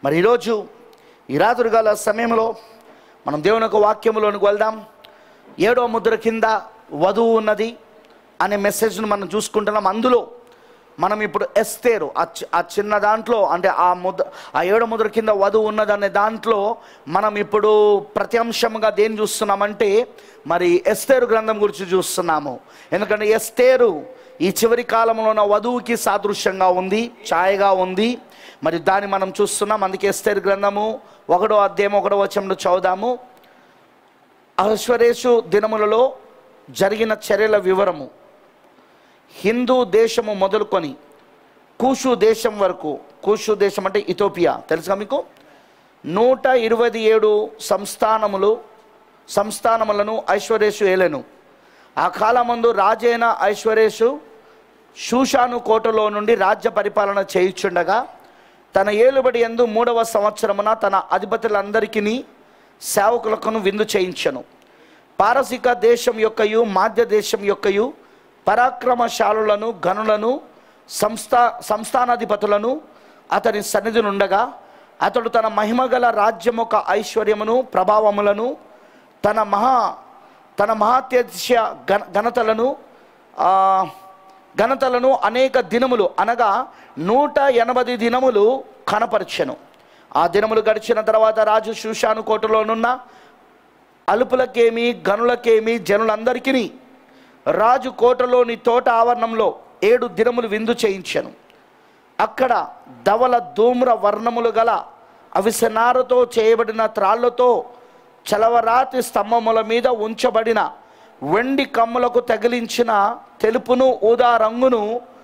మరి ఈరోజు ఈ రాత్రికాల సమయంలో మనం దేవుని యొక్క వాక్యములోనికి వెళ్దాం ఏడో ముద్ర కింద వధువు ఉన్నది అనే మెసేజ్ను మనం చూసుకుంటున్నాం అందులో మనం ఇప్పుడు ఎస్తేరు ఆ చి- ఆ చిన్న దాంట్లో అంటే ఆ ముద్ర ఆ ఏడో ముద్ర కింద వధువు ఉన్నదనే దాంట్లో మనం ఇప్పుడు ప్రత్యంశంగా దేన్ని చూస్తున్నామంటే మరి ఎస్తేరు గ్రంథం గురించి చూస్తున్నాము ఎందుకంటే ఎస్తేరు ఈ చివరి కాలంలో ఉన్న వధువుకి సాదృశ్యంగా ఉంది ఛాయగా ఉంది మరి దాన్ని మనం చూస్తున్నాం అందుకే ఎస్తేరు గ్రంథము ఒకటో అధ్యాయం ఒకటో వచనంలో చదువుదాము అహశ్వరేషు దినములలో జరిగిన చర్యల వివరము హిందూ దేశము మొదలుకొని కూషు దేశం వరకు కూషు దేశం అంటే ఇథోపియా తెలుసా మీకు నూట ఇరవై ఏడు సంస్థానములు సంస్థానములను ఐశ్వర్యేషు ఏలెను ఆ కాలమందు రాజైన ఐశ్వర్యేషు షూషాను కోటలో నుండి రాజ్య పరిపాలన చేయుచుండగా తన ఏలుబడి ఎందు మూడవ సంవత్సరమున తన అధిపతులందరికీ సేవకులకు విందు చేయించను పారసిక దేశం యొక్కయు మాధ్య దేశం యొక్కయు పరాక్రమశాలులను గనులను సంస్థా సంస్థానాధిపతులను అతని సన్నిధి నుండగా అతడు తన మహిమగల రాజ్యం యొక్క ఐశ్వర్యమును ప్రభావములను తన మహా తన మహాత్యశ ఘన ఘనతలను ఆ, ఘనతలను అనేక దినములు అనగా నూట ఎనభై దినములు కనపరచెను ఆ దినములు గడిచిన తర్వాత రాజు శూషాను కోటలోనున్న అలుపులకేమి గనులకేమి జనులందరికీ రాజు కోటలోని తోట ఆవరణంలో ఏడు దినములు విందు చేయించాను అక్కడ ధవల ధూమ్ర వర్ణములు గల అవిసనారతో చేయబడిన త్రాళ్లతో చలవరాతి స్తంభముల మీద ఉంచబడిన వెండి కమ్ములకు తగిలించిన తెలుపును ఊదా రంగును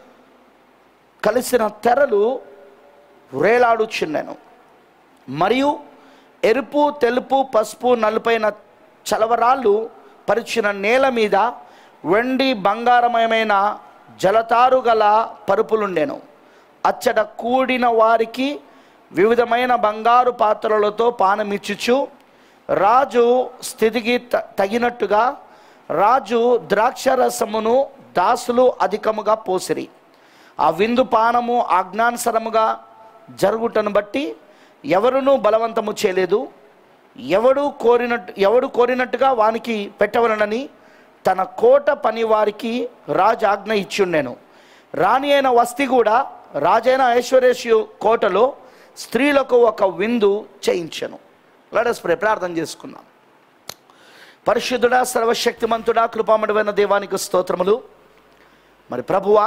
కలిసిన తెరలు వేలాడుచున్నాను మరియు ఎరుపు తెలుపు పసుపు నలుపైన చలవరాళ్ళు పరిచిన నేల మీద వెండి బంగారమయమైన జలతారు గల పరుపులుండెను అచ్చట కూడిన వారికి వివిధమైన బంగారు పాత్రలతో పానమిచ్చుచు రాజు స్థితికి త- తగినట్టుగా రాజు ద్రాక్షరసమును దాసులు అధికముగా పోసిరి ఆ విందు పానము ఆజ్ఞానుసరముగా జరుగుటను బట్టి ఎవరునూ బలవంతము చేయలేదు ఎవడు కోరినట్టు ఎవడు కోరినట్టుగా వానికి పెట్టవలనని తన కోట పని వారికి రాజు ఆజ్ఞ ఇచ్చుండెను రాణి అయిన వస్తి కూడా రాజైన ఐశ్వర్యేషు కోటలో స్త్రీలకు ఒక విందు చేయించెను లడస్ ప్రే ప్రార్థన చేసుకుందాం పరిశుద్ధుడా సర్వశక్తిమంతుడా కృపామడమైన దేవానికి స్తోత్రములు మరి ప్రభువా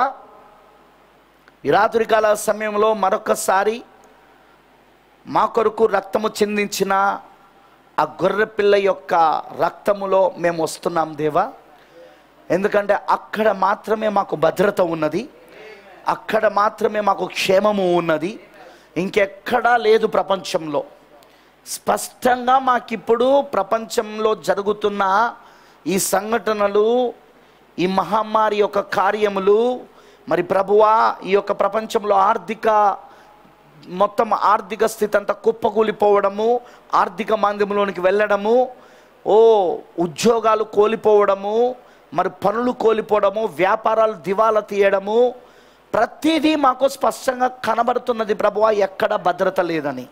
ఈ రాత్రికాల సమయంలో మరొకసారి మా కొరకు రక్తము చిందించిన ఆ గొర్రె పిల్ల యొక్క రక్తములో మేము వస్తున్నాం దేవా ఎందుకంటే అక్కడ మాత్రమే మాకు భద్రత ఉన్నది అక్కడ మాత్రమే మాకు క్షేమము ఉన్నది ఇంకెక్కడా లేదు ప్రపంచంలో స్పష్టంగా మాకిప్పుడు ప్రపంచంలో జరుగుతున్న ఈ సంఘటనలు ఈ మహమ్మారి యొక్క కార్యములు మరి ప్రభువా ఈ యొక్క ప్రపంచంలో ఆర్థిక మొత్తం ఆర్థిక స్థితి అంతా కుప్పకూలిపోవడము ఆర్థిక మాంద్యంలోనికి వెళ్ళడము ఓ ఉద్యోగాలు కోల్పోవడము మరి పనులు కోల్పోవడము వ్యాపారాలు దివాలా తీయడము ప్రతిదీ మాకు స్పష్టంగా కనబడుతున్నది ప్రభువా ఎక్కడ భద్రత లేదని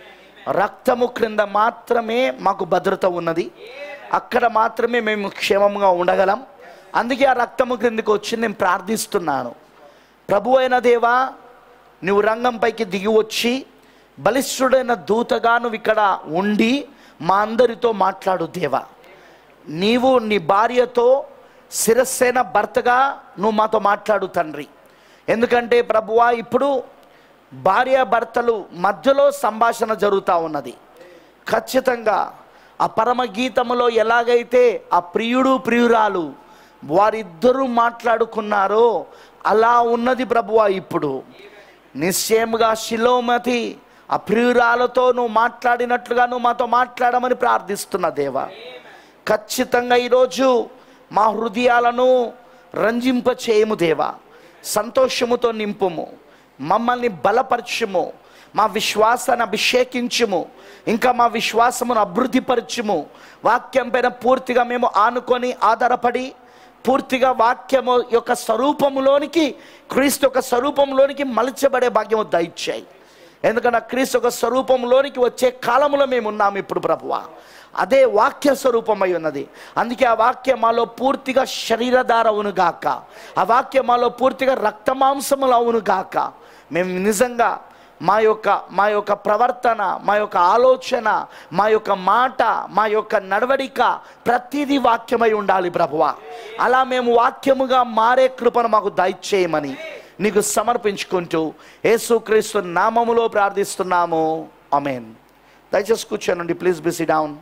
రక్తము క్రింద మాత్రమే మాకు భద్రత ఉన్నది అక్కడ మాత్రమే మేము క్షేమంగా ఉండగలం అందుకే ఆ రక్తము క్రిందికి వచ్చి నేను ప్రార్థిస్తున్నాను ప్రభు అయిన దేవా నువ్వు రంగంపైకి దిగి వచ్చి బలిష్ఠుడైన దూతగా నువ్వు ఇక్కడ ఉండి మా అందరితో మాట్లాడు దేవా నీవు నీ భార్యతో శిరస్సైన భర్తగా నువ్వు మాతో మాట్లాడు తండ్రి ఎందుకంటే ప్రభువా ఇప్పుడు భార్య భర్తలు మధ్యలో సంభాషణ జరుగుతూ ఉన్నది ఖచ్చితంగా ఆ పరమ గీతములో ఎలాగైతే ఆ ప్రియుడు ప్రియురాలు వారిద్దరూ మాట్లాడుకున్నారో అలా ఉన్నది ప్రభువా ఇప్పుడు నిశ్చయముగా శిలోమతి ఆ ప్రియురాలతో నువ్వు మాట్లాడినట్లుగా నువ్వు మాతో మాట్లాడమని ప్రార్థిస్తున్నా దేవా ఖచ్చితంగా ఈరోజు మా హృదయాలను రంజింప చేయము దేవా సంతోషముతో నింపుము మమ్మల్ని బలపరచుము మా విశ్వాసాన్ని అభిషేకించుము ఇంకా మా విశ్వాసమును అభివృద్ధిపరచుము వాక్యం పైన పూర్తిగా మేము ఆనుకొని ఆధారపడి పూర్తిగా వాక్యము యొక్క స్వరూపములోనికి క్రీస్తు యొక్క స్వరూపంలోనికి మలచబడే భాగ్యము దయచేయి ఎందుకంటే ఆ క్రీస్తు ఒక స్వరూపంలోనికి వచ్చే కాలంలో మేము ఉన్నాము ఇప్పుడు ప్రభువా అదే వాక్య స్వరూపమై ఉన్నది అందుకే ఆ వాక్యం మాలో పూర్తిగా శరీరధార అవును గాక ఆ వాక్యం మాలో పూర్తిగా రక్తమాంసములు అవును గాక మేము నిజంగా మా యొక్క మా యొక్క ప్రవర్తన మా యొక్క ఆలోచన మా యొక్క మాట మా యొక్క నడవడిక ప్రతిదీ వాక్యమై ఉండాలి ప్రభువా అలా మేము వాక్యముగా మారే కృపను మాకు దయచేయమని నీకు సమర్పించుకుంటూ యేసుక్రీస్తు నామములో ప్రార్థిస్తున్నాము అమేన్ దయచేసి కూర్చోనండి ప్లీజ్ బిసి డౌన్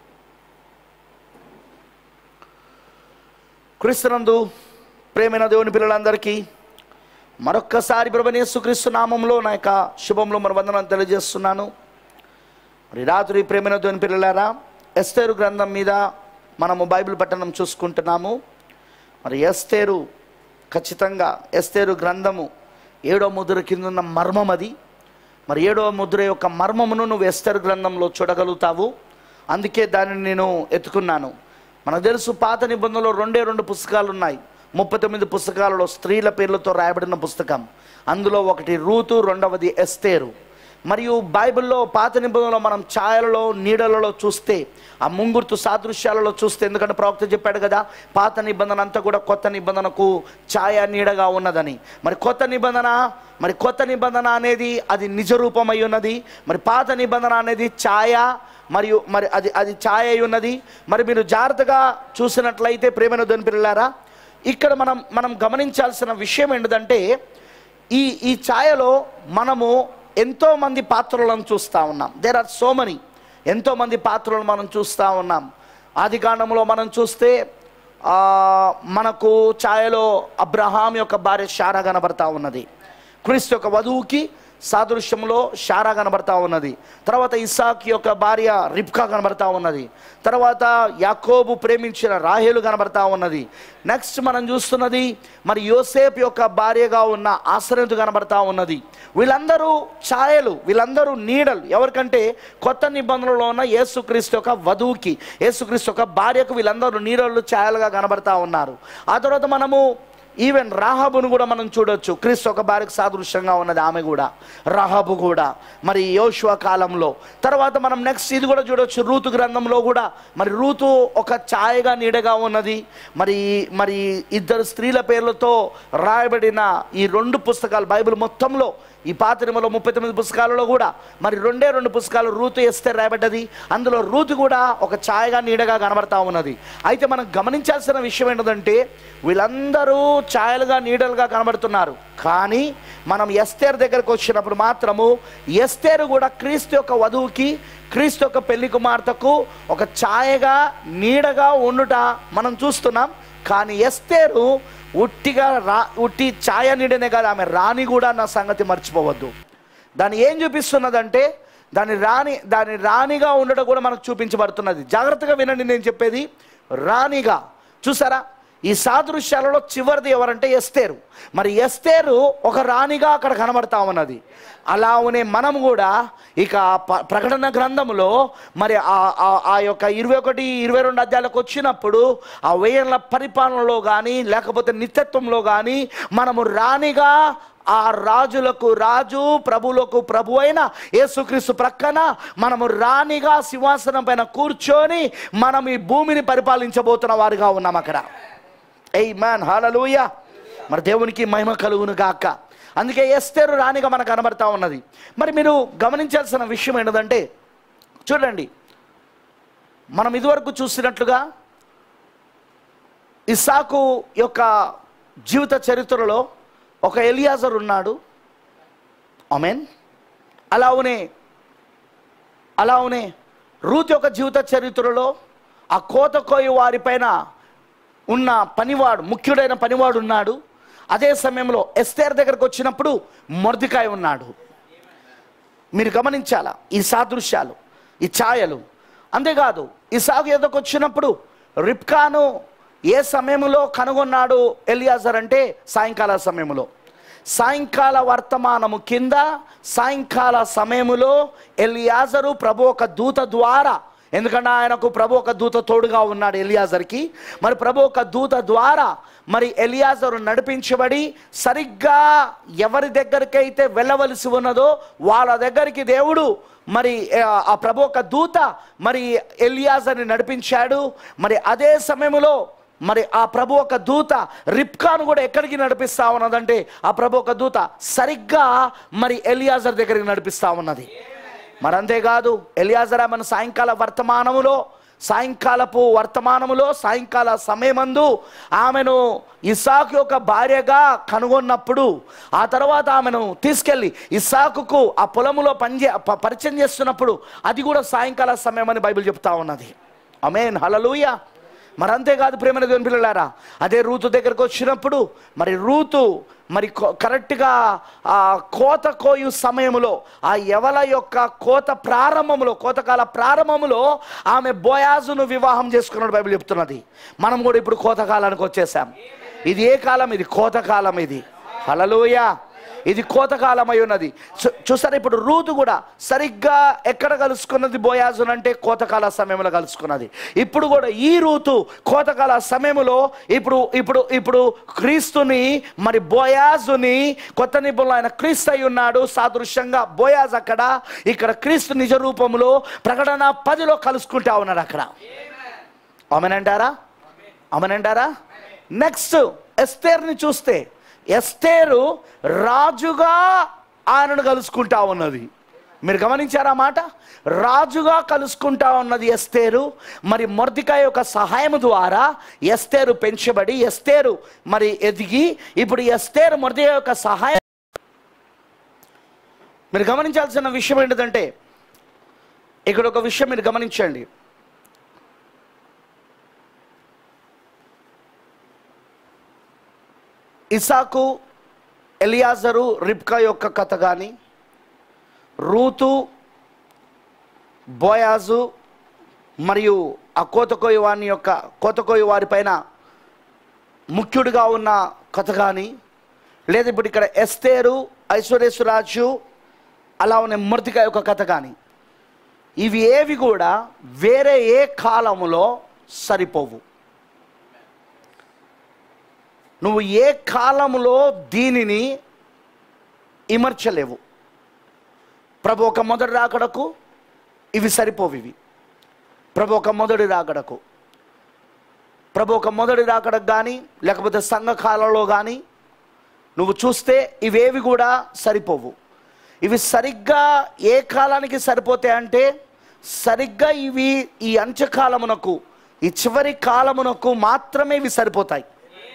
క్రీస్తునందు ప్రేమైన దేవుని పిల్లలందరికీ మరొక్కసారి ప్రభనేసుక్రీస్తు నామంలో నా యొక్క శుభంలో మన వందనాలు తెలియజేస్తున్నాను మరి రాత్రి ప్రేమైన దేవుని పిల్లలారా ఎస్తేరు గ్రంథం మీద మనము బైబిల్ పట్టణం చూసుకుంటున్నాము మరి ఎస్తేరు ఖచ్చితంగా ఎస్తేరు గ్రంథము ఏడో ముద్ర కింద ఉన్న మర్మం అది మరి ఏడో ముద్ర యొక్క మర్మమును నువ్వు ఎస్తేరు గ్రంథంలో చూడగలుగుతావు అందుకే దానిని నేను ఎత్తుకున్నాను మనకు తెలుసు పాత నిబంధనలో రెండే రెండు పుస్తకాలు ఉన్నాయి ముప్పై తొమ్మిది పుస్తకాలలో స్త్రీల పేర్లతో రాయబడిన పుస్తకం అందులో ఒకటి రూతు రెండవది ఎస్తేరు మరియు బైబిల్లో పాత నిబంధనలో మనం ఛాయలలో నీడలలో చూస్తే ఆ ముంగుర్తు సాదృశ్యాలలో చూస్తే ఎందుకంటే ప్రవక్త చెప్పాడు కదా పాత నిబంధన అంతా కూడా కొత్త నిబంధనకు ఛాయ నీడగా ఉన్నదని మరి కొత్త నిబంధన మరి కొత్త నిబంధన అనేది అది నిజ రూపమై ఉన్నది మరి పాత నిబంధన అనేది ఛాయ మరియు మరి అది అది ఛాయ అయి ఉన్నది మరి మీరు జాగ్రత్తగా చూసినట్లయితే ప్రేమైన ధ్వని పిల్లారా ఇక్కడ మనం మనం గమనించాల్సిన విషయం ఏంటంటే ఈ ఈ ఛాయలో మనము ఎంతోమంది పాత్రలను చూస్తూ ఉన్నాం దేర్ ఆర్ సో మనీ ఎంతోమంది పాత్రలను మనం చూస్తూ ఉన్నాం ఆది కాండంలో మనం చూస్తే ఆ, మనకు ఛాయలో అబ్రహాం యొక్క భార్య షారా కనబడతా ఉన్నది క్రీస్తు యొక్క వధువుకి సాదృశ్యంలో షారా కనబడతా ఉన్నది తర్వాత ఇసాక్ యొక్క భార్య రిబ్కా కనబడతా ఉన్నది తర్వాత యాకోబు ప్రేమించిన రాహేలు కనబడతా ఉన్నది నెక్స్ట్ మనం చూస్తున్నది మరి యోసేపు యొక్క భార్యగా ఉన్న ఆశ్రయంతో కనబడతా ఉన్నది వీళ్ళందరూ ఛాయలు వీళ్ళందరూ నీడలు ఎవరికంటే కొత్త నిబంధనలో ఉన్న యేసుక్రీస్తు యొక్క వధువుకి యేసుక్రీస్తు యొక్క భార్యకు వీళ్ళందరూ నీడలు ఛాయలుగా కనబడతా ఉన్నారు ఆ తర్వాత మనము ఈవెన్ రాహబును కూడా మనం చూడొచ్చు క్రీస్తు ఒక భార్యకు సాదృశ్యంగా ఉన్నది ఆమె కూడా రాహబు కూడా మరి యోశువ కాలంలో తర్వాత మనం నెక్స్ట్ ఇది కూడా చూడొచ్చు రూతు గ్రంథంలో కూడా మరి రూతు ఒక ఛాయగా నీడగా ఉన్నది మరి మరి ఇద్దరు స్త్రీల పేర్లతో రాయబడిన ఈ రెండు పుస్తకాలు బైబిల్ మొత్తంలో ఈ పాత నియమంలో ముప్పై తొమ్మిది పుస్తకాలలో కూడా మరి రెండే రెండు పుస్తకాలు రూతు ఎస్తే రాయబడ్డది అందులో రూతు కూడా ఒక ఛాయగా నీడగా కనబడతా ఉన్నది అయితే మనం గమనించాల్సిన విషయం ఏంటంటే వీళ్ళందరూ ఛాయలుగా నీడలుగా కనబడుతున్నారు కానీ మనం ఎస్తేర్ దగ్గరకు వచ్చినప్పుడు మాత్రము ఎస్తేరు కూడా క్రీస్తు యొక్క వధువుకి క్రీస్తు యొక్క పెళ్లి కుమార్తెకు ఒక ఛాయగా నీడగా ఉండుట మనం చూస్తున్నాం కానీ ఎస్తేరు ఉట్టిగా రా ఉట్టి ఛాయ నీడనే కాదు ఆమె రాణి కూడా నా సంగతి మర్చిపోవద్దు దాన్ని ఏం చూపిస్తున్నదంటే దాని రాణి దాని రాణిగా ఉండడం కూడా మనకు చూపించబడుతున్నది జాగ్రత్తగా వినండి నేను చెప్పేది రాణిగా చూసారా ఈ సాదృశ్యాలలో చివరిది ఎవరంటే ఎస్తేరు మరి ఎస్తేరు ఒక రాణిగా అక్కడ కనబడతా ఉన్నది అలానే మనం కూడా ఇక ప- ప్రకటన గ్రంథంలో మరి ఆ- ఆ- ఆ యొక్క ఇరవై ఒకటి ఇరవై రెండు అధ్యాయులకు వచ్చినప్పుడు ఆ వేయల పరిపాలనలో కానీ లేకపోతే నిత్యత్వంలో కానీ మనము రాణిగా ఆ రాజులకు రాజు ప్రభువులకు ప్రభు అయిన యేసుక్రీస్తు ప్రక్కన మనము రాణిగా సింహాసనం పైన కూర్చొని మనం ఈ భూమిని పరిపాలించబోతున్న వారిగా ఉన్నాం అక్కడ ఎయ్ మ్యాన్ హాలూయ మరి దేవునికి మహిమ కలుగును గాక అందుకే ఎస్తేరు రాణిగా మనకు కనబడతా ఉన్నది మరి మీరు గమనించాల్సిన విషయం ఏంటంటే చూడండి మనం ఇదివరకు చూసినట్లుగా ఇసాకు యొక్క జీవిత చరిత్రలో ఒక ఎలియాజర్ ఉన్నాడు ఆమెన్ అలానే అలానే రూత్ యొక్క జీవిత చరిత్రలో ఆ కోత కోయి వారిపైన ఉన్న పనివాడు ముఖ్యుడైన పనివాడు ఉన్నాడు అదే సమయంలో ఎస్తేర్ దగ్గరకు వచ్చినప్పుడు మొర్దికాయ ఉన్నాడు మీరు గమనించాలా ఈ సాదృశ్యాలు ఈ ఛాయలు అంతేకాదు ఇసాకు ఎదుకు వచ్చినప్పుడు రిప్కాను ఏ సమయంలో కనుగొన్నాడు ఎలియాజర్ అంటే సాయంకాల సమయంలో సాయంకాల వర్తమానము కింద సాయంకాల సమయములో ఎలియాజరు ప్రభు ఒక దూత ద్వారా ఎందుకంటే ఆయనకు ప్రభు ఒక దూత తోడుగా ఉన్నాడు ఎలియాజర్కి మరి ప్రభు ఒక దూత ద్వారా మరి ఎలియాజరు నడిపించబడి సరిగ్గా ఎవరి దగ్గరికైతే వెళ్ళవలసి ఉన్నదో వాళ్ళ దగ్గరికి దేవుడు మరి ఆ, ఆ ప్రభు ఒక దూత మరి ఎలియాజర్ని నడిపించాడు మరి అదే సమయంలో మరి ఆ ప్రభు ఒక దూత రిప్కాను కూడా ఎక్కడికి నడిపిస్తా ఉన్నదంటే ఆ ప్రభు ఒక దూత సరిగ్గా మరి ఎలియాజర్ దగ్గరికి నడిపిస్తా ఉన్నది మరి అంతేకాదు ఎలియాజర్ ఆమెను సాయంకాల వర్తమానములో సాయంకాలపు వర్తమానములో సాయంకాల సమయమందు ఆమెను ఇసాకు యొక్క భార్యగా కనుగొన్నప్పుడు ఆ తర్వాత ఆమెను తీసుకెళ్ళి ఇసాకుకు ఆ పొలములో పనిచే ప- పరిచయం చేస్తున్నప్పుడు అది కూడా సాయంకాల సమయం అని బైబిల్ చెప్తా ఉన్నది అమేన్ హలలుయ మరి అంతేకాదు ప్రేమ దేవుని పిల్లలారా అదే రూతు దగ్గరకు వచ్చినప్పుడు మరి రూతు మరి కొ- కరెక్ట్గా ఆ కోత కోయు సమయంలో ఆ ఎవల యొక్క కోత ప్రారంభములో కోతకాల ప్రారంభములో ఆమె బోయాజును వివాహం చేసుకున్నాడు బైబిల్ చెప్తున్నది మనం కూడా ఇప్పుడు కోతకాలానికి వచ్చేసాం ఇది ఏ కాలం ఇది కోతకాలం ఇది హలలోయ ఇది కోతకాలం అయి ఉన్నది చూ- చూస్తారా ఇప్పుడు రూతు కూడా సరిగ్గా ఎక్కడ కలుసుకున్నది బోయాజున్ అంటే కోతకాల సమయంలో కలుసుకున్నది ఇప్పుడు కూడా ఈ రూతు కోతకాల సమయంలో ఇప్పుడు ఇప్పుడు ఇప్పుడు క్రీస్తుని మరి బోయాజుని కొత్త నిబంధనలో ఆయన క్రీస్తు అయి ఉన్నాడు సాదృశ్యంగా బోయాజ్ అక్కడ ఇక్కడ క్రీస్తు నిజ రూపంలో ప్రకటన పదిలో కలుసుకుంటా ఉన్నాడు అక్కడ అమనంటారా అమనంటారా నెక్స్ట్ ఎస్తేర్ని చూస్తే ఎస్తేరు రాజుగా ఆయనను కలుసుకుంటా ఉన్నది మీరు గమనించారా ఆ మాట రాజుగా కలుసుకుంటా ఉన్నది ఎస్తేరు మరి మొర్దికాయ యొక్క సహాయం ద్వారా ఎస్తేరు పెంచబడి ఎస్తేరు మరి ఎదిగి ఇప్పుడు ఎస్తేరు మొర్దికాయ యొక్క సహాయం మీరు గమనించాల్సిన విషయం ఏంటిదంటే ఇక్కడ ఒక విషయం మీరు గమనించండి ఇసాకు ఎలియాజరు రిబ్కా యొక్క కథ కానీ రూతు బోయాజు మరియు ఆ కోతకోయి వాని యొక్క కోతకోయి వారిపైన ముఖ్యుడిగా ఉన్న కథ కానీ లేదా ఇప్పుడు ఇక్కడ ఎస్తేరు ఐశ్వర్యేశ్వరాజు అలా ఉన్న మృతిక యొక్క కథ కానీ ఇవి ఏవి కూడా వేరే ఏ కాలములో సరిపోవు నువ్వు ఏ కాలములో దీనిని ఇమర్చలేవు ప్రభు ఒక మొదటి రాకడకు ఇవి సరిపోవు ఇవి ప్రభు ఒక మొదటి రాకడకు ప్రభు ఒక మొదటి రాకడకు కానీ లేకపోతే సంఘకాలంలో కానీ నువ్వు చూస్తే ఇవేవి కూడా సరిపోవు ఇవి సరిగ్గా ఏ కాలానికి సరిపోతాయి అంటే సరిగ్గా ఇవి ఈ అంత్యకాలమునకు ఈ చివరి కాలమునకు మాత్రమే ఇవి సరిపోతాయి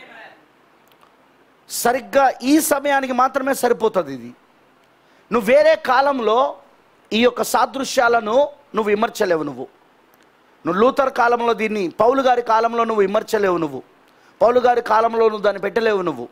సరిగ్గా ఈ సమయానికి మాత్రమే సరిపోతుంది ఇది నువ్వు వేరే కాలంలో ఈ యొక్క సాదృశ్యాలను నువ్వు విమర్చలేవు నువ్వు నువ్వు లూథర్ కాలంలో దీన్ని పౌలు గారి కాలంలో నువ్వు విమర్చలేవు నువ్వు పౌలు గారి కాలంలో నువ్వు దాన్ని పెట్టలేవు నువ్వు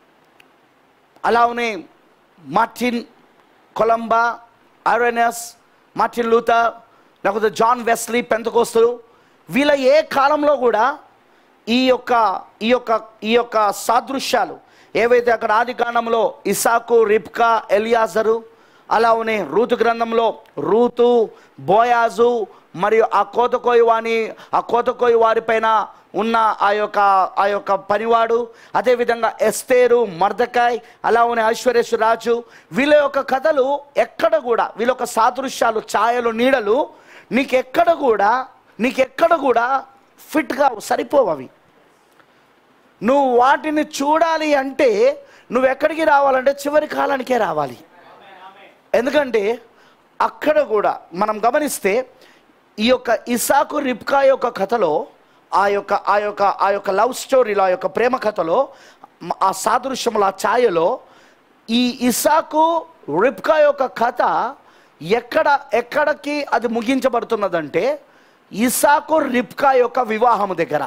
అలానే మార్టిన్ కొలంబా ఐరనస్ మార్టిన్ లూథర్ లేకపోతే జాన్ వెస్లీ పెంతకోస్తులు వీళ్ళ ఏ కాలంలో కూడా ఈ యొక్క ఈ యొక్క ఈ యొక్క సాదృశ్యాలు ఏవైతే అక్కడ ఆది కాండంలో ఇసాకు రిప్కా ఎలియాజరు అలానే రూతు గ్రంథంలో రూతు బోయాజు మరియు ఆ కోతకోయి వాని ఆ కోతకోయి వారిపైన ఉన్న ఆ యొక్క ఆ యొక్క పనివాడు అదేవిధంగా ఎస్తేరు మర్దకాయ్ అలా ఉన్న ఐశ్వర్యేశ్వర రాజు వీళ్ళ యొక్క కథలు ఎక్కడ కూడా వీళ్ళ యొక్క సాదృశ్యాలు ఛాయలు నీడలు నీకెక్కడ కూడా నీకెక్కడ కూడా ఫిట్గా సరిపోవు అవి నువ్వు వాటిని చూడాలి అంటే నువ్వు ఎక్కడికి రావాలంటే చివరి కాలానికే రావాలి ఎందుకంటే అక్కడ కూడా మనం గమనిస్తే ఈ యొక్క ఇసాకు రిప్కా యొక్క కథలో ఆ యొక్క ఆ యొక్క ఆ యొక్క లవ్ స్టోరీలో ఆ యొక్క ప్రేమ కథలో మ- ఆ సాదృశ్యముల ఆ ఛాయలో ఈ ఇసాకు రిప్కా యొక్క కథ ఎక్కడ ఎక్కడికి అది ముగించబడుతున్నదంటే ఇసాకు రిప్కా యొక్క వివాహము దగ్గర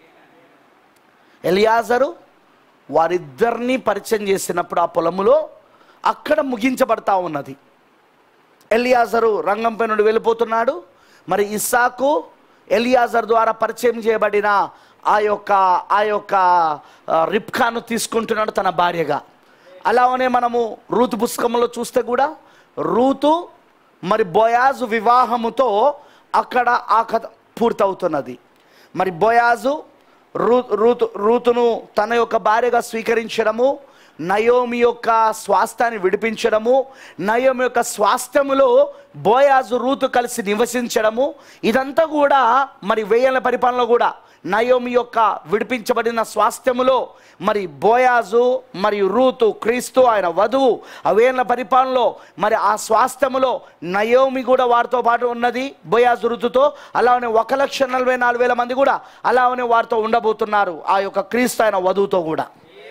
ఎలియాజరు వారిద్దరిని పరిచయం చేసినప్పుడు ఆ పొలములో అక్కడ ముగించబడతా ఉన్నది ఎలియాజరు రంగంపై నుండి వెళ్ళిపోతున్నాడు మరి ఇస్సాకు ఎలియాజర్ ద్వారా పరిచయం చేయబడిన ఆ యొక్క ఆ యొక్క ఆ, రిప్కాను తీసుకుంటున్నాడు తన భార్యగా అలానే మనము రూతు పుస్తకంలో చూస్తే కూడా రూతు మరి బోయాజు వివాహముతో అక్కడ ఆ కథ పూర్తవుతున్నది మరి బోయాజు రూ రూతు రూతును తన యొక్క భార్యగా స్వీకరించడము నయోమి యొక్క స్వాస్థ్యాన్ని విడిపించడము నయోమి యొక్క స్వాస్థ్యములో బోయాజు రూతు కలిసి నివసించడము ఇదంతా కూడా మరి వేయల పరిపాలనలో కూడా నయోమి యొక్క విడిపించబడిన స్వాస్థ్యములో మరి బోయాజు మరియు రూతు క్రీస్తు ఆయన వధువు అవేళ్ళ పరిపాలనలో మరి ఆ స్వాస్థ్యములో నయోమి కూడా వారితో పాటు ఉన్నది బోయాజు ఋతుతో అలానే ఒక లక్ష నలభై నాలుగు వేల మంది కూడా అలానే వారితో ఉండబోతున్నారు ఆ యొక్క క్రీస్తు ఆయన వధువుతో కూడా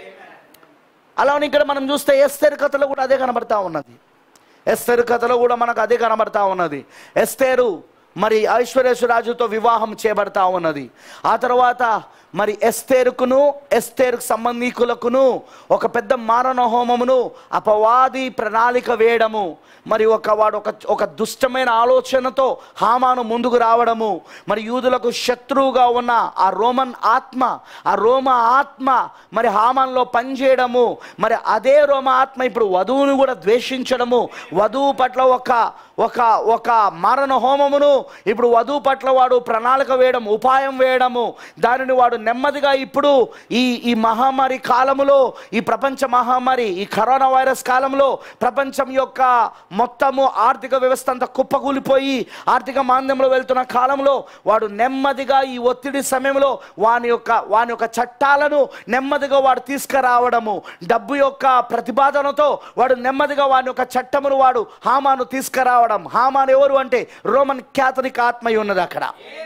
అలానే ఇక్కడ మనం చూస్తే ఎస్తేరు కథలో కూడా అదే కనబడతా ఉన్నది ఎస్తేరు కథలో కూడా మనకు అదే కనబడతా ఉన్నది ఎస్తేరు మరి ఐశ్వర్యేశ్వరాజుతో వివాహం చేయబడతా ఉన్నది ఆ తర్వాత మరి ఎస్తేరుకును ఎస్తేరుకు సంబంధీకులకును ఒక పెద్ద మారణ హోమమును అపవాది ప్రణాళిక వేయడము మరి ఒక వాడు ఒక ఒక దుష్టమైన ఆలోచనతో హామాను ముందుకు రావడము మరి యూదులకు శత్రువుగా ఉన్న ఆ రోమన్ ఆత్మ ఆ రోమ ఆత్మ మరి హామాన్లో పనిచేయడము మరి అదే రోమ ఆత్మ ఇప్పుడు వధువును కూడా ద్వేషించడము వధువు పట్ల ఒక ఒక ఒక మరణ హోమమును ఇప్పుడు వధువు పట్ల వాడు ప్రణాళిక వేయడం ఉపాయం వేయడము దానిని వాడు నెమ్మదిగా ఇప్పుడు ఈ ఈ మహమ్మారి కాలములో ఈ ప్రపంచ మహమ్మారి ఈ కరోనా వైరస్ కాలంలో ప్రపంచం యొక్క మొత్తము ఆర్థిక వ్యవస్థ అంతా కుప్పకూలిపోయి ఆర్థిక మాంద్యంలో వెళ్తున్న కాలంలో వాడు నెమ్మదిగా ఈ ఒత్తిడి సమయంలో వాని యొక్క వాని యొక్క చట్టాలను నెమ్మదిగా వాడు తీసుకురావడము డబ్బు యొక్క ప్రతిపాదనతో వాడు నెమ్మదిగా వాని యొక్క చట్టమును వాడు హామాను తీసుకురావడం హామాన్ ఎవరు అంటే రోమన్ క్యాథలిక్ ఆత్మయ్య ఉన్నది అక్కడ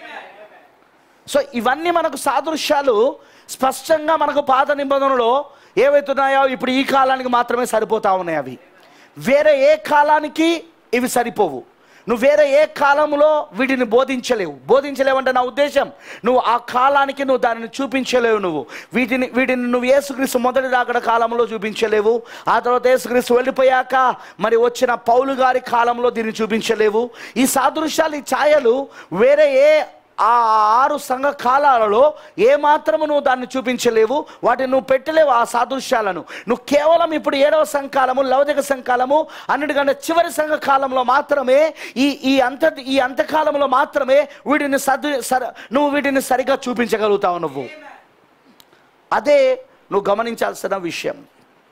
సో ఇవన్నీ మనకు సాదృశ్యాలు స్పష్టంగా మనకు పాత నిబంధనలో ఏవైతున్నాయో ఇప్పుడు ఈ కాలానికి మాత్రమే సరిపోతా ఉన్నాయి అవి వేరే ఏ కాలానికి ఇవి సరిపోవు నువ్వు వేరే ఏ కాలంలో వీటిని బోధించలేవు బోధించలేవంటే నా ఉద్దేశం నువ్వు ఆ కాలానికి నువ్వు దానిని చూపించలేవు నువ్వు వీటిని వీటిని నువ్వు యేసుక్రీస్తు మొదటి రాకడ కాలంలో చూపించలేవు ఆ తర్వాత యేసుక్రీస్తు వెళ్ళిపోయాక మరి వచ్చిన పౌలు గారి కాలంలో దీన్ని చూపించలేవు ఈ సాదృశ్యాలు ఈ ఛాయలు వేరే ఏ ఆ ఆరు సంఘ కాలాలలో ఏ మాత్రము నువ్వు దాన్ని చూపించలేవు వాటిని నువ్వు పెట్టలేవు ఆ సాదృశ్యాలను నువ్వు కేవలం ఇప్పుడు ఏడవ సంకాలము లౌకిక సంకాలము అన్నిటికంటే చివరి సంఘ కాలంలో మాత్రమే ఈ ఈ అంత ఈ అంతకాలంలో మాత్రమే వీటిని సద్ సర నువ్వు వీటిని సరిగా చూపించగలుగుతావు నువ్వు అదే నువ్వు గమనించాల్సిన విషయం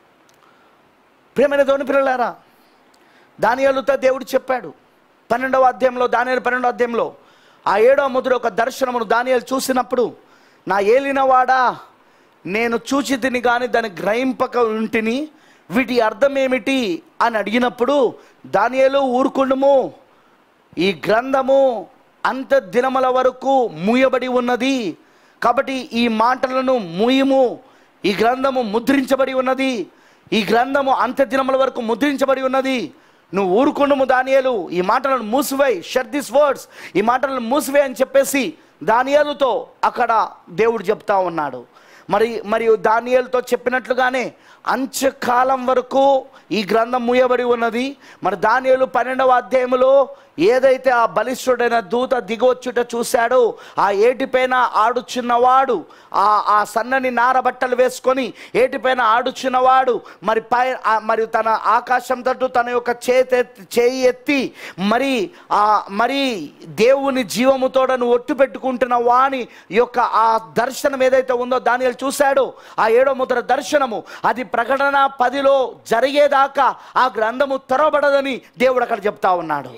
ప్రేమైన దేవుని పిల్లలారా దానియాలుతో దేవుడు చెప్పాడు పన్నెండవ అధ్యాయంలో దానియాలు పన్నెండవ అధ్యాయంలో ఆ ఏడవ ముద్ర ఒక దర్శనమును దానియాలు చూసినప్పుడు నా ఏలినవాడా నేను చూచి తిని కానీ దాన్ని గ్రహింపక ఉంటిని వీటి అర్థం ఏమిటి అని అడిగినప్పుడు దానియాలు ఊరుకుండము ఈ గ్రంథము అంత దినముల వరకు మూయబడి ఉన్నది కాబట్టి ఈ మాటలను మూయము ఈ గ్రంథము ముద్రించబడి ఉన్నది ఈ గ్రంథము అంత్య దినముల వరకు ముద్రించబడి ఉన్నది నువ్వు ఊరుకుండము దానియాలు ఈ మాటలను మూసివేయి షట్ దిస్ వర్డ్స్ ఈ మాటలను మూసివేయి అని చెప్పేసి దానియాలుతో అక్కడ దేవుడు చెప్తా ఉన్నాడు మరి మరియు దానియాలతో చెప్పినట్లుగానే అంత్యకాలం వరకు ఈ గ్రంథం మూయబడి ఉన్నది మరి దానియాలు పన్నెండవ అధ్యాయములో ఏదైతే ఆ బలిష్ఠుడైన దూత దిగొచ్చుట చూశాడో ఆ ఏటిపైన ఆడుచున్నవాడు ఆ ఆ సన్నని నార బట్టలు వేసుకొని ఏటిపైన ఆడుచున్నవాడు మరి పై ఆ మరి తన ఆకాశం తట్టు తన యొక్క చేతి చేయి ఎత్తి మరి ఆ మరి దేవుని జీవముతోడను ఒట్టు పెట్టుకుంటున్న వాని యొక్క ఆ దర్శనం ఏదైతే ఉందో దాని చూశాడో ఆ ఏడో ముద్ర దర్శనము అది ప్రకటన పదిలో జరిగేదాకా ఆ గ్రంథము తెరవబడదని దేవుడు అక్కడ చెప్తా ఉన్నాడు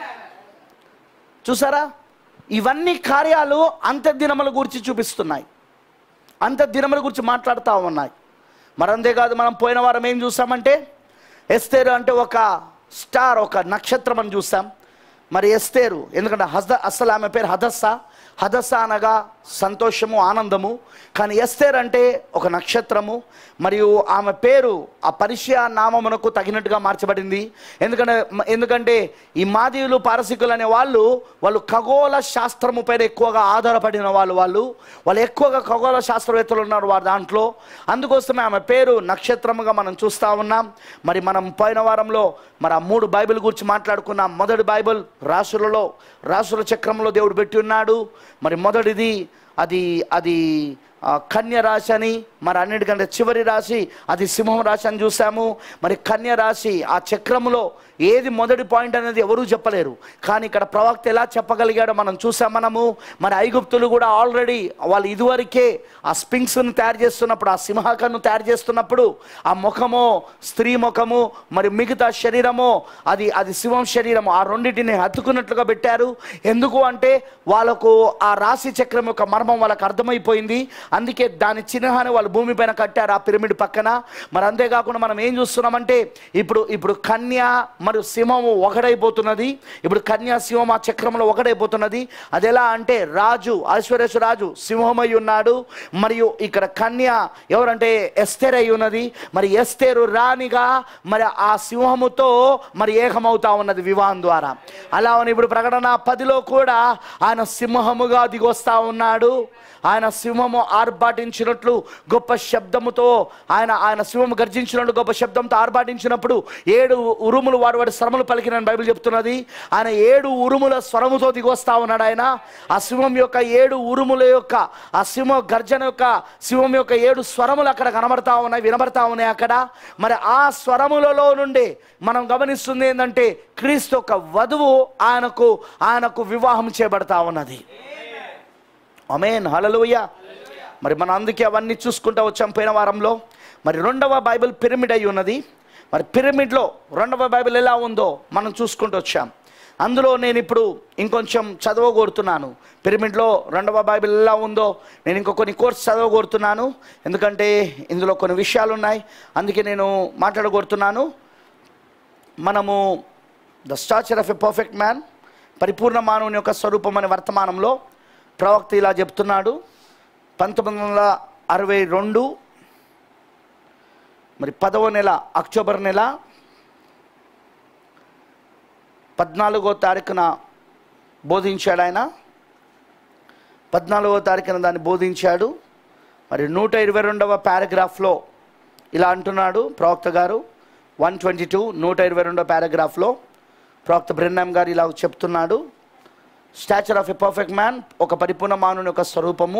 చూసారా ఇవన్నీ కార్యాలు అంత్యదినముల గురించి చూపిస్తున్నాయి అంత్యదినముల గురించి మాట్లాడుతూ ఉన్నాయి మరి అంతేకాదు మనం పోయిన వారం ఏం చూసామంటే ఎస్తేరు అంటే ఒక స్టార్ ఒక నక్షత్రం అని చూసాం మరి ఎస్తేరు ఎందుకంటే హజ అసలు ఆమె పేరు హదస్స హదస్స అనగా సంతోషము ఆనందము కానీ ఎస్తేర్ అంటే ఒక నక్షత్రము మరియు ఆమె పేరు ఆ పరిచయ నామమునకు తగినట్టుగా మార్చబడింది ఎందుకంటే ఎందుకంటే ఈ మాదీయులు పారసికులు అనే వాళ్ళు వాళ్ళు ఖగోళ శాస్త్రము పైన ఎక్కువగా ఆధారపడిన వాళ్ళు వాళ్ళు వాళ్ళు ఎక్కువగా ఖగోళ శాస్త్రవేత్తలు ఉన్నారు వారి దాంట్లో అందుకోసమే ఆమె పేరు నక్షత్రముగా మనం చూస్తూ ఉన్నాం మరి మనం పోయిన వారంలో మరి ఆ మూడు బైబిల్ గురించి మాట్లాడుకున్నాం మొదటి బైబిల్ రాసులలో రాసుల చక్రంలో దేవుడు పెట్టి ఉన్నాడు మరి మొదటిది అది అది ఆ, కన్య రాశి అని మరి అన్నిటికంటే చివరి రాశి అది సింహం రాశి అని చూసాము మరి కన్య రాశి ఆ చక్రములో ఏది మొదటి పాయింట్ అనేది ఎవరూ చెప్పలేరు కానీ ఇక్కడ ప్రవక్త ఎలా చెప్పగలిగాడో మనం చూసాం మనము మరి ఐగుప్తులు కూడా ఆల్రెడీ వాళ్ళు ఇదివరకే ఆ స్పింక్స్ను తయారు చేస్తున్నప్పుడు ఆ సింహాకను తయారు చేస్తున్నప్పుడు ఆ ముఖము స్త్రీ ముఖము మరి మిగతా శరీరము అది అది శివం శరీరము ఆ రెండింటిని హత్తుకున్నట్లుగా పెట్టారు ఎందుకు అంటే వాళ్ళకు ఆ రాశి చక్రం యొక్క మర్మం వాళ్ళకి అర్థమైపోయింది అందుకే దాని చిహ్నాన్ని వాళ్ళు భూమిపైన కట్టారు ఆ పిరమిడ్ పక్కన మరి అంతేకాకుండా మనం ఏం చూస్తున్నామంటే ఇప్పుడు ఇప్పుడు కన్య మరియు సింహము ఒకడైపోతున్నది ఇప్పుడు కన్య సింహం ఆ చక్రంలో ఒకడైపోతున్నది అది ఎలా అంటే రాజు ఐశ్వర్యసు రాజు సింహమై ఉన్నాడు మరియు ఇక్కడ కన్య ఎవరంటే ఎస్తేర్ అయి ఉన్నది మరి ఎస్తేరు రాణిగా మరి ఆ సింహముతో మరి ఏకమవుతా ఉన్నది వివాహం ద్వారా అలా అని ఇప్పుడు ప్రకటన పదిలో కూడా ఆయన సింహముగా దిగొస్తా ఉన్నాడు ఆయన సింహము ఆర్భాటించినట్లు గొప్ప శబ్దముతో ఆయన ఆయన సింహము గర్జించినట్లు గొప్ప శబ్దంతో ఆర్భాటించినప్పుడు ఏడు ఉరుములు వాడు వాడి స్వరములు పలికిన బైబిల్ చెప్తున్నది ఆయన ఏడు ఉరుముల స్వరముతో దిగొస్తా ఉన్నాడు ఆయన ఆ సింహం యొక్క ఏడు ఉరుముల యొక్క ఆ సింహ గర్జన యొక్క సింహం యొక్క ఏడు స్వరములు అక్కడ కనబడతా ఉన్నాయి వినబడతా ఉన్నాయి అక్కడ మరి ఆ స్వరములలో నుండి మనం గమనిస్తుంది ఏంటంటే క్రీస్తు యొక్క వధువు ఆయనకు ఆయనకు వివాహం చేయబడతా ఉన్నది అమేన్ హలలుయ మరి మనం అందుకే అవన్నీ చూసుకుంటూ వచ్చాం పోయిన వారంలో మరి రెండవ బైబిల్ పిరమిడ్ అయి ఉన్నది మరి పిరమిడ్లో రెండవ బైబిల్ ఎలా ఉందో మనం చూసుకుంటూ వచ్చాం అందులో నేను ఇప్పుడు ఇంకొంచెం చదవగోరుతున్నాను పిరమిడ్లో రెండవ బైబిల్ ఎలా ఉందో నేను ఇంకో కొన్ని కోర్స్ చదవగోరుతున్నాను ఎందుకంటే ఇందులో కొన్ని విషయాలు ఉన్నాయి అందుకే నేను మాట్లాడగోరుతున్నాను మనము the stature of a perfect man పరిపూర్ణ మానవుని యొక్క స్వరూపం అనే వర్తమానంలో ప్రవక్త ఇలా చెప్తున్నాడు పంతొమ్మిది వందల అరవై రెండు మరి పదవ నెల అక్టోబర్ నెల పద్నాలుగో తారీఖున బోధించాడు ఆయన పద్నాలుగో తారీఖున దాన్ని బోధించాడు మరి నూట ఇరవై రెండవ పారాగ్రాఫ్లో ఇలా అంటున్నాడు ప్రవక్త గారు వన్ ట్వంటీ టూ నూట ఇరవై రెండవ పారాగ్రాఫ్లో ప్రవక్త బ్రెన్నాం గారు ఇలా చెప్తున్నాడు stature of a perfect man ఒక పరిపూర్ణ మానవుని యొక్క స్వరూపము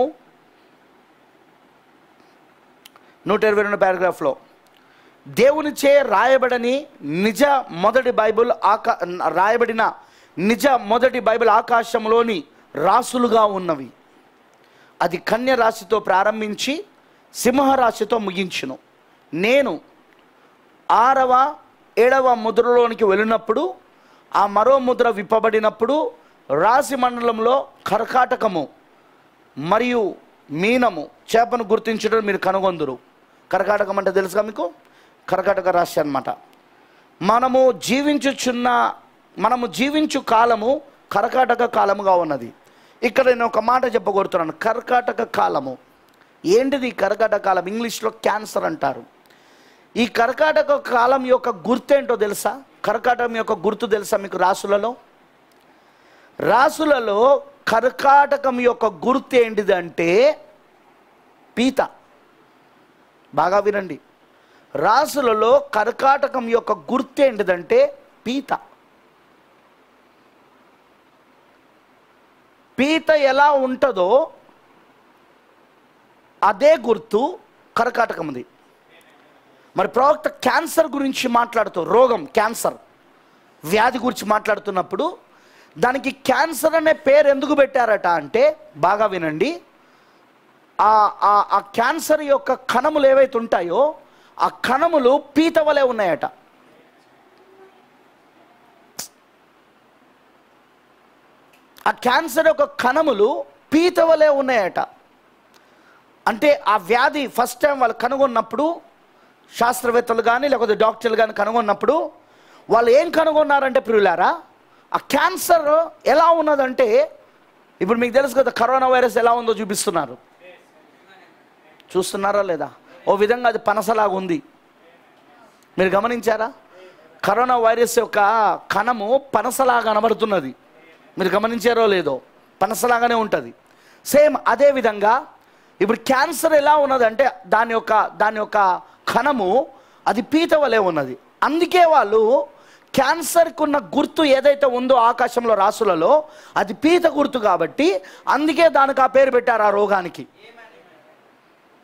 నూట ఇరవై రెండు పారాగ్రాఫ్లో దేవునిచే రాయబడని నిజ మొదటి బైబిల్ ఆకా రాయబడిన నిజ మొదటి బైబిల్ ఆకాశంలోని రాసులుగా ఉన్నవి అది కన్య రాశితో ప్రారంభించి సింహ రాశితో ముగించును నేను ఆరవ ఏడవ ముద్రలోనికి వెళ్ళినప్పుడు ఆ మరో ముద్ర విప్పబడినప్పుడు రాశి మండలంలో కర్కాటకము మరియు మీనము చేపను గుర్తించడం మీరు కనుగొందురు కర్కాటకం అంటే తెలుసుగా మీకు కర్కాటక రాశి అన్నమాట మనము జీవించుచున్న మనము జీవించు కాలము కర్కాటక కాలముగా ఉన్నది ఇక్కడ నేను ఒక మాట చెప్పగొడుతున్నాను కర్కాటక కాలము ఏంటిది ఈ కర్కాటక కాలం ఇంగ్లీష్లో క్యాన్సర్ అంటారు ఈ కర్కాటక కాలం యొక్క గుర్తు ఏంటో తెలుసా కర్కాటకం యొక్క గుర్తు తెలుసా మీకు రాసులలో రాసులలో కర్కాటకం యొక్క గుర్తు ఏంటిదంటే పీత బాగా వినండి రాసులలో కర్కాటకం యొక్క గుర్తు ఏంటిదంటే పీత పీత ఎలా ఉంటుందో అదే గుర్తు కర్కాటకంది మరి ప్రవక్త క్యాన్సర్ గురించి మాట్లాడుతూ రోగం క్యాన్సర్ వ్యాధి గురించి మాట్లాడుతున్నప్పుడు దానికి క్యాన్సర్ అనే పేరు ఎందుకు పెట్టారట అంటే బాగా వినండి ఆ ఆ- ఆ క్యాన్సర్ యొక్క కణములు ఏవైతే ఉంటాయో ఆ కణములు పీత వలె ఉన్నాయట ఆ క్యాన్సర్ యొక్క కణములు పీత వలె ఉన్నాయట అంటే ఆ వ్యాధి ఫస్ట్ టైం వాళ్ళు కనుగొన్నప్పుడు శాస్త్రవేత్తలు కానీ లేకపోతే డాక్టర్లు కానీ కనుగొన్నప్పుడు వాళ్ళు ఏం కనుగొన్నారంటే ప్రియులారా ఆ క్యాన్సర్ ఎలా ఉన్నదంటే ఇప్పుడు మీకు తెలుసు కదా కరోనా వైరస్ ఎలా ఉందో చూపిస్తున్నారు చూస్తున్నారా లేదా ఓ విధంగా అది పనసలాగా ఉంది మీరు గమనించారా కరోనా వైరస్ యొక్క కణము పనసలాగా కనబడుతున్నది మీరు గమనించారో లేదో పనసలాగానే ఉంటుంది సేమ్ అదే విధంగా ఇప్పుడు క్యాన్సర్ ఎలా ఉన్నదంటే దాని యొక్క దాని యొక్క కణము అది పీత వలె ఉన్నది అందుకే వాళ్ళు క్యాన్సర్కి ఉన్న గుర్తు ఏదైతే ఉందో ఆకాశంలో రాసులలో అది పీత గుర్తు కాబట్టి అందుకే దానికి ఆ పేరు పెట్టారు ఆ రోగానికి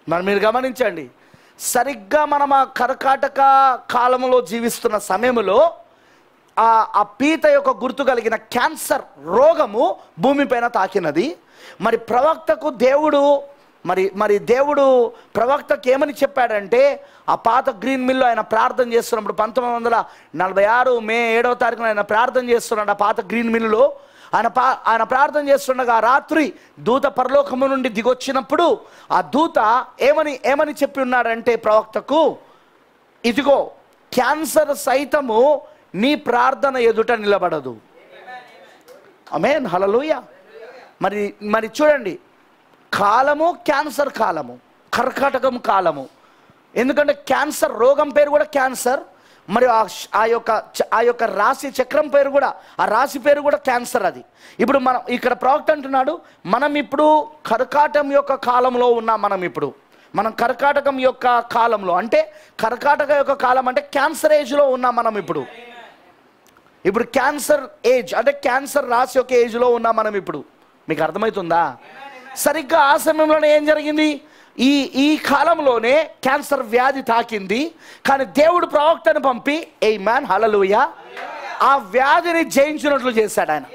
మరి మీరు గమనించండి సరిగ్గా మనం ఆ కర్కాటక కాలంలో జీవిస్తున్న సమయంలో ఆ ఆ పీత యొక్క గుర్తు కలిగిన క్యాన్సర్ రోగము భూమిపైన తాకినది మరి ప్రవక్తకు దేవుడు మరి మరి దేవుడు ప్రవక్తకు ఏమని చెప్పాడంటే ఆ పాత గ్రీన్ మిల్లో ఆయన ప్రార్థన చేస్తున్నప్పుడు పంతొమ్మిది వందల నలభై ఆరు మే ఏడవ తారీఖున ఆయన ప్రార్థన చేస్తున్నాడు ఆ పాత గ్రీన్ మిల్లులో ఆయన పా ఆయన ప్రార్థన చేస్తుండగా ఆ రాత్రి దూత పరలోకము నుండి దిగొచ్చినప్పుడు ఆ దూత ఏమని ఏమని చెప్పి ఉన్నాడంటే ప్రవక్తకు ఇదిగో క్యాన్సర్ సైతము నీ ప్రార్థన ఎదుట నిలబడదు అమేన్ హలలుయ మరి మరి చూడండి కాలము క్యాన్సర్ కాలము కర్కాటకం కాలము ఎందుకంటే క్యాన్సర్ రోగం పేరు కూడా క్యాన్సర్ మరి ఆ శ్- ఆ యొక్క చ- ఆ యొక్క రాశి చక్రం పేరు కూడా ఆ రాశి పేరు కూడా క్యాన్సర్ అది ఇప్పుడు మనం ఇక్కడ ప్రవక్త అంటున్నాడు మనం ఇప్పుడు కర్కాటం యొక్క కాలంలో ఉన్నాం మనం ఇప్పుడు మనం కర్కాటకం యొక్క కాలంలో అంటే కర్కాటక యొక్క కాలం అంటే క్యాన్సర్ ఏజ్లో ఉన్నాం మనం ఇప్పుడు ఇప్పుడు క్యాన్సర్ ఏజ్ అంటే క్యాన్సర్ రాశి యొక్క ఏజ్లో ఉన్నాం మనం ఇప్పుడు మీకు అర్థమవుతుందా సరిగ్గా ఆ సమయంలోనే ఏం జరిగింది ఈ ఈ కాలంలోనే క్యాన్సర్ వ్యాధి తాకింది కానీ దేవుడు ప్రవక్తను పంపి ఏ మ్యాన్ హలలుయ ఆ వ్యాధిని జయించినట్లు చేశాడు ఆయన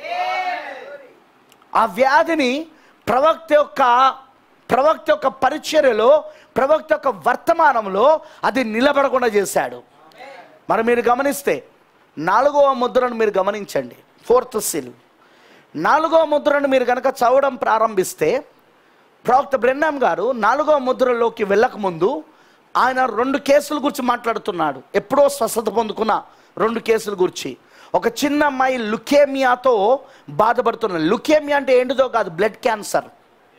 ఆ వ్యాధిని ప్రవక్త యొక్క ప్రవక్త యొక్క పరిచర్యలో ప్రవక్త యొక్క వర్తమానంలో అది నిలబడకుండా చేశాడు మరి మీరు గమనిస్తే నాలుగవ ముద్రను మీరు గమనించండి ఫోర్త్ సిల్ నాలుగవ ముద్రను మీరు కనుక చదవడం ప్రారంభిస్తే ప్రవక్త బ్రెన్నాం గారు నాలుగవ ముద్రలోకి వెళ్ళకముందు ఆయన రెండు కేసుల గురించి మాట్లాడుతున్నాడు ఎప్పుడో స్వస్థత పొందుకున్న రెండు కేసుల గురించి ఒక చిన్న అమ్మాయి లుకేమియాతో బాధపడుతున్నది లుకేమియా అంటే ఏంటిదో కాదు బ్లడ్ క్యాన్సర్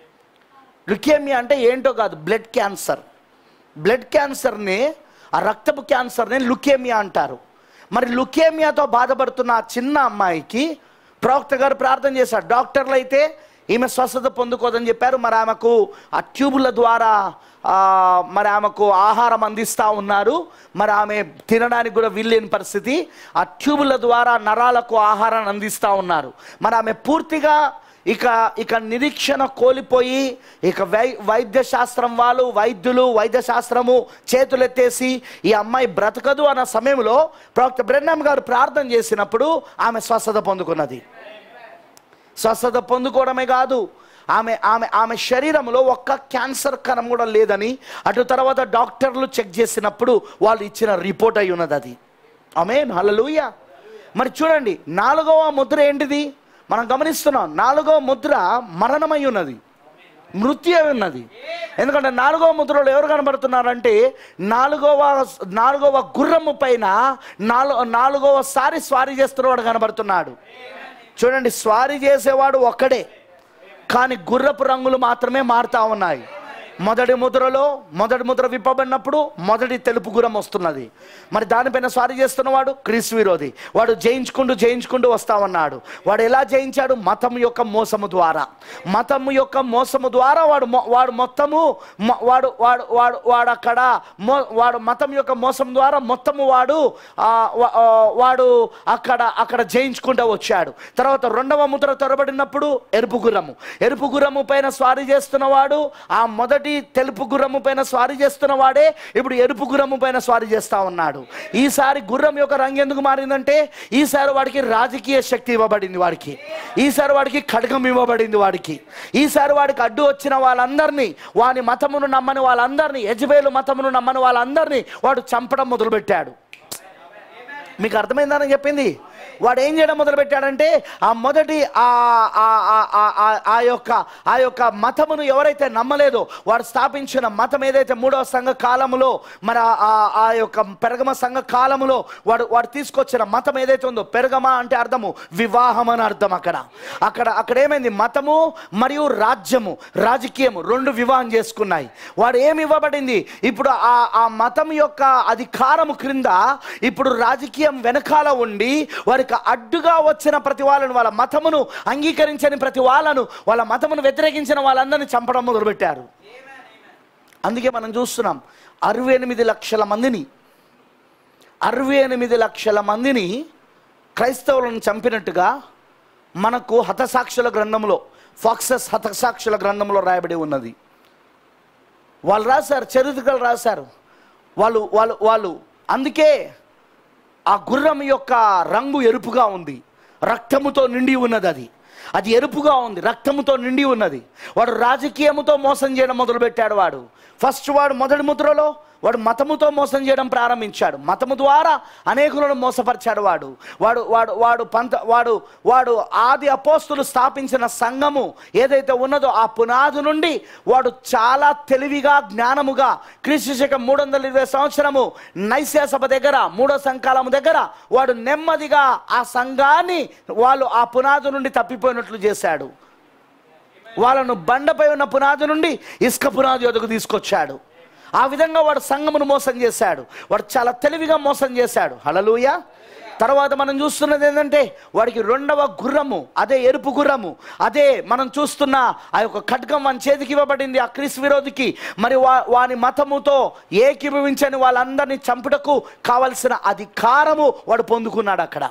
లుకేమియా అంటే ఏంటో కాదు బ్లడ్ క్యాన్సర్ బ్లడ్ క్యాన్సర్ని ఆ రక్తపు క్యాన్సర్ని లుకేమియా అంటారు మరి లుకేమియాతో బాధపడుతున్న ఆ చిన్న అమ్మాయికి ప్రవక్త గారు ప్రార్థన చేశారు డాక్టర్లు అయితే ఈమె స్వస్థత పొందుకోదని చెప్పారు మరి ఆమెకు ఆ ట్యూబుల ద్వారా ఆ, మరి ఆమెకు ఆహారం అందిస్తూ ఉన్నారు మరి ఆమె తినడానికి కూడా వీల్లేని పరిస్థితి ఆ ట్యూబుల ద్వారా నరాలకు ఆహారాన్ని అందిస్తూ ఉన్నారు మరి ఆమె పూర్తిగా ఇక ఇక నిరీక్షణ కోల్పోయి ఇక వై వైద్య శాస్త్రం వాళ్ళు వైద్యులు వైద్య శాస్త్రము చేతులెత్తేసి ఈ అమ్మాయి బ్రతకదు అన్న సమయంలో ప్రవక్త బ్రెన్నం గారు ప్రార్థన చేసినప్పుడు ఆమె స్వస్థత పొందుకున్నది స్వస్థత పొందుకోవడమే కాదు ఆమె ఆమె ఆమె శరీరంలో ఒక్క క్యాన్సర్ కణం కూడా లేదని అటు తర్వాత డాక్టర్లు చెక్ చేసినప్పుడు వాళ్ళు ఇచ్చిన రిపోర్ట్ అయి ఉన్నది అది ఆమె హల్లెలూయా మరి చూడండి నాలుగవ ముద్ర ఏంటిది మనం గమనిస్తున్నాం నాలుగవ ముద్ర మరణమై ఉన్నది మృత్యు అయి ఉన్నది ఎందుకంటే నాలుగవ ముద్రలో ఎవరు కనబడుతున్నారంటే నాలుగవ నాలుగవ గుర్రము పైన నాలుగో నాలుగవ సారి స్వారీ చేస్తున్నవాడు కనబడుతున్నాడు చూడండి స్వారీ చేసేవాడు ఒక్కడే కానీ గుర్రపు రంగులు మాత్రమే మారుతా ఉన్నాయి మొదటి ముద్రలో మొదటి ముద్ర విప్పబడినప్పుడు మొదటి తెలుపు గుర్రం వస్తున్నది మరి దానిపైన స్వారీ చేస్తున్నవాడు క్రీస్తు విరోధి వాడు జయించుకుంటూ జయించుకుంటూ వస్తా ఉన్నాడు వాడు ఎలా జయించాడు మతం యొక్క మోసము ద్వారా మతము యొక్క మోసము ద్వారా వాడు మొ- వాడు మొత్తము మొ- వాడు వాడు వాడు వాడు అక్కడ మో వాడు మతం యొక్క మోసం ద్వారా మొత్తము వాడు ఆ, వా- ఆ, వాడు అక్కడ అక్కడ జయించుకుంటూ వచ్చాడు తర్వాత రెండవ ముద్ర తొరబడినప్పుడు ఎరుపు గుర్రము ఎరుపు గుర్రము పైన స్వారీ చేస్తున్నవాడు ఆ మొదటి తెలుపు గుర్రము పైన స్వారీ చేస్తున్న వాడే ఇప్పుడు ఎరుపు గుర్రము పైన స్వారీ చేస్తా ఉన్నాడు ఈసారి గుర్రం యొక్క రంగు ఎందుకు మారిందంటే ఈసారి వాడికి రాజకీయ శక్తి ఇవ్వబడింది వాడికి ఈసారి వాడికి ఖడ్గం ఇవ్వబడింది వాడికి ఈసారి వాడికి అడ్డు వచ్చిన వాళ్ళందరినీ వాని మతమును నమ్మని వాళ్ళందరినీ యజ్బేలు మతమును నమ్మని వాళ్ళందరినీ వాడు చంపడం మొదలుపెట్టాడు మీకు అర్థమైందని చెప్పింది వాడు ఏం చేయడం మొదలుపెట్టాడంటే ఆ మొదటి ఆ ఆ ఆ- ఆ- ఆ- ఆ యొక్క ఆ యొక్క మతమును ఎవరైతే నమ్మలేదో వాడు స్థాపించిన మతం ఏదైతే మూడవ సంఘ కాలములో మరి ఆ- ఆ- ఆ యొక్క పెరగమ సంఘ కాలములో వాడు వాడు తీసుకొచ్చిన మతం ఏదైతే ఉందో పెరగమ అంటే అర్థము వివాహం అని అర్థం అక్కడ అక్కడ అక్కడ ఏమైంది మతము మరియు రాజ్యము రాజకీయము రెండు వివాహం చేసుకున్నాయి వాడు ఏమి ఇవ్వబడింది ఇప్పుడు ఆ ఆ మతం యొక్క అధికారము క్రింద ఇప్పుడు రాజకీయం వెనకాల ఉండి వారికి అడ్డుగా వచ్చిన ప్రతి వాళ్ళను వాళ్ళ మతమును అంగీకరించని ప్రతి వాళ్ళను వాళ్ళ మతమును వ్యతిరేకించిన వాళ్ళందరినీ చంపడం మొదలుపెట్టారు అందుకే మనం చూస్తున్నాం అరవై ఎనిమిది లక్షల మందిని అరవై ఎనిమిది లక్షల మందిని క్రైస్తవులను చంపినట్టుగా మనకు హతసాక్షుల గ్రంథంలో ఫాక్సెస్ హతసాక్షుల గ్రంథంలో రాయబడి ఉన్నది వాళ్ళు రాశారు చరిత్రలు రాశారు వాళ్ళు వాళ్ళు వాళ్ళు అందుకే ఆ గుర్రం యొక్క రంగు ఎరుపుగా ఉంది రక్తముతో నిండి ఉన్నది అది అది ఎరుపుగా ఉంది రక్తముతో నిండి ఉన్నది వాడు రాజకీయముతో మోసం చేయడం మొదలుపెట్టాడు వాడు ఫస్ట్ వాడు మొదటి ముద్రలో వాడు మతముతో మోసం చేయడం ప్రారంభించాడు మతము ద్వారా అనేకులను మోసపరిచాడు వాడు వాడు వాడు వాడు పంత వాడు వాడు ఆది అపోస్తులు స్థాపించిన సంఘము ఏదైతే ఉన్నదో ఆ పునాది నుండి వాడు చాలా తెలివిగా జ్ఞానముగా క్రీస్తు శకం మూడు వందల ఇరవై సంవత్సరము నైస్య సభ దగ్గర మూడో సంకాలము దగ్గర వాడు నెమ్మదిగా ఆ సంఘాన్ని వాళ్ళు ఆ పునాది నుండి తప్పిపోయినట్లు చేశాడు వాళ్ళను బండపై ఉన్న పునాది నుండి ఇసుక పునాది వద్దకు తీసుకొచ్చాడు ఆ విధంగా వాడు సంఘమును మోసం చేశాడు వాడు చాలా తెలివిగా మోసం చేశాడు హలలుయ తర్వాత మనం చూస్తున్నది ఏంటంటే వాడికి రెండవ గుర్రము అదే ఎరుపు గుర్రము అదే మనం చూస్తున్న ఆ యొక్క ఖడ్గం వాని చేతికి ఇవ్వబడింది ఆ క్రీస్తు విరోధికి మరి వా వాని మతముతో ఏకీభవించని వాళ్ళందరినీ చంపుటకు కావలసిన అధికారము వాడు పొందుకున్నాడు అక్కడ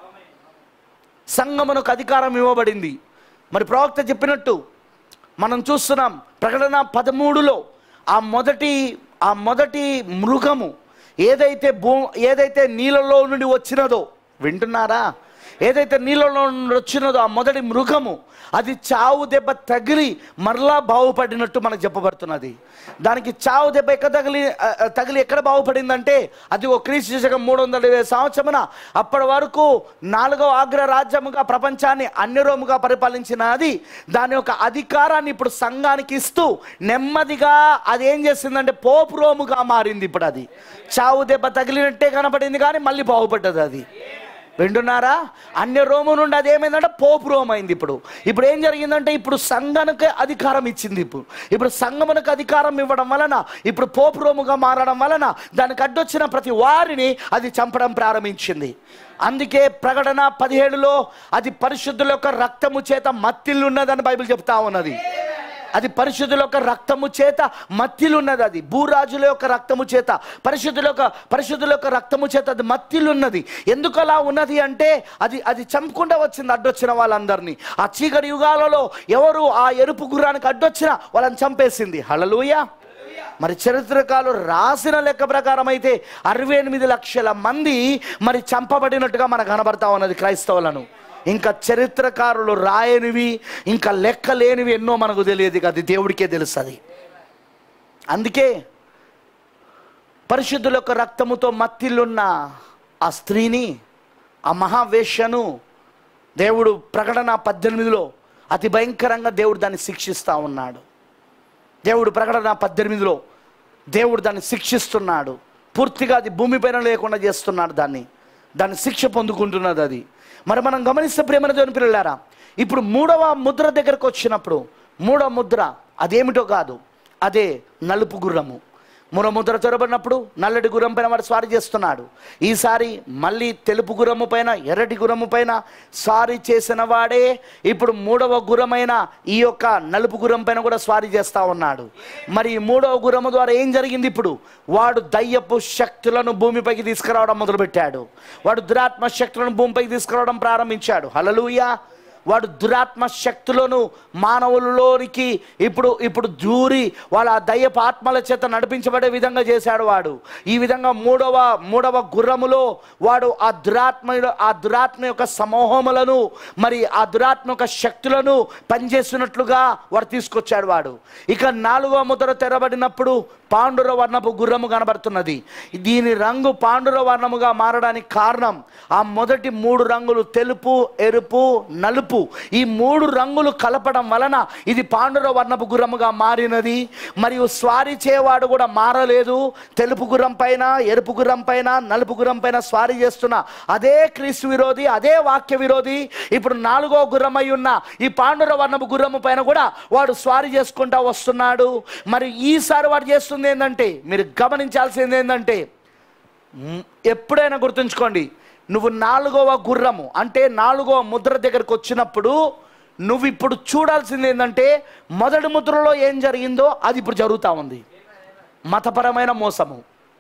సంఘమునకు అధికారం ఇవ్వబడింది మరి ప్రవక్త చెప్పినట్టు మనం చూస్తున్నాం ప్రకటన పదమూడులో ఆ మొదటి ఆ మొదటి మృగము ఏదైతే భూ ఏదైతే నీళ్ళలో నుండి వచ్చినదో వింటున్నారా ఏదైతే నీళ్ళలో నుండి వచ్చినదో ఆ మొదటి మృగము అది చావు దెబ్బ తగిలి మరలా బాగుపడినట్టు మనకు చెప్పబడుతున్నది దానికి చావు దెబ్బ ఎక్కడ తగిలి ఆ, ఆ, తగిలి ఎక్కడ బాగుపడిందంటే అది ఒక క్రీస్తు శకం మూడు వందల ఇరవై సంవత్సరమున అప్పటి వరకు నాలుగవ ఆగ్ర రాజ్యముగా ప్రపంచాన్ని అన్యరోముగా పరిపాలించిన అది దాని యొక్క అధికారాన్ని ఇప్పుడు సంఘానికి ఇస్తూ నెమ్మదిగా అది ఏం చేసిందంటే పోపు రోముగా మారింది ఇప్పుడు అది చావు దెబ్బ తగిలినట్టే కనపడింది కానీ మళ్ళీ బాగుపడ్డది అది వింటున్నారా అన్య రోము నుండి అది ఏమైందంటే పోపు రోమ్ అయింది ఇప్పుడు ఇప్పుడు ఏం జరిగిందంటే ఇప్పుడు సంఘానికి అధికారం ఇచ్చింది ఇప్పుడు ఇప్పుడు సంఘమునకు అధికారం ఇవ్వడం వలన ఇప్పుడు పోపు రోముగా మారడం వలన దానికి అడ్డొచ్చిన ప్రతి వారిని అది చంపడం ప్రారంభించింది అందుకే ప్రకటన పదిహేడులో అది పరిశుద్ధుల యొక్క రక్తము చేత మత్తిల్లున్నదని బైబిల్ చెప్తా ఉన్నది అది పరిశుద్ధుల యొక్క రక్తము చేత మత్తిలున్నది అది భూరాజుల యొక్క రక్తము చేత పరిశుద్ధుల యొక్క పరిశుద్ధుల యొక్క రక్తము చేత అది మత్తిలున్నది ఎందుకు అలా ఉన్నది అంటే అది అది చంపుకుండా వచ్చింది అడ్డొచ్చిన వాళ్ళందరినీ ఆ చీకటి యుగాలలో ఎవరు ఆ ఎరుపు గుర్రానికి అడ్డొచ్చినా వాళ్ళని చంపేసింది హలలుయ మరి చరిత్రకాలు రాసిన లెక్క ప్రకారం అయితే అరవై ఎనిమిది లక్షల మంది మరి చంపబడినట్టుగా మనకు కనబడతా ఉన్నది క్రైస్తవులను ఇంకా చరిత్రకారులు రాయనివి ఇంకా లెక్క లేనివి ఎన్నో మనకు తెలియదు ఇక అది దేవుడికే తెలుస్తుంది అందుకే పరిశుద్ధుల యొక్క రక్తముతో మత్తిల్లున్న ఆ స్త్రీని ఆ మహావేశ్యను దేవుడు ప్రకటన పద్దెనిమిదిలో అతి భయంకరంగా దేవుడు దాన్ని శిక్షిస్తూ ఉన్నాడు దేవుడు ప్రకటన పద్దెనిమిదిలో దేవుడు దాన్ని శిక్షిస్తున్నాడు పూర్తిగా అది భూమిపైన లేకుండా చేస్తున్నాడు దాన్ని దాన్ని శిక్ష పొందుకుంటున్నది అది మరి మనం గమనిస్తే ప్రేమన దేవుని పిల్లలారా ఇప్పుడు మూడవ ముద్ర దగ్గరకు వచ్చినప్పుడు మూడవ ముద్ర అదేమిటో కాదు అదే నలుపు గుర్రము మూడో ముద్ర తెరబడినప్పుడు నల్లటి గుర్రం పైన వాడు స్వారీ చేస్తున్నాడు ఈసారి మళ్ళీ తెలుపు గుర్రము పైన ఎర్రటి గుర్రము పైన స్వారీ చేసిన వాడే ఇప్పుడు మూడవ గుర్రమైన ఈ యొక్క నలుపు గుర్రం పైన కూడా స్వారీ చేస్తా ఉన్నాడు మరి ఈ మూడవ గుర్రము ద్వారా ఏం జరిగింది ఇప్పుడు వాడు దయ్యపు శక్తులను భూమిపైకి తీసుకురావడం మొదలుపెట్టాడు వాడు దురాత్మ శక్తులను భూమిపైకి తీసుకురావడం ప్రారంభించాడు హలలుయా వాడు దురాత్మ శక్తులను మానవులలోనికి ఇప్పుడు ఇప్పుడు దూరి వాళ్ళ ఆ దయ్యపు ఆత్మల చేత నడిపించబడే విధంగా చేశాడు వాడు ఈ విధంగా మూడవ మూడవ గుర్రములో వాడు ఆ దురాత్మ ఆ దురాత్మ యొక్క సమూహములను మరి ఆ దురాత్మ యొక్క శక్తులను పనిచేస్తున్నట్లుగా వాడు తీసుకొచ్చాడు వాడు ఇక నాలుగవ ముద్ర తెరబడినప్పుడు పాండుర వర్ణపు గుర్రము కనబడుతున్నది దీని రంగు పాండుర వర్ణముగా మారడానికి కారణం ఆ మొదటి మూడు రంగులు తెలుపు ఎరుపు నలుపు ఈ మూడు రంగులు కలపడం వలన ఇది పాండుర వర్ణపు గుర్రముగా మారినది మరియు స్వారీ చేయవాడు కూడా మారలేదు తెలుపు గుర్రం పైన ఎరుపు గుర్రం పైన నలుపు గుర్రం పైన స్వారీ చేస్తున్న అదే క్రీస్తు విరోధి అదే వాక్య విరోధి ఇప్పుడు నాలుగో గుర్రం అయి ఉన్న ఈ పాండుర వర్ణపు గుర్రము పైన కూడా వాడు స్వారీ చేసుకుంటా వస్తున్నాడు మరి ఈసారి వాడు చేస్తుంది ఏంటంటే మీరు గమనించాల్సింది ఏంటంటే మ్, ఎప్పుడైనా గుర్తుంచుకోండి నువ్వు నాలుగవ గుర్రము అంటే నాలుగవ ముద్ర దగ్గరకు వచ్చినప్పుడు నువ్వు ఇప్పుడు చూడాల్సింది ఏంటంటే మొదటి ముద్రలో ఏం జరిగిందో అది ఇప్పుడు జరుగుతూ ఉంది మతపరమైన మోసము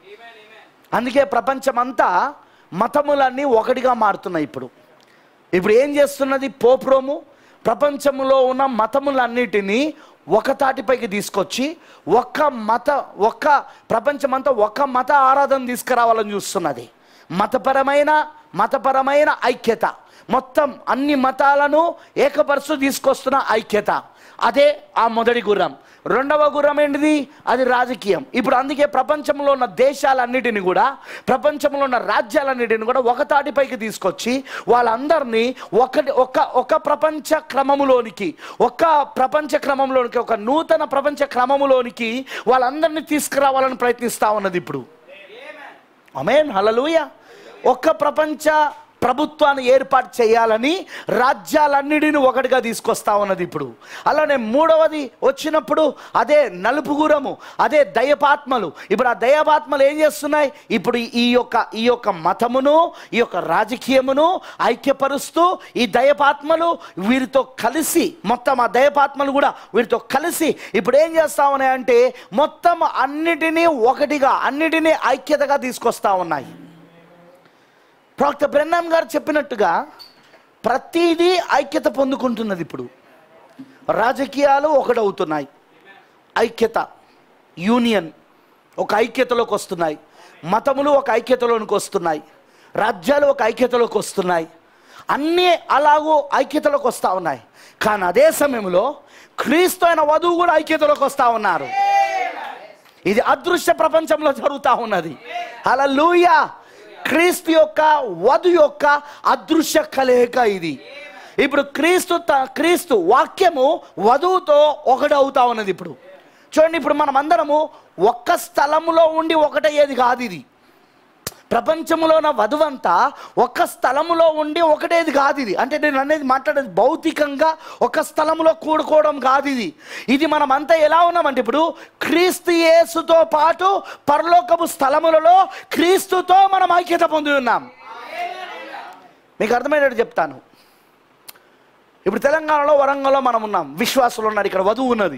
అందుకే ప్రపంచమంతా మతములన్నీ ఒకటిగా మారుతున్నాయి ఇప్పుడు ఇప్పుడు ఏం చేస్తున్నది పోప్రోము ప్రపంచంలో ఉన్న మతములన్నిటినీ ఒక తాటిపైకి తీసుకొచ్చి ఒక్క మత ఒక్క ప్రపంచమంతా ఒక్క మత ఆరాధన తీసుకురావాలని చూస్తున్నది మతపరమైన మతపరమైన ఐక్యత మొత్తం అన్ని మతాలను ఏకపరుస్తూ తీసుకొస్తున్న ఐక్యత అదే ఆ మొదటి గుర్రం రెండవ గుర్రం ఏంటిది అది రాజకీయం ఇప్పుడు అందుకే ప్రపంచంలో ఉన్న దేశాలన్నిటిని కూడా ప్రపంచంలో ఉన్న రాజ్యాలన్నిటిని కూడా ఒక తాటిపైకి తీసుకొచ్చి వాళ్ళందరినీ ఒకటి ఒక ఒక ప్రపంచ క్రమములోనికి ఒక ప్రపంచ క్రమంలోనికి ఒక నూతన ప్రపంచ క్రమములోనికి వాళ్ళందరినీ తీసుకురావాలని ప్రయత్నిస్తా ఉన్నది ఇప్పుడు అమేన్ హలలుయ ఒక్క ప్రపంచ ప్రభుత్వాన్ని ఏర్పాటు చేయాలని రాజ్యాలన్నిటిని ఒకటిగా తీసుకొస్తా ఉన్నది ఇప్పుడు అలానే మూడవది వచ్చినప్పుడు అదే నలుపుగురము అదే దయపాత్మలు ఇప్పుడు ఆ దయపాత్మలు ఏం చేస్తున్నాయి ఇప్పుడు ఈ యొక్క ఈ యొక్క మతమును ఈ యొక్క రాజకీయమును ఐక్యపరుస్తూ ఈ దయపాత్మలు వీరితో కలిసి మొత్తం ఆ దయపాత్మలు కూడా వీరితో కలిసి ఇప్పుడు ఏం చేస్తా ఉన్నాయి అంటే మొత్తం అన్నిటినీ ఒకటిగా అన్నిటినీ ఐక్యతగా తీసుకొస్తా ఉన్నాయి ప్రవక్త బ్రెన్నాం గారు చెప్పినట్టుగా ప్రతిదీ ఐక్యత పొందుకుంటున్నది ఇప్పుడు రాజకీయాలు ఒకటవుతున్నాయి ఐక్యత యూనియన్ ఒక ఐక్యతలోకి వస్తున్నాయి మతములు ఒక ఐక్యతలోనికి వస్తున్నాయి రాజ్యాలు ఒక ఐక్యతలోకి వస్తున్నాయి అన్నీ అలాగూ ఐక్యతలోకి వస్తూ ఉన్నాయి కానీ అదే సమయంలో క్రీస్తు అయిన వధువు కూడా ఐక్యతలోకి వస్తూ ఉన్నారు ఇది అదృశ్య ప్రపంచంలో జరుగుతూ ఉన్నది అలా క్రీస్తు యొక్క వధు యొక్క అదృశ్య కలయిక ఇది ఇప్పుడు క్రీస్తు త- క్రీస్తు వాక్యము వధువుతో ఒకటవుతా ఉన్నది ఇప్పుడు చూడండి ఇప్పుడు మనం అందరము ఒక్క స్థలములో ఉండి ఒకటయ్యేది కాదు ఇది ప్రపంచంలో ఉన్న వధువంతా ఒక్క స్థలములో ఉండి ఒకటేది కాదు ఇది అంటే నేను అనేది మాట్లాడేది భౌతికంగా ఒక స్థలంలో కూడుకోవడం కాదు ఇది ఇది మనం అంతా ఎలా ఉన్నామంటే ఇప్పుడు క్రీస్తు యేసుతో పాటు పరలోకపు స్థలములలో క్రీస్తుతో మనం ఐక్యత పొంది ఉన్నాం మీకు అర్థమయ్యేటట్టు చెప్తాను ఇప్పుడు తెలంగాణలో వరంగల్లో మనం ఉన్నాం విశ్వాసులు ఉన్నారు ఇక్కడ వధువు ఉన్నది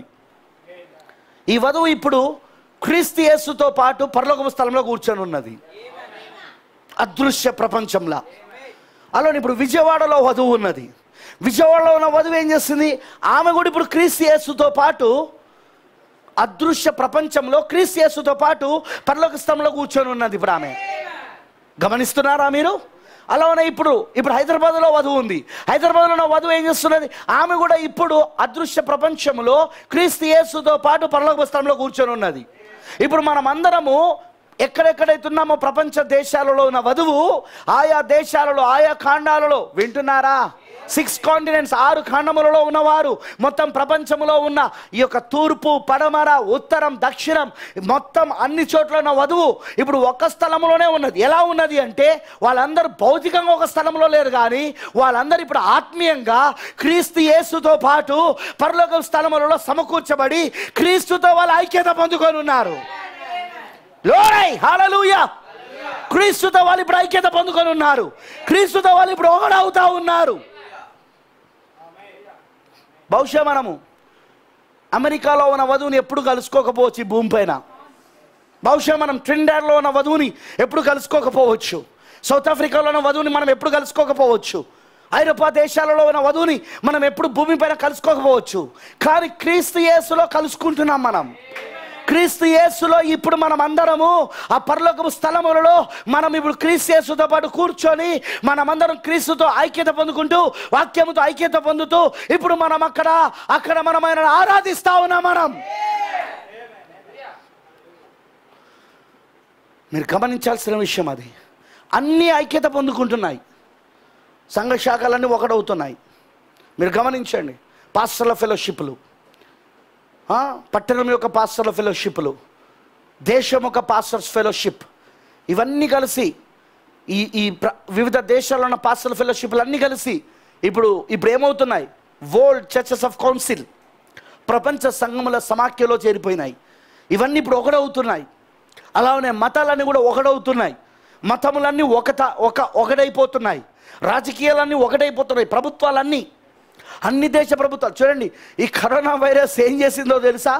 ఈ వధువు ఇప్పుడు క్రీస్తు యేసుతో పాటు పరలోకపు స్థలంలో కూర్చొని ఉన్నది అదృశ్య ప్రపంచంలో అలానే ఇప్పుడు విజయవాడలో వధువు ఉన్నది విజయవాడలో ఉన్న వధువు ఏం చేస్తుంది ఆమె కూడా ఇప్పుడు క్రీస్తు యేసుతో పాటు అదృశ్య ప్రపంచంలో క్రీస్తు యేసుతో పాటు పరలోక స్థలంలో కూర్చొని ఉన్నది ఇప్పుడు ఆమె గమనిస్తున్నారా మీరు అలానే ఇప్పుడు ఇప్పుడు హైదరాబాద్లో వధువు ఉంది హైదరాబాద్లో ఉన్న వధువు ఏం చేస్తున్నది ఆమె కూడా ఇప్పుడు అదృశ్య ప్రపంచంలో క్రీస్తు యేసుతో పాటు పరలోక స్థలంలో కూర్చొని ఉన్నది ఇప్పుడు మనం అందరము ఎక్కడెక్కడైతే ఉన్నామో ప్రపంచ దేశాలలో ఉన్న వధువు ఆయా దేశాలలో ఆయా ఖండాలలో వింటున్నారా సిక్స్ కాంటినెంట్స్ ఆరు ఖండములలో ఉన్నవారు మొత్తం ప్రపంచంలో ఉన్న ఈ యొక్క తూర్పు పడమర ఉత్తరం దక్షిణం మొత్తం అన్ని చోట్ల ఉన్న వధువు ఇప్పుడు ఒక స్థలంలోనే ఉన్నది ఎలా ఉన్నది అంటే వాళ్ళందరూ భౌతికంగా ఒక స్థలంలో లేరు కానీ వాళ్ళందరూ ఇప్పుడు ఆత్మీయంగా క్రీస్తు యేసుతో పాటు పరలోక స్థలములలో సమకూర్చబడి క్రీస్తుతో వాళ్ళు ఐక్యత పొందుకొని ఉన్నారు లోరై హాలూయా క్రీస్తుతో వాళ్ళు ఇప్పుడు ఐక్యత పొందుకొని ఉన్నారు క్రీస్తుతో వాళ్ళు ఇప్పుడు ఒకడవుతా ఉన్నారు బహుశా మనము అమెరికాలో ఉన్న వధువుని ఎప్పుడు కలుసుకోకపోవచ్చు ఈ భూమి పైన బహుశా మనం ట్రిండాడ్లో ఉన్న వధువుని ఎప్పుడు కలుసుకోకపోవచ్చు సౌత్ ఆఫ్రికాలో ఉన్న వధువుని మనం ఎప్పుడు కలుసుకోకపోవచ్చు ఐరోపా దేశాలలో ఉన్న వధువుని మనం ఎప్పుడు భూమి పైన కలుసుకోకపోవచ్చు కానీ క్రీస్తు యేసులో కలుసుకుంటున్నాం మనం క్రీస్తు యేసులో ఇప్పుడు మనం అందరము ఆ పరలోకపు స్థలములలో మనం ఇప్పుడు క్రీస్తు యేసుతో పాటు కూర్చొని మనమందరం క్రీస్తుతో ఐక్యత పొందుకుంటూ వాక్యముతో ఐక్యత పొందుతూ ఇప్పుడు మనం అక్కడ అక్కడ మనం ఆయన ఆరాధిస్తా ఉన్నాం మనం మీరు గమనించాల్సిన విషయం అది అన్ని ఐక్యత పొందుకుంటున్నాయి సంఘ శాఖలన్నీ ఒకటవుతున్నాయి మీరు గమనించండి పాస్టర్ల ఫెలోషిప్లు ఆ, పట్టణం యొక్క పాస్టర్ల ఫెలోషిప్లు దేశం యొక్క పాస్టర్స్ ఫెలోషిప్ ఇవన్నీ కలిసి ఈ ఈ ప్ర- వివిధ దేశాల్లో ఉన్న పాస్టర్ల ఫెలోషిప్లు అన్నీ కలిసి ఇప్పుడు ఇప్పుడు ఏమవుతున్నాయి వరల్డ్ చర్చెస్ ఆఫ్ కౌన్సిల్ ప్రపంచ సంఘముల సమాఖ్యలో చేరిపోయినాయి ఇవన్నీ ఇప్పుడు ఒకటవుతున్నాయి అలానే మతాలన్నీ కూడా ఒకటవుతున్నాయి మతములన్నీ ఒకట ఒక ఒకటైపోతున్నాయి రాజకీయాలన్నీ ఒకటైపోతున్నాయి ప్రభుత్వాలన్నీ అన్ని దేశ ప్రభుత్వాలు చూడండి ఈ కరోనా వైరస్ ఏం చేసిందో తెలుసా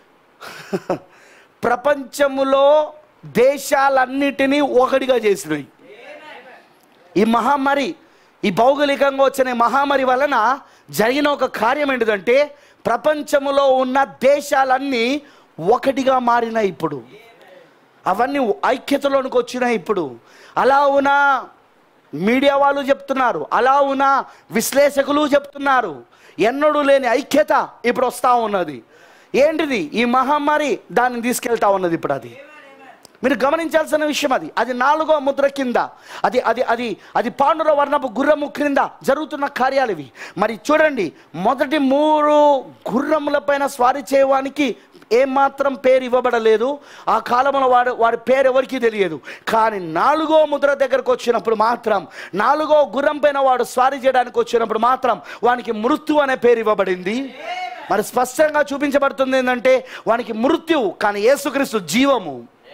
ప్రపంచములో దేశాలన్నిటినీ ఒకటిగా చేసినాయి ఈ మహమ్మారి ఈ భౌగోళికంగా వచ్చిన ఈ మహమ్మారి వలన జరిగిన ఒక కార్యం ఏంటిదంటే ప్రపంచంలో ఉన్న దేశాలన్నీ ఒకటిగా మారినాయి ఇప్పుడు అవన్నీ ఐక్యతలోనికి వచ్చినాయి ఇప్పుడు అలా ఉన్న మీడియా వాళ్ళు చెప్తున్నారు అలా ఉన్న విశ్లేషకులు చెప్తున్నారు ఎన్నడూ లేని ఐక్యత ఇప్పుడు వస్తూ ఉన్నది ఏంటిది ఈ మహమ్మారి దాన్ని తీసుకెళ్తా ఉన్నది ఇప్పుడు అది మీరు గమనించాల్సిన విషయం అది అది నాలుగో ముద్ర కింద అది అది అది అది పాండుర వర్ణపు గుర్రము క్రింద జరుగుతున్న కార్యాలు ఇవి మరి చూడండి మొదటి మూడు గుర్రములపైన స్వారీ చేయడానికి ఏమాత్రం పేరు ఇవ్వబడలేదు ఆ కాలంలో వాడు వాడి పేరు ఎవరికీ తెలియదు కానీ నాలుగో ముద్ర దగ్గరకు వచ్చినప్పుడు మాత్రం నాలుగో గుర్రం పైన వాడు స్వారీ చేయడానికి వచ్చినప్పుడు మాత్రం వానికి మృత్యు అనే పేరు ఇవ్వబడింది మరి స్పష్టంగా చూపించబడుతుంది ఏంటంటే వానికి మృత్యువు కానీ యేసుక్రీస్తు జీవము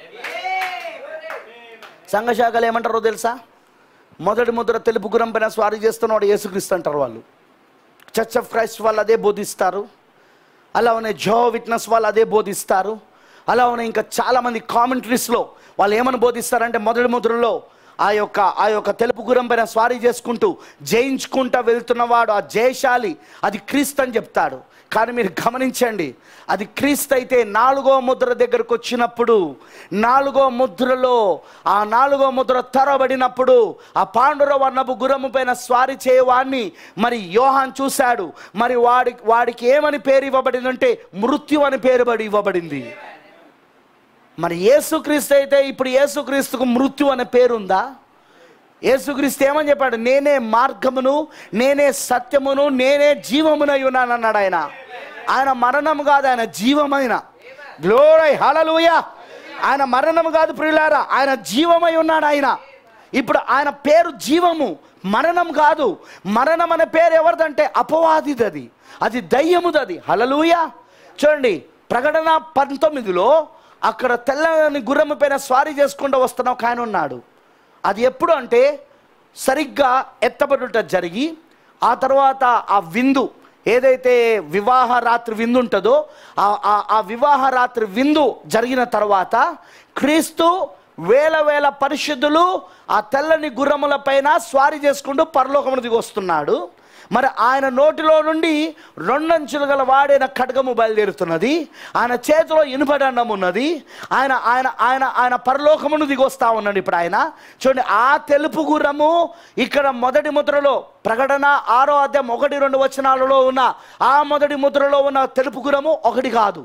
సంఘశాఖలు ఏమంటారో తెలుసా మొదటి ముద్ర తెలుపు గురం పైన స్వారీ చేస్తున్నవాడు యేసుక్రీస్తు అంటారు వాళ్ళు చర్చ్ ఆఫ్ క్రైస్ట్ వాళ్ళు అదే బోధిస్తారు అలా ఉన్నాయి జో విట్నెస్ వాళ్ళు అదే బోధిస్తారు అలా ఉన్నాయి ఇంకా చాలామంది కామెంటరీస్లో వాళ్ళు ఏమని బోధిస్తారంటే మొదటి ముద్రలో ఆ యొక్క ఆ యొక్క తెలుపు గురం పైన స్వారీ చేసుకుంటూ జయించుకుంటూ వెళ్తున్నవాడు ఆ జయశాలి అది క్రీస్తు అని చెప్తాడు కానీ మీరు గమనించండి అది క్రీస్తు అయితే నాలుగో ముద్ర దగ్గరకు వచ్చినప్పుడు నాలుగో ముద్రలో ఆ నాలుగో ముద్ర తెరబడినప్పుడు ఆ పాండుర వర్ణపు గుర్రము పైన స్వారీ చేయవాన్ని మరి యోహాన్ చూశాడు మరి వాడి వాడికి ఏమని పేరు ఇవ్వబడిందంటే మృత్యు అని పేరు బడి ఇవ్వబడింది మరి యేసుక్రీస్తు అయితే ఇప్పుడు యేసుక్రీస్తుకు మృత్యు అనే పేరుందా యేసుక్రీస్తు ఏమని చెప్పాడు నేనే మార్గమును నేనే సత్యమును నేనే జీవమునై ఉన్నాను అన్నాడు ఆయన ఆయన మరణం కాదు ఆయన జీవమైన గ్లోరై హలలుయ ఆయన మరణం కాదు ప్రియులారా ఆయన జీవమై ఉన్నాడు ఆయన ఇప్పుడు ఆయన పేరు జీవము మరణం కాదు మరణం అనే పేరు ఎవరిదంటే అపవాదిది అది అది దయ్యముదది హలలుయ చూడండి ప్రకటన పంతొమ్మిదిలో అక్కడ తెల్లని గుర్రము పైన స్వారీ చేసుకుంటూ వస్తున్న ఒక ఆయన ఉన్నాడు అది ఎప్పుడు అంటే సరిగ్గా ఎత్తబడుట జరిగి ఆ తర్వాత ఆ విందు ఏదైతే వివాహ రాత్రి విందు ఉంటుందో ఆ- ఆ ఆ వివాహ రాత్రి విందు జరిగిన తర్వాత క్రీస్తు వేల వేల పరిశుద్ధులు ఆ తెల్లని గుర్రముల పైన స్వారీ చేసుకుంటూ పరలోకమును దిగి వస్తున్నాడు మరి ఆయన నోటిలో నుండి రెండంచులు గల వాడైన ఖడ్గము బయలుదేరుతున్నది ఆయన చేతిలో ఇనుపదండం ఉన్నది ఆయన ఆయన ఆయన ఆయన పరలోకమును దిగొస్తా ఉన్నాడు ఇప్పుడు ఆయన చూడండి ఆ తెలుపు గుర్రము ఇక్కడ మొదటి ముద్రలో ప్రకటన ఆరో అధ్యాయం ఒకటి రెండు వచనాలలో ఉన్న ఆ మొదటి ముద్రలో ఉన్న తెలుపు గుర్రము ఒకటి కాదు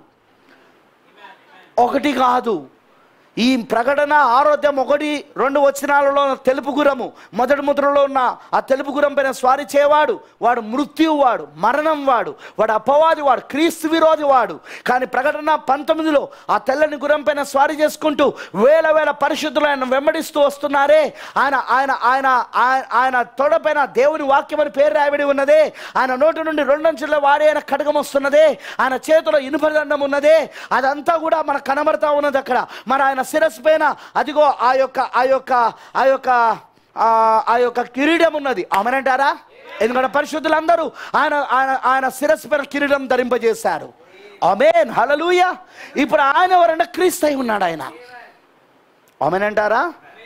ఒకటి కాదు ఈ ప్రకటన ఆరోగ్యం ఒకటి రెండు వచనాలలో ఉన్న తెలుపు గురము మొదటి ముద్రలో ఉన్న ఆ తెలుపు గురం పైన స్వారీ చేయవాడు వాడు మృత్యువు వాడు మరణం వాడు వాడు అపవాది వాడు క్రీస్తు విరోధి వాడు కానీ ప్రకటన పంతొమ్మిదిలో ఆ తెల్లని గురం పైన స్వారీ చేసుకుంటూ వేల వేల పరిశుద్ధులు ఆయన వెంబడిస్తూ వస్తున్నారే ఆయన ఆయన ఆయన ఆయన ఆయన తొడపైన దేవుని వాక్యం అని పేరు రాయబడి ఉన్నదే ఆయన నోటి నుండి రెండంచుల వాడే ఆయన ఖడ్గం వస్తున్నదే ఆయన చేతిలో ఇనుపదండం ఉన్నదే అదంతా కూడా మనకు కనబడతా ఉన్నది అక్కడ మరి ఆయన శిరస్సు పైన అదిగో ఆ యొక్క ఆ యొక్క ఆ యొక్క ఆ, ఆ యొక్క కిరీటం ఉన్నది అమనంటారా ఎందుకంటే పరిశుద్ధులందరూ ఆయన ఆయన ఆయన శిరస్సు పైన కిరీటం ధరింపజేశారు అమేన్ హలలుయ ఇప్పుడు ఆయన ఎవరంటే క్రీస్తు అయి ఉన్నాడు ఆయన అమేనంటారా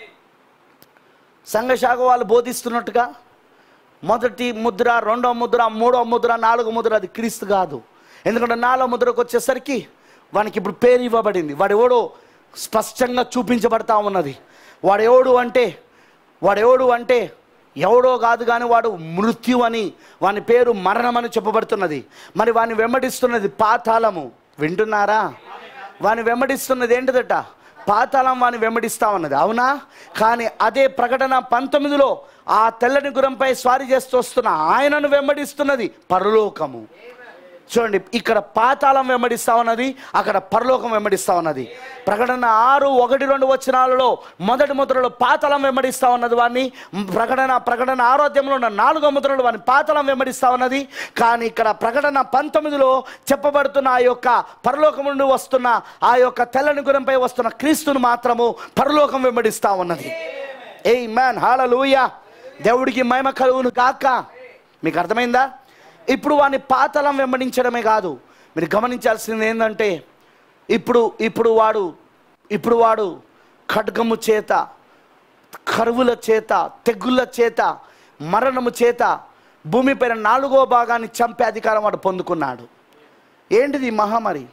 సంఘశాఖ వాళ్ళు బోధిస్తున్నట్టుగా మొదటి ముద్ర రెండో ముద్ర మూడో ముద్ర నాలుగో ముద్ర అది క్రీస్తు కాదు ఎందుకంటే నాలుగో ముద్రకు వచ్చేసరికి వానికి ఇప్పుడు పేరు ఇవ్వబడింది వాడు ఎవడో స్పష్టంగా చూపించబడతా ఉన్నది వాడు ఎవడు అంటే వాడు ఎవడు అంటే ఎవడో కాదు కానీ వాడు మృత్యు అని వాని పేరు మరణం అని చెప్పబడుతున్నది మరి వాని వెంబడిస్తున్నది పాతాళము వింటున్నారా వాని వెంబడిస్తున్నది ఏంటిదట పాతాళం వాని వెంబడిస్తా ఉన్నది అవునా కానీ అదే ప్రకటన పంతొమ్మిదిలో ఆ తెల్లని గురంపై స్వారీ చేస్తూ వస్తున్న ఆయనను వెంబడిస్తున్నది పరలోకము చూడండి ఇక్కడ పాతాళం వెంబడిస్తా ఉన్నది అక్కడ పరలోకం వెంబడిస్తా ఉన్నది ప్రకటన ఆరు ఒకటి రెండు వచనాలలో మొదటి ముద్రలో పాతాళం వెంబడిస్తా ఉన్నది వాడిని ప్రకటన ప్రకటన ఆరోగ్యంలో ఉన్న నాలుగో ముద్రలో వాడిని పాతాళం వెంబడిస్తా ఉన్నది కానీ ఇక్కడ ప్రకటన పంతొమ్మిదిలో చెప్పబడుతున్న ఆ యొక్క పరలోకం నుండి వస్తున్న ఆ యొక్క తెల్లని గురంపై వస్తున్న క్రీస్తును మాత్రము పరలోకం వెంబడిస్తా ఉన్నది ఏయ్ మ్యాన్ హాలూయ దేవుడికి మహిమ కలుగును కాక మీకు అర్థమైందా ఇప్పుడు వాడిని పాతలం వెంబడించడమే కాదు మీరు గమనించాల్సింది ఏంటంటే ఇప్పుడు ఇప్పుడు వాడు ఇప్పుడు వాడు ఖడ్గము చేత కరువుల చేత తెగుళ్ళ చేత మరణము చేత భూమిపైన నాలుగో భాగాన్ని చంపే అధికారం వాడు పొందుకున్నాడు ఏంటిది ఈ మహమ్మారి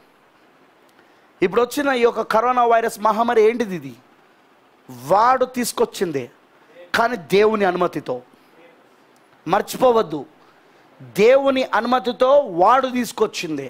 ఇప్పుడు వచ్చిన ఈ యొక్క కరోనా వైరస్ మహమ్మారి ఏంటిది ఇది వాడు తీసుకొచ్చిందే కానీ దేవుని అనుమతితో మర్చిపోవద్దు దేవుని అనుమతితో వాడు తీసుకొచ్చిందే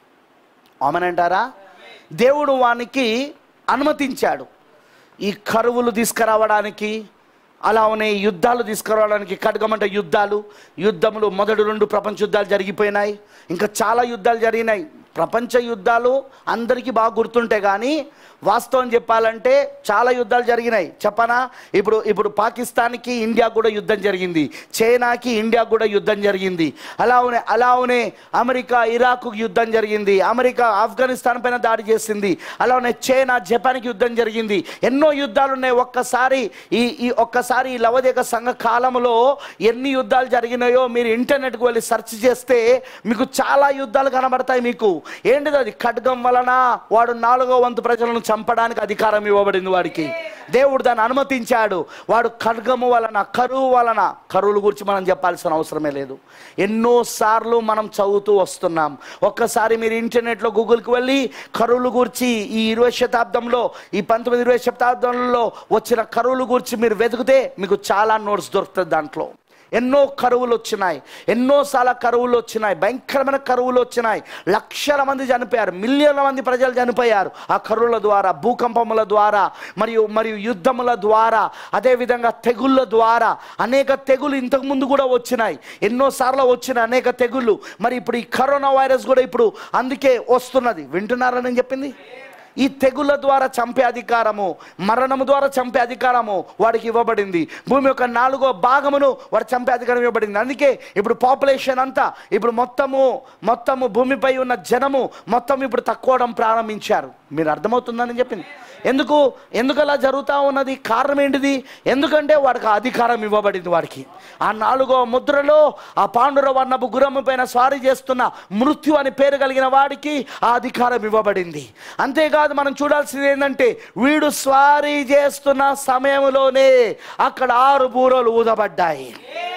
ఆమెనంటారా దేవుడు వానికి అనుమతించాడు ఈ కరువులు తీసుకురావడానికి అలానే యుద్ధాలు తీసుకురావడానికి ఖడ్గమంట యుద్ధాలు యుద్ధములు మొదటి రెండు ప్రపంచ యుద్ధాలు జరిగిపోయినాయి ఇంకా చాలా యుద్ధాలు జరిగినాయి ప్రపంచ యుద్ధాలు అందరికీ బాగా గుర్తుంటాయి కానీ వాస్తవం చెప్పాలంటే చాలా యుద్ధాలు జరిగినాయి చెప్పనా ఇప్పుడు ఇప్పుడు పాకిస్తాన్కి ఇండియా కూడా యుద్ధం జరిగింది చైనాకి ఇండియా కూడా యుద్ధం జరిగింది అలానే అలానే అమెరికా ఇరాక్ యుద్ధం జరిగింది అమెరికా ఆఫ్ఘనిస్తాన్ పైన దాడి చేసింది అలానే చైనా జపాన్కి యుద్ధం జరిగింది ఎన్నో యుద్ధాలు ఉన్నాయి ఒక్కసారి ఈ ఈ ఒక్కసారి ఈ లవదేక సంఘ కాలంలో ఎన్ని యుద్ధాలు జరిగినాయో మీరు ఇంటర్నెట్కి వెళ్ళి సెర్చ్ చేస్తే మీకు చాలా యుద్ధాలు కనబడతాయి మీకు ఏంటిది అది ఖడ్గం వలన వాడు నాలుగో వంతు ప్రజలను చంపడానికి అధికారం ఇవ్వబడింది వాడికి దేవుడు దాన్ని అనుమతించాడు వాడు ఖడ్గము వలన కరువు వలన కరువుల గురించి మనం చెప్పాల్సిన అవసరమే లేదు ఎన్నోసార్లు మనం చదువుతూ వస్తున్నాం ఒక్కసారి మీరు ఇంటర్నెట్లో గూగుల్కి వెళ్ళి కరువుల గురించి ఈ ఇరవై శతాబ్దంలో ఈ పంతొమ్మిది ఇరవై శతాబ్దంలో వచ్చిన కరువుల గురించి మీరు వెతికితే మీకు చాలా నోట్స్ దొరుకుతుంది దాంట్లో ఎన్నో కరువులు వచ్చినాయి ఎన్నోసార్లు కరువులు వచ్చినాయి భయంకరమైన కరువులు వచ్చినాయి లక్షల మంది చనిపోయారు మిలియన్ల మంది ప్రజలు చనిపోయారు ఆ కరువుల ద్వారా భూకంపముల ద్వారా మరియు మరియు యుద్ధముల ద్వారా అదేవిధంగా తెగుళ్ళ ద్వారా అనేక తెగులు ఇంతకు ముందు కూడా వచ్చినాయి ఎన్నోసార్లు వచ్చిన అనేక తెగుళ్ళు మరి ఇప్పుడు ఈ కరోనా వైరస్ కూడా ఇప్పుడు అందుకే వస్తున్నది వింటున్నారని నేను చెప్పింది ఈ తెగుళ్ళ ద్వారా చంపే అధికారము మరణము ద్వారా చంపే అధికారము వాడికి ఇవ్వబడింది భూమి యొక్క నాలుగో భాగమును వాడు చంపే అధికారం ఇవ్వబడింది అందుకే ఇప్పుడు పాపులేషన్ అంతా ఇప్పుడు మొత్తము మొత్తము భూమిపై ఉన్న జనము మొత్తం ఇప్పుడు తక్కువడం ప్రారంభించారు మీరు అర్థమవుతుందని చెప్పింది ఎందుకు ఎందుకు అలా జరుగుతూ ఉన్నది కారణం ఏంటిది ఎందుకంటే వాడికి ఆ అధికారం ఇవ్వబడింది వాడికి ఆ నాలుగో ముద్రలో ఆ పాండుర వర్ణపు గుర్రము పైన స్వారీ చేస్తున్న మృత్యు అని పేరు కలిగిన వాడికి ఆ అధికారం ఇవ్వబడింది అంతేకాదు మనం చూడాల్సింది ఏంటంటే వీడు స్వారీ చేస్తున్న సమయంలోనే అక్కడ ఆరు బూరలు ఊదబడ్డాయి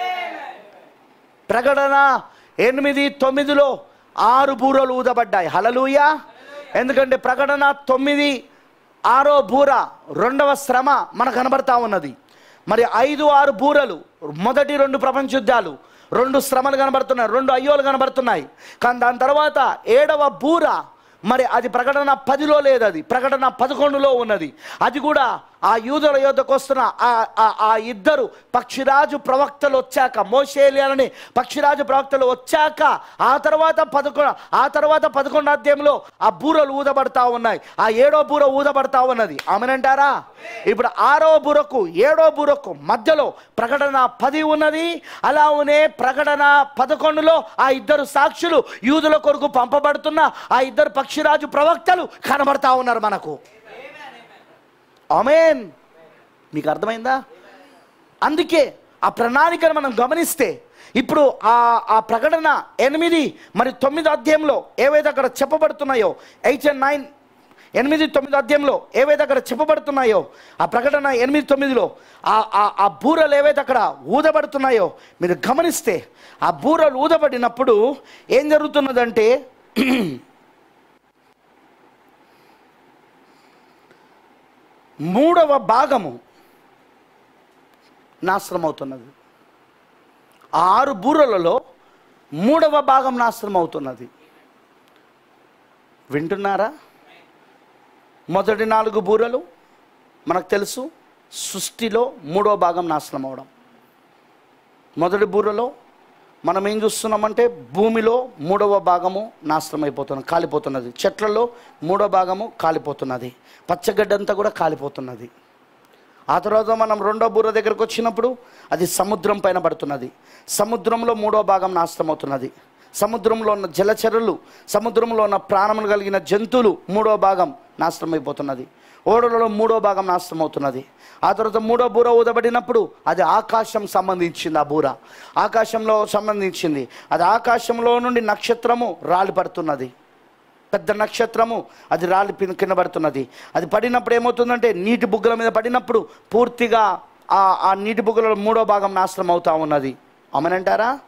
ప్రకటన ఎనిమిది తొమ్మిదిలో ఆరు బూరలు ఊదబడ్డాయి హలలుయ ఎందుకంటే ప్రకటన తొమ్మిది ఆరో బూర రెండవ శ్రమ మనకు కనబడతా ఉన్నది మరి ఐదు ఆరు బూరలు మొదటి రెండు ప్రపంచ యుద్ధాలు రెండు శ్రమలు కనబడుతున్నాయి రెండు అయ్యోలు కనబడుతున్నాయి కానీ దాని తర్వాత ఏడవ బూర మరి అది ప్రకటన పదిలో లేదు అది ప్రకటన పదకొండులో ఉన్నది అది కూడా ఆ యూదుల యోధకు వస్తున్న ఆ ఆ- ఆ ఇద్దరు పక్షిరాజు ప్రవక్తలు వచ్చాక మోసేలియాలని పక్షిరాజు ప్రవక్తలు వచ్చాక ఆ తర్వాత పదకొండు ఆ తర్వాత పదకొండు అధ్యాయంలో ఆ బూరలు ఊదబడతా ఉన్నాయి ఆ ఏడో బూర ఊదబడతా ఉన్నది ఆమెనంటారా ఇప్పుడు ఆరో బూరకు ఏడో బూరకు మధ్యలో ప్రకటన పది ఉన్నది అలానే ప్రకటన పదకొండులో ఆ ఇద్దరు సాక్షులు యూదుల కొరకు పంపబడుతున్న ఆ ఇద్దరు పక్షిరాజు ప్రవక్తలు కనబడతా ఉన్నారు మనకు అమేన్ మీకు అర్థమైందా అందుకే ఆ ప్రణాళికను మనం గమనిస్తే ఇప్పుడు ఆ ఆ ప్రకటన ఎనిమిది మరి తొమ్మిది అధ్యాయంలో ఏవైతే అక్కడ చెప్పబడుతున్నాయో ఎయిట్ అండ్ నైన్ ఎనిమిది తొమ్మిది అధ్యాయంలో ఏవైతే అక్కడ చెప్పబడుతున్నాయో ఆ ప్రకటన ఎనిమిది తొమ్మిదిలో ఆ ఆ- ఆ బూరలు ఏవైతే అక్కడ ఊదబడుతున్నాయో మీరు గమనిస్తే ఆ బూరలు ఊదబడినప్పుడు ఏం జరుగుతున్నదంటే మూడవ భాగము నాశనం అవుతున్నది ఆ ఆరు బూరలలో మూడవ భాగం నాశనం అవుతున్నది వింటున్నారా మొదటి నాలుగు బూరలు మనకు తెలుసు సృష్టిలో మూడవ భాగం నాశనం అవడం మొదటి బూరలో మనం ఏం చూస్తున్నామంటే భూమిలో మూడవ భాగము నాశనం అయిపోతున్నది కాలిపోతున్నది చెట్లలో మూడవ భాగము కాలిపోతున్నది పచ్చగడ్డంతా కూడా కాలిపోతున్నది ఆ తర్వాత మనం రెండో బూర దగ్గరకు వచ్చినప్పుడు అది సముద్రం పైన పడుతున్నది సముద్రంలో మూడో భాగం నాశనం అవుతున్నది సముద్రంలో ఉన్న జలచరులు సముద్రంలో ఉన్న ప్రాణములు కలిగిన జంతువులు మూడో భాగం నాశనం అయిపోతున్నది ఓడలలో మూడో భాగం నాశనం అవుతున్నది ఆ తర్వాత మూడో బూర ఊదబడినప్పుడు అది ఆకాశం సంబంధించింది ఆ బూర ఆకాశంలో సంబంధించింది అది ఆకాశంలో నుండి నక్షత్రము రాలి పడుతున్నది పెద్ద నక్షత్రము అది రాలి పిన్- కింద పడుతున్నది అది పడినప్పుడు ఏమవుతుందంటే నీటి బుగ్గల మీద పడినప్పుడు పూర్తిగా ఆ ఆ నీటి బుగ్గల మూడో భాగం నాశనం అవుతా ఉన్నది అమనంటారా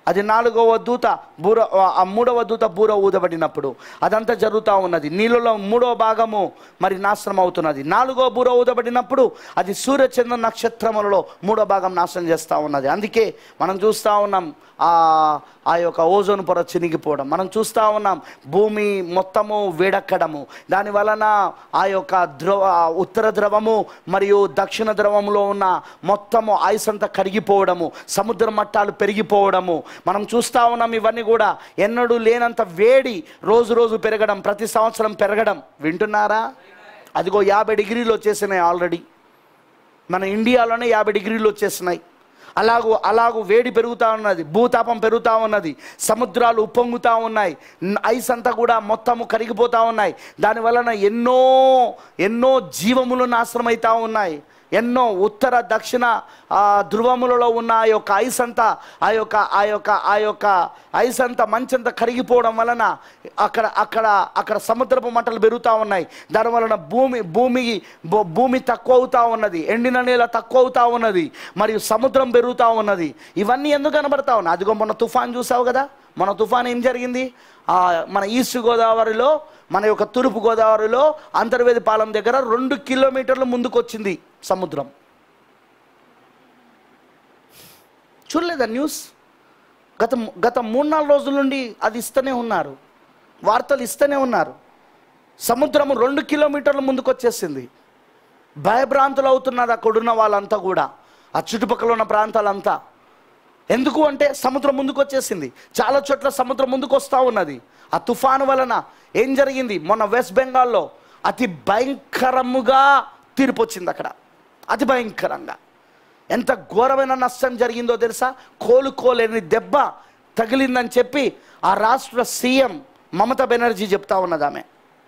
అది నాలుగవ దూత బూర ఆ మూడవ దూత బూర ఊదబడినప్పుడు అదంతా జరుగుతూ ఉన్నది నీళ్ళలో మూడవ భాగము మరి నాశనం అవుతున్నది నాలుగో బూర ఊదబడినప్పుడు అది సూర్యచంద్ర నక్షత్రములలో మూడో భాగం నాశనం చేస్తూ ఉన్నది అందుకే మనం చూస్తూ ఉన్నాం ఆ ఆ యొక్క ఓజోన్ పొర చినిగిపోవడం మనం చూస్తూ ఉన్నాం భూమి మొత్తము వేడెక్కడము దాని వలన ఆ యొక్క ధ్రువ ఉత్తర ద్రవము మరియు దక్షిణ ద్రవములో ఉన్న మొత్తము ఐస్ అంతా కరిగిపోవడము సముద్ర మట్టాలు పెరిగిపోవడము మనం చూస్తూ ఉన్నాం ఇవన్నీ కూడా ఎన్నడూ లేనంత వేడి రోజు రోజు పెరగడం ప్రతి సంవత్సరం పెరగడం వింటున్నారా అదిగో యాభై డిగ్రీలు వచ్చేసినాయి ఆల్రెడీ మన ఇండియాలోనే యాభై డిగ్రీలు వచ్చేసినాయి అలాగూ అలాగూ వేడి పెరుగుతూ ఉన్నది భూతాపం పెరుగుతూ ఉన్నది సముద్రాలు ఉప్పొంగుతూ ఉన్నాయి న- ఐస్ అంతా కూడా మొత్తము కరిగిపోతూ ఉన్నాయి దాని వలన ఎన్నో ఎన్నో జీవములు నాశనం అవుతూ ఉన్నాయి ఎన్నో ఉత్తర దక్షిణ ఆ, ధ్రువములలో ఉన్న ఆ యొక్క ఐస్ అంతా ఆ యొక్క ఆ యొక్క ఆ యొక్క ఐస్ అంతా మంచంతా కరిగిపోవడం వలన అక్కడ అక్కడ అక్కడ సముద్రపు మంటలు పెరుగుతూ ఉన్నాయి దాని వలన భూమి భూమి భూ- భూమి తక్కువ అవుతూ ఉన్నది ఎండిన నేల తక్కువ అవుతూ ఉన్నది మరియు సముద్రం పెరుగుతూ ఉన్నది ఇవన్నీ ఎందుకు కనబడతా ఉన్నాయి అదిగో మొన్న తుఫాన్ చూసావు కదా మన తుఫాన్ ఏం జరిగింది ఆ, మన ఈస్ట్ గోదావరిలో మన యొక్క తూర్పు గోదావరిలో అంతర్వేది పాలెం దగ్గర రెండు కిలోమీటర్ల ముందుకు వచ్చింది సముద్రం చూడలేదా న్యూస్ గత గత మూడు నాలుగు రోజుల నుండి అది ఇస్తూనే ఉన్నారు వార్తలు ఇస్తూనే ఉన్నారు సముద్రము రెండు కిలోమీటర్ల ముందుకు వచ్చేసింది భయభ్రాంతులు అవుతున్నారు అక్కడున్న వాళ్ళంతా కూడా ఆ చుట్టుపక్కల ఉన్న ప్రాంతాలంతా ఎందుకు అంటే సముద్రం ముందుకు వచ్చేసింది చాలా చోట్ల సముద్రం ముందుకు వస్తూ ఉన్నది ఆ తుఫాను వలన ఏం జరిగింది మొన్న వెస్ట్ బెంగాల్లో అతి భయంకరముగా తీర్పు వచ్చింది అక్కడ అతి భయంకరంగా ఎంత ఘోరమైన నష్టం జరిగిందో తెలుసా కోలుకోలేని దెబ్బ తగిలిందని చెప్పి ఆ రాష్ట్ర సీఎం మమతా బెనర్జీ చెప్తా ఉన్నది ఆమె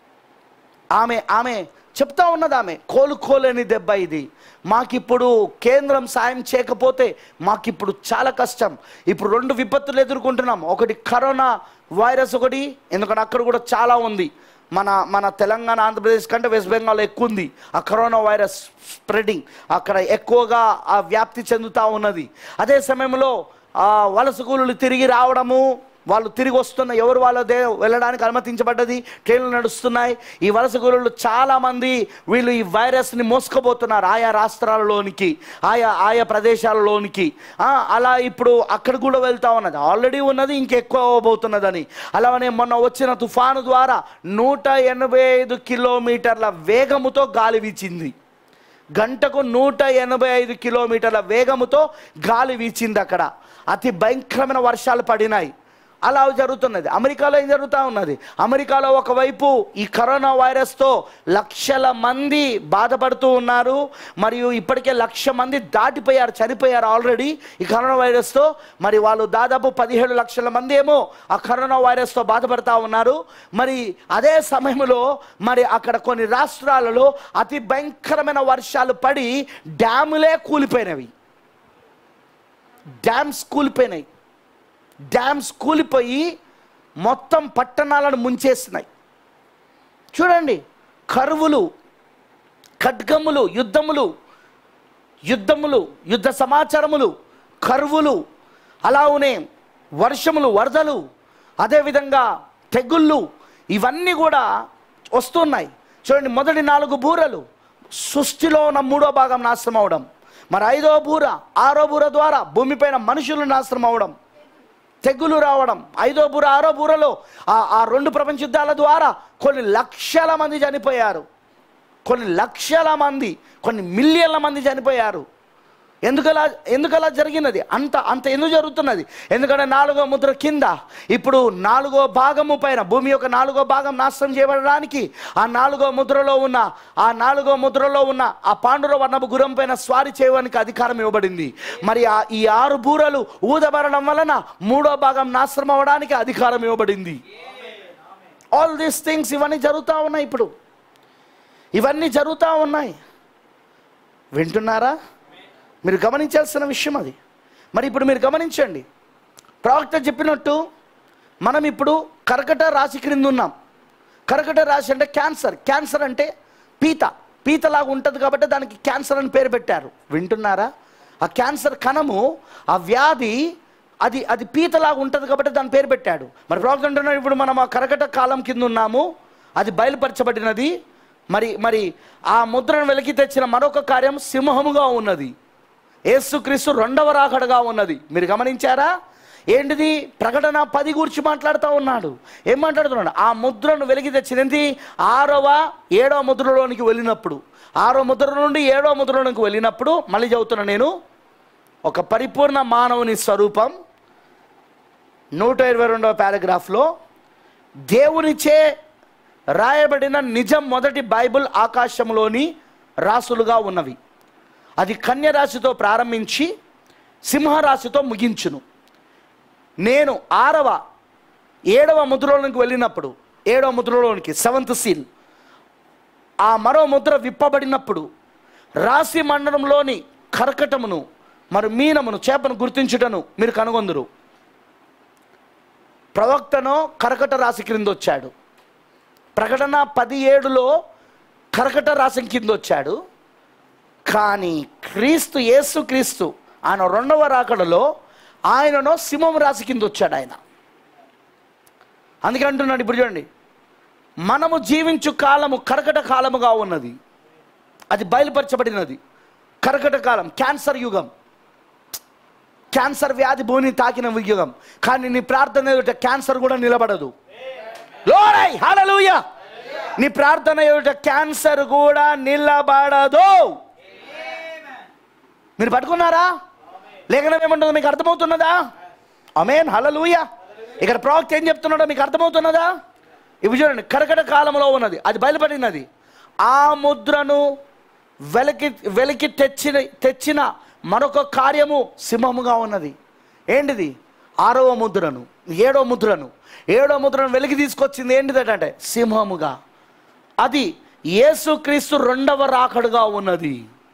ఆమె ఆమె చెప్తా ఉన్నది ఆమె కోలుకోలేని దెబ్బ ఇది మాకిప్పుడు కేంద్రం సాయం చేయకపోతే మాకిప్పుడు చాలా కష్టం ఇప్పుడు రెండు విపత్తులు ఎదుర్కొంటున్నాం ఒకటి కరోనా వైరస్ ఒకటి ఎందుకంటే అక్కడ కూడా చాలా ఉంది మన మన తెలంగాణ ఆంధ్రప్రదేశ్ కంటే వెస్ట్ బెంగాల్ ఎక్కువ ఉంది ఆ కరోనా వైరస్ స్ప్రెడింగ్ అక్కడ ఎక్కువగా ఆ వ్యాప్తి చెందుతూ ఉన్నది అదే సమయంలో ఆ వలస కూలీలు తిరిగి రావడము వాళ్ళు తిరిగి వస్తున్న ఎవరు వాళ్ళదే వెళ్ళడానికి అనుమతించబడ్డది ట్రైన్లు నడుస్తున్నాయి ఈ వలస కూలీలు చాలామంది వీళ్ళు ఈ వైరస్ని మోసుకుపోతున్నారు ఆయా రాష్ట్రాలలోనికి ఆయా ఆయా ప్రదేశాలలోనికి ఆ, అలా ఇప్పుడు అక్కడ కూడా వెళ్తా ఉన్నది ఆల్రెడీ ఉన్నది ఇంకెక్కువ అవ్వబోతున్నదని అలానే మొన్న వచ్చిన తుఫాను ద్వారా నూట ఎనభై ఐదు కిలోమీటర్ల వేగముతో గాలి వీచింది గంటకు నూట ఎనభై ఐదు కిలోమీటర్ల వేగముతో గాలి వీచింది అక్కడ అతి భయంకరమైన వర్షాలు పడినాయి అలా జరుగుతున్నది అమెరికాలో ఏం జరుగుతూ ఉన్నది అమెరికాలో ఒకవైపు ఈ కరోనా వైరస్తో లక్షల మంది బాధపడుతూ ఉన్నారు మరియు ఇప్పటికే లక్ష మంది దాటిపోయారు చనిపోయారు ఆల్రెడీ ఈ కరోనా వైరస్తో మరి వాళ్ళు దాదాపు పదిహేడు లక్షల మంది ఏమో ఆ కరోనా వైరస్తో బాధపడుతూ ఉన్నారు మరి అదే సమయంలో మరి అక్కడ కొన్ని రాష్ట్రాలలో అతి భయంకరమైన వర్షాలు పడి డ్యాములే కూలిపోయినవి డ్యామ్స్ కూలిపోయినాయి డ్యామ్స్ కూలిపోయి మొత్తం పట్టణాలను ముంచేస్తున్నాయి చూడండి కరువులు ఖడ్గములు యుద్ధములు యుద్ధములు యుద్ధ సమాచారములు కరువులు అలానే వర్షములు వరదలు అదేవిధంగా తెగుళ్ళు ఇవన్నీ కూడా వస్తున్నాయి చూడండి మొదటి నాలుగు బూరలు సృష్టిలో ఉన్న మూడో భాగం నాశనం అవడం మరి ఐదో బూర ఆరో బూర ద్వారా భూమిపైన మనుషులు నాశనం అవడం తెగులు రావడం ఐదో బూర ఆరో బూరలో ఆ ఆ రెండు ప్రపంచ యుద్ధాల ద్వారా కొన్ని లక్షల మంది చనిపోయారు కొన్ని లక్షల మంది కొన్ని మిలియన్ల మంది చనిపోయారు ఎందుకలా ఎందుకలా జరిగినది అంత అంత ఎందుకు జరుగుతున్నది ఎందుకంటే నాలుగో ముద్ర కింద ఇప్పుడు నాలుగో భాగము పైన భూమి యొక్క నాలుగో భాగం నాశనం చేయబడడానికి ఆ నాలుగో ముద్రలో ఉన్న ఆ నాలుగో ముద్రలో ఉన్న ఆ పాండుర వర్ణపు గురం పైన స్వారీ చేయడానికి అధికారం ఇవ్వబడింది మరి ఆ ఈ ఆరు బూరలు ఊదబడడం వలన మూడో భాగం నాశనం అవ్వడానికి అధికారం ఇవ్వబడింది ఆల్ దీస్ థింగ్స్ ఇవన్నీ జరుగుతూ ఉన్నాయి ఇప్పుడు ఇవన్నీ జరుగుతూ ఉన్నాయి వింటున్నారా మీరు గమనించాల్సిన విషయం అది మరి ఇప్పుడు మీరు గమనించండి ప్రవక్త చెప్పినట్టు మనం ఇప్పుడు కర్కట రాశి క్రింద ఉన్నాం కర్కట రాశి అంటే క్యాన్సర్ క్యాన్సర్ అంటే పీత పీతలాగా ఉంటుంది కాబట్టి దానికి క్యాన్సర్ అని పేరు పెట్టారు వింటున్నారా ఆ క్యాన్సర్ కణము ఆ వ్యాధి అది అది పీతలాగా ఉంటుంది కాబట్టి దాని పేరు పెట్టాడు మరి ప్రవక్త అంటున్నాడు ఇప్పుడు మనం ఆ కరకట కాలం కింద ఉన్నాము అది బయలుపరచబడినది మరి మరి ఆ ముద్రను వెలికి తెచ్చిన మరొక కార్యం సింహముగా ఉన్నది యేసుక్రీస్తు రెండవ రాకడగా ఉన్నది మీరు గమనించారా ఏంటిది ప్రకటన పది గురించి మాట్లాడుతూ ఉన్నాడు ఏం మాట్లాడుతున్నాడు ఆ ముద్రను వెలికి తెచ్చినది ఆరవ ఏడవ ముద్రలోనికి వెళ్ళినప్పుడు ఆరో ముద్ర నుండి ఏడవ ముద్రలోనికి వెళ్ళినప్పుడు మళ్ళీ చదువుతున్నా నేను ఒక పరిపూర్ణ మానవుని స్వరూపం నూట ఇరవై రెండవ పారాగ్రాఫ్లో దేవునిచే రాయబడిన నిజం మొదటి బైబిల్ ఆకాశంలోని రాసులుగా ఉన్నవి అది కన్య రాశితో ప్రారంభించి సింహరాశితో ముగించును నేను ఆరవ ఏడవ ముద్రలోనికి వెళ్ళినప్పుడు ఏడవ ముద్రలోనికి సెవెంత్ సీల్ ఆ మరో ముద్ర విప్పబడినప్పుడు రాశి మండలంలోని కర్కటమును మరి మీనమును చేపను గుర్తించుటను మీరు కనుగొందురు ప్రవక్తను కర్కట రాశి క్రింద వచ్చాడు ప్రకటన పది ఏడులో కర్కట రాశి కింద వచ్చాడు కానీ క్రీస్తు యేసు క్రీస్తు ఆయన రెండవ రాకడలో ఆయనను సింహం రాశి కింద వచ్చాడు ఆయన అందుకే అంటున్నాడు ఇప్పుడు చూడండి మనము జీవించు కాలము కర్కట కాలముగా ఉన్నది అది బయలుపరచబడినది కర్కట కాలం క్యాన్సర్ యుగం క్యాన్సర్ వ్యాధి భూమిని తాకిన యుగం కానీ నీ ప్రార్థన ఎదుట క్యాన్సర్ కూడా నిలబడదు లోరై హల్లెలూయా నీ ప్రార్థన ఎదుట క్యాన్సర్ కూడా నిలబడదు మీరు పట్టుకున్నారా లేఖనం ఏమంటుందో మీకు అర్థమవుతున్నదా అమేన్ హలలుయ ఇక్కడ ప్రవక్త ఏం చెప్తున్నాడో మీకు అర్థమవుతున్నదా ఇవి చూడండి కరకట కాలంలో ఉన్నది అది బయలుపడినది ఆ ముద్రను వెలికి వెలికి తెచ్చిన తెచ్చిన మరొక కార్యము సింహముగా ఉన్నది ఏంటిది ఆరవ ముద్రను ఏడవ ముద్రను ఏడవ ముద్రను వెలికి తీసుకొచ్చింది ఏంటిదటంటే సింహముగా అది యేసుక్రీస్తు రెండవ రాకడుగా ఉన్నది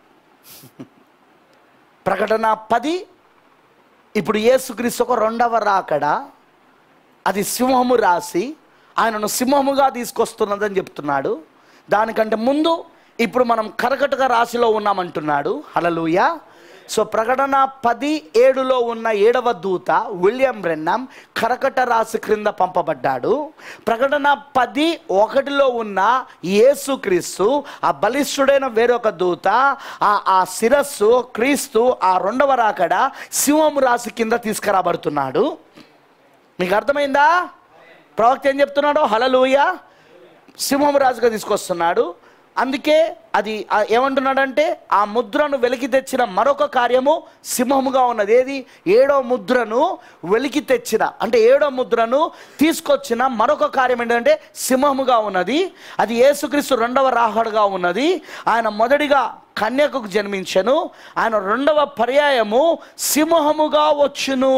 ప్రకటన పది ఇప్పుడు యేసుక్రీస్తు ఒక రెండవ రాకడ అది సింహము రాసి ఆయనను సింహముగా తీసుకొస్తున్నదని చెప్తున్నాడు దానికంటే ముందు ఇప్పుడు మనం కరకటక రాశిలో ఉన్నామంటున్నాడు హలలుయ సో ప్రకటన పది ఏడులో ఉన్న ఏడవ దూత విలియం బ్రెన్నాం కరకట రాశి క్రింద పంపబడ్డాడు ప్రకటన పది ఒకటిలో ఉన్న యేసుక్రీస్తు ఆ బలిష్ఠుడైన వేరొక దూత ఆ ఆ శిరస్సు క్రీస్తు ఆ రెండవ రాకడ సింహము రాశి కింద తీసుకురాబడుతున్నాడు మీకు అర్థమైందా ప్రవక్త ఏం చెప్తున్నాడు హలలుయ సింహం రాజుగా తీసుకొస్తున్నాడు అందుకే అది ఆ ఏమంటున్నాడంటే ఆ ముద్రను వెలికి తెచ్చిన మరొక కార్యము సింహముగా ఉన్నది ఏది ఏడో ముద్రను వెలికి తెచ్చిన అంటే ఏడో ముద్రను తీసుకొచ్చిన మరొక కార్యం ఏంటంటే సింహముగా ఉన్నది అది యేసుక్రీస్తు రెండవ రాహడుగా ఉన్నది ఆయన మొదటిగా కన్యకకు జన్మించను ఆయన రెండవ పర్యాయము సింహముగా వచ్చును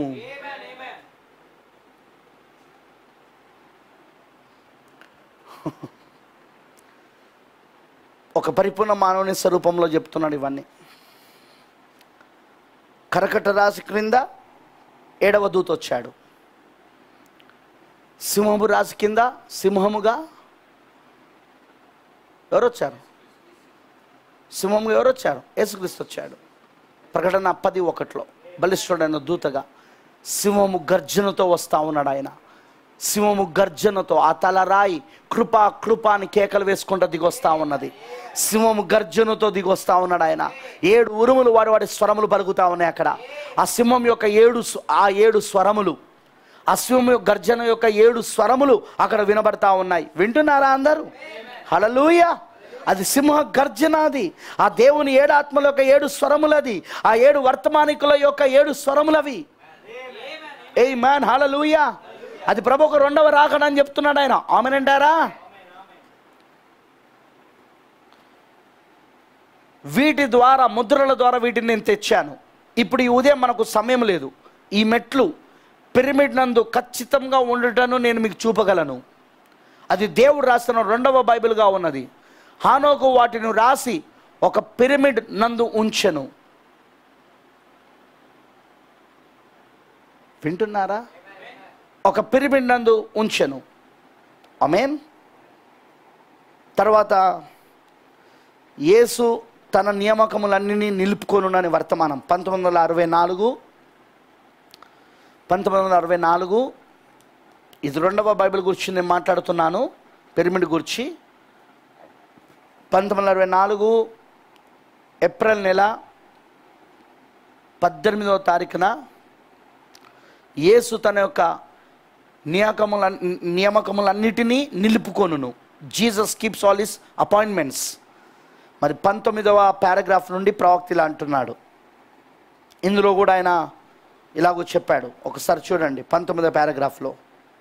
ఒక పరిపూర్ణ మానవుని స్వరూపంలో చెప్తున్నాడు ఇవన్నీ కరకట రాశి క్రింద ఏడవ దూత వచ్చాడు సింహము రాశి కింద సింహముగా ఎవరు వచ్చారు సింహముగా ఎవరు వచ్చారు యేసుక్రీస్తు వచ్చాడు ప్రకటన పది ఒకటిలో బలిష్ఠుడైన దూతగా సింహము గర్జనతో వస్తా ఉన్నాడు ఆయన సింహము గర్జనతో ఆ తలరాయి కృప కృప అని కేకలు వేసుకుంటూ దిగొస్తా ఉన్నది సింహము గర్జనతో దిగొస్తా ఉన్నాడు ఆయన ఏడు ఉరుములు వాడి వాడి స్వరములు పలుకుతా ఉన్నాయి అక్కడ ఆ సింహం యొక్క ఏడు స్వ- ఆ ఏడు స్వరములు ఆ సింహం యొక్క గర్జన యొక్క ఏడు స్వరములు అక్కడ వినబడతా ఉన్నాయి వింటున్నారా అందరూ హలలుయ అది సింహ గర్జన అది ఆ దేవుని ఏడు ఆత్మల యొక్క ఏడు స్వరములది ఆ ఏడు వర్తమానికుల యొక్క ఏడు స్వరములవి ఏ మ్యాన్ హలలుయ అది ప్రభు ఒక రెండవ రాకడని చెప్తున్నాడు ఆయన ఆమెనంటారా వీటి ద్వారా ముద్రల ద్వారా వీటిని నేను తెచ్చాను ఇప్పుడు ఈ ఉదయం మనకు సమయం లేదు ఈ మెట్లు పిరమిడ్ నందు ఖచ్చితంగా ఉండటను నేను మీకు చూపగలను అది దేవుడు రాసిన రెండవ బైబిల్గా ఉన్నది హానోకు వాటిని రాసి ఒక పిరమిడ్ నందు ఉంచెను వింటున్నారా ఒక పిరమిడ్ నందు ఉంచెను అమేన్ తర్వాత యేసు తన నియామకములన్నీ నిలుపుకొనునని వర్తమానం పంతొమ్మిది వందల అరవై నాలుగు పంతొమ్మిది వందల అరవై నాలుగు ఇది రెండవ బైబిల్ గురించి నేను మాట్లాడుతున్నాను పిరమిడ్ గురించి పంతొమ్మిది వందల అరవై నాలుగు ఏప్రిల్ నెల పద్దెనిమిదవ తారీఖున యేసు తన యొక్క నియాకముల నియామకములన్నిటినీ నిలుపుకొనును Jesus keeps all his appointments మరి పంతొమ్మిదవ పారాగ్రాఫ్ నుండి ప్రవక్త ఇలా అంటున్నాడు ఇందులో కూడా ఆయన ఇలాగో చెప్పాడు ఒకసారి చూడండి పంతొమ్మిదవ పారాగ్రాఫ్లో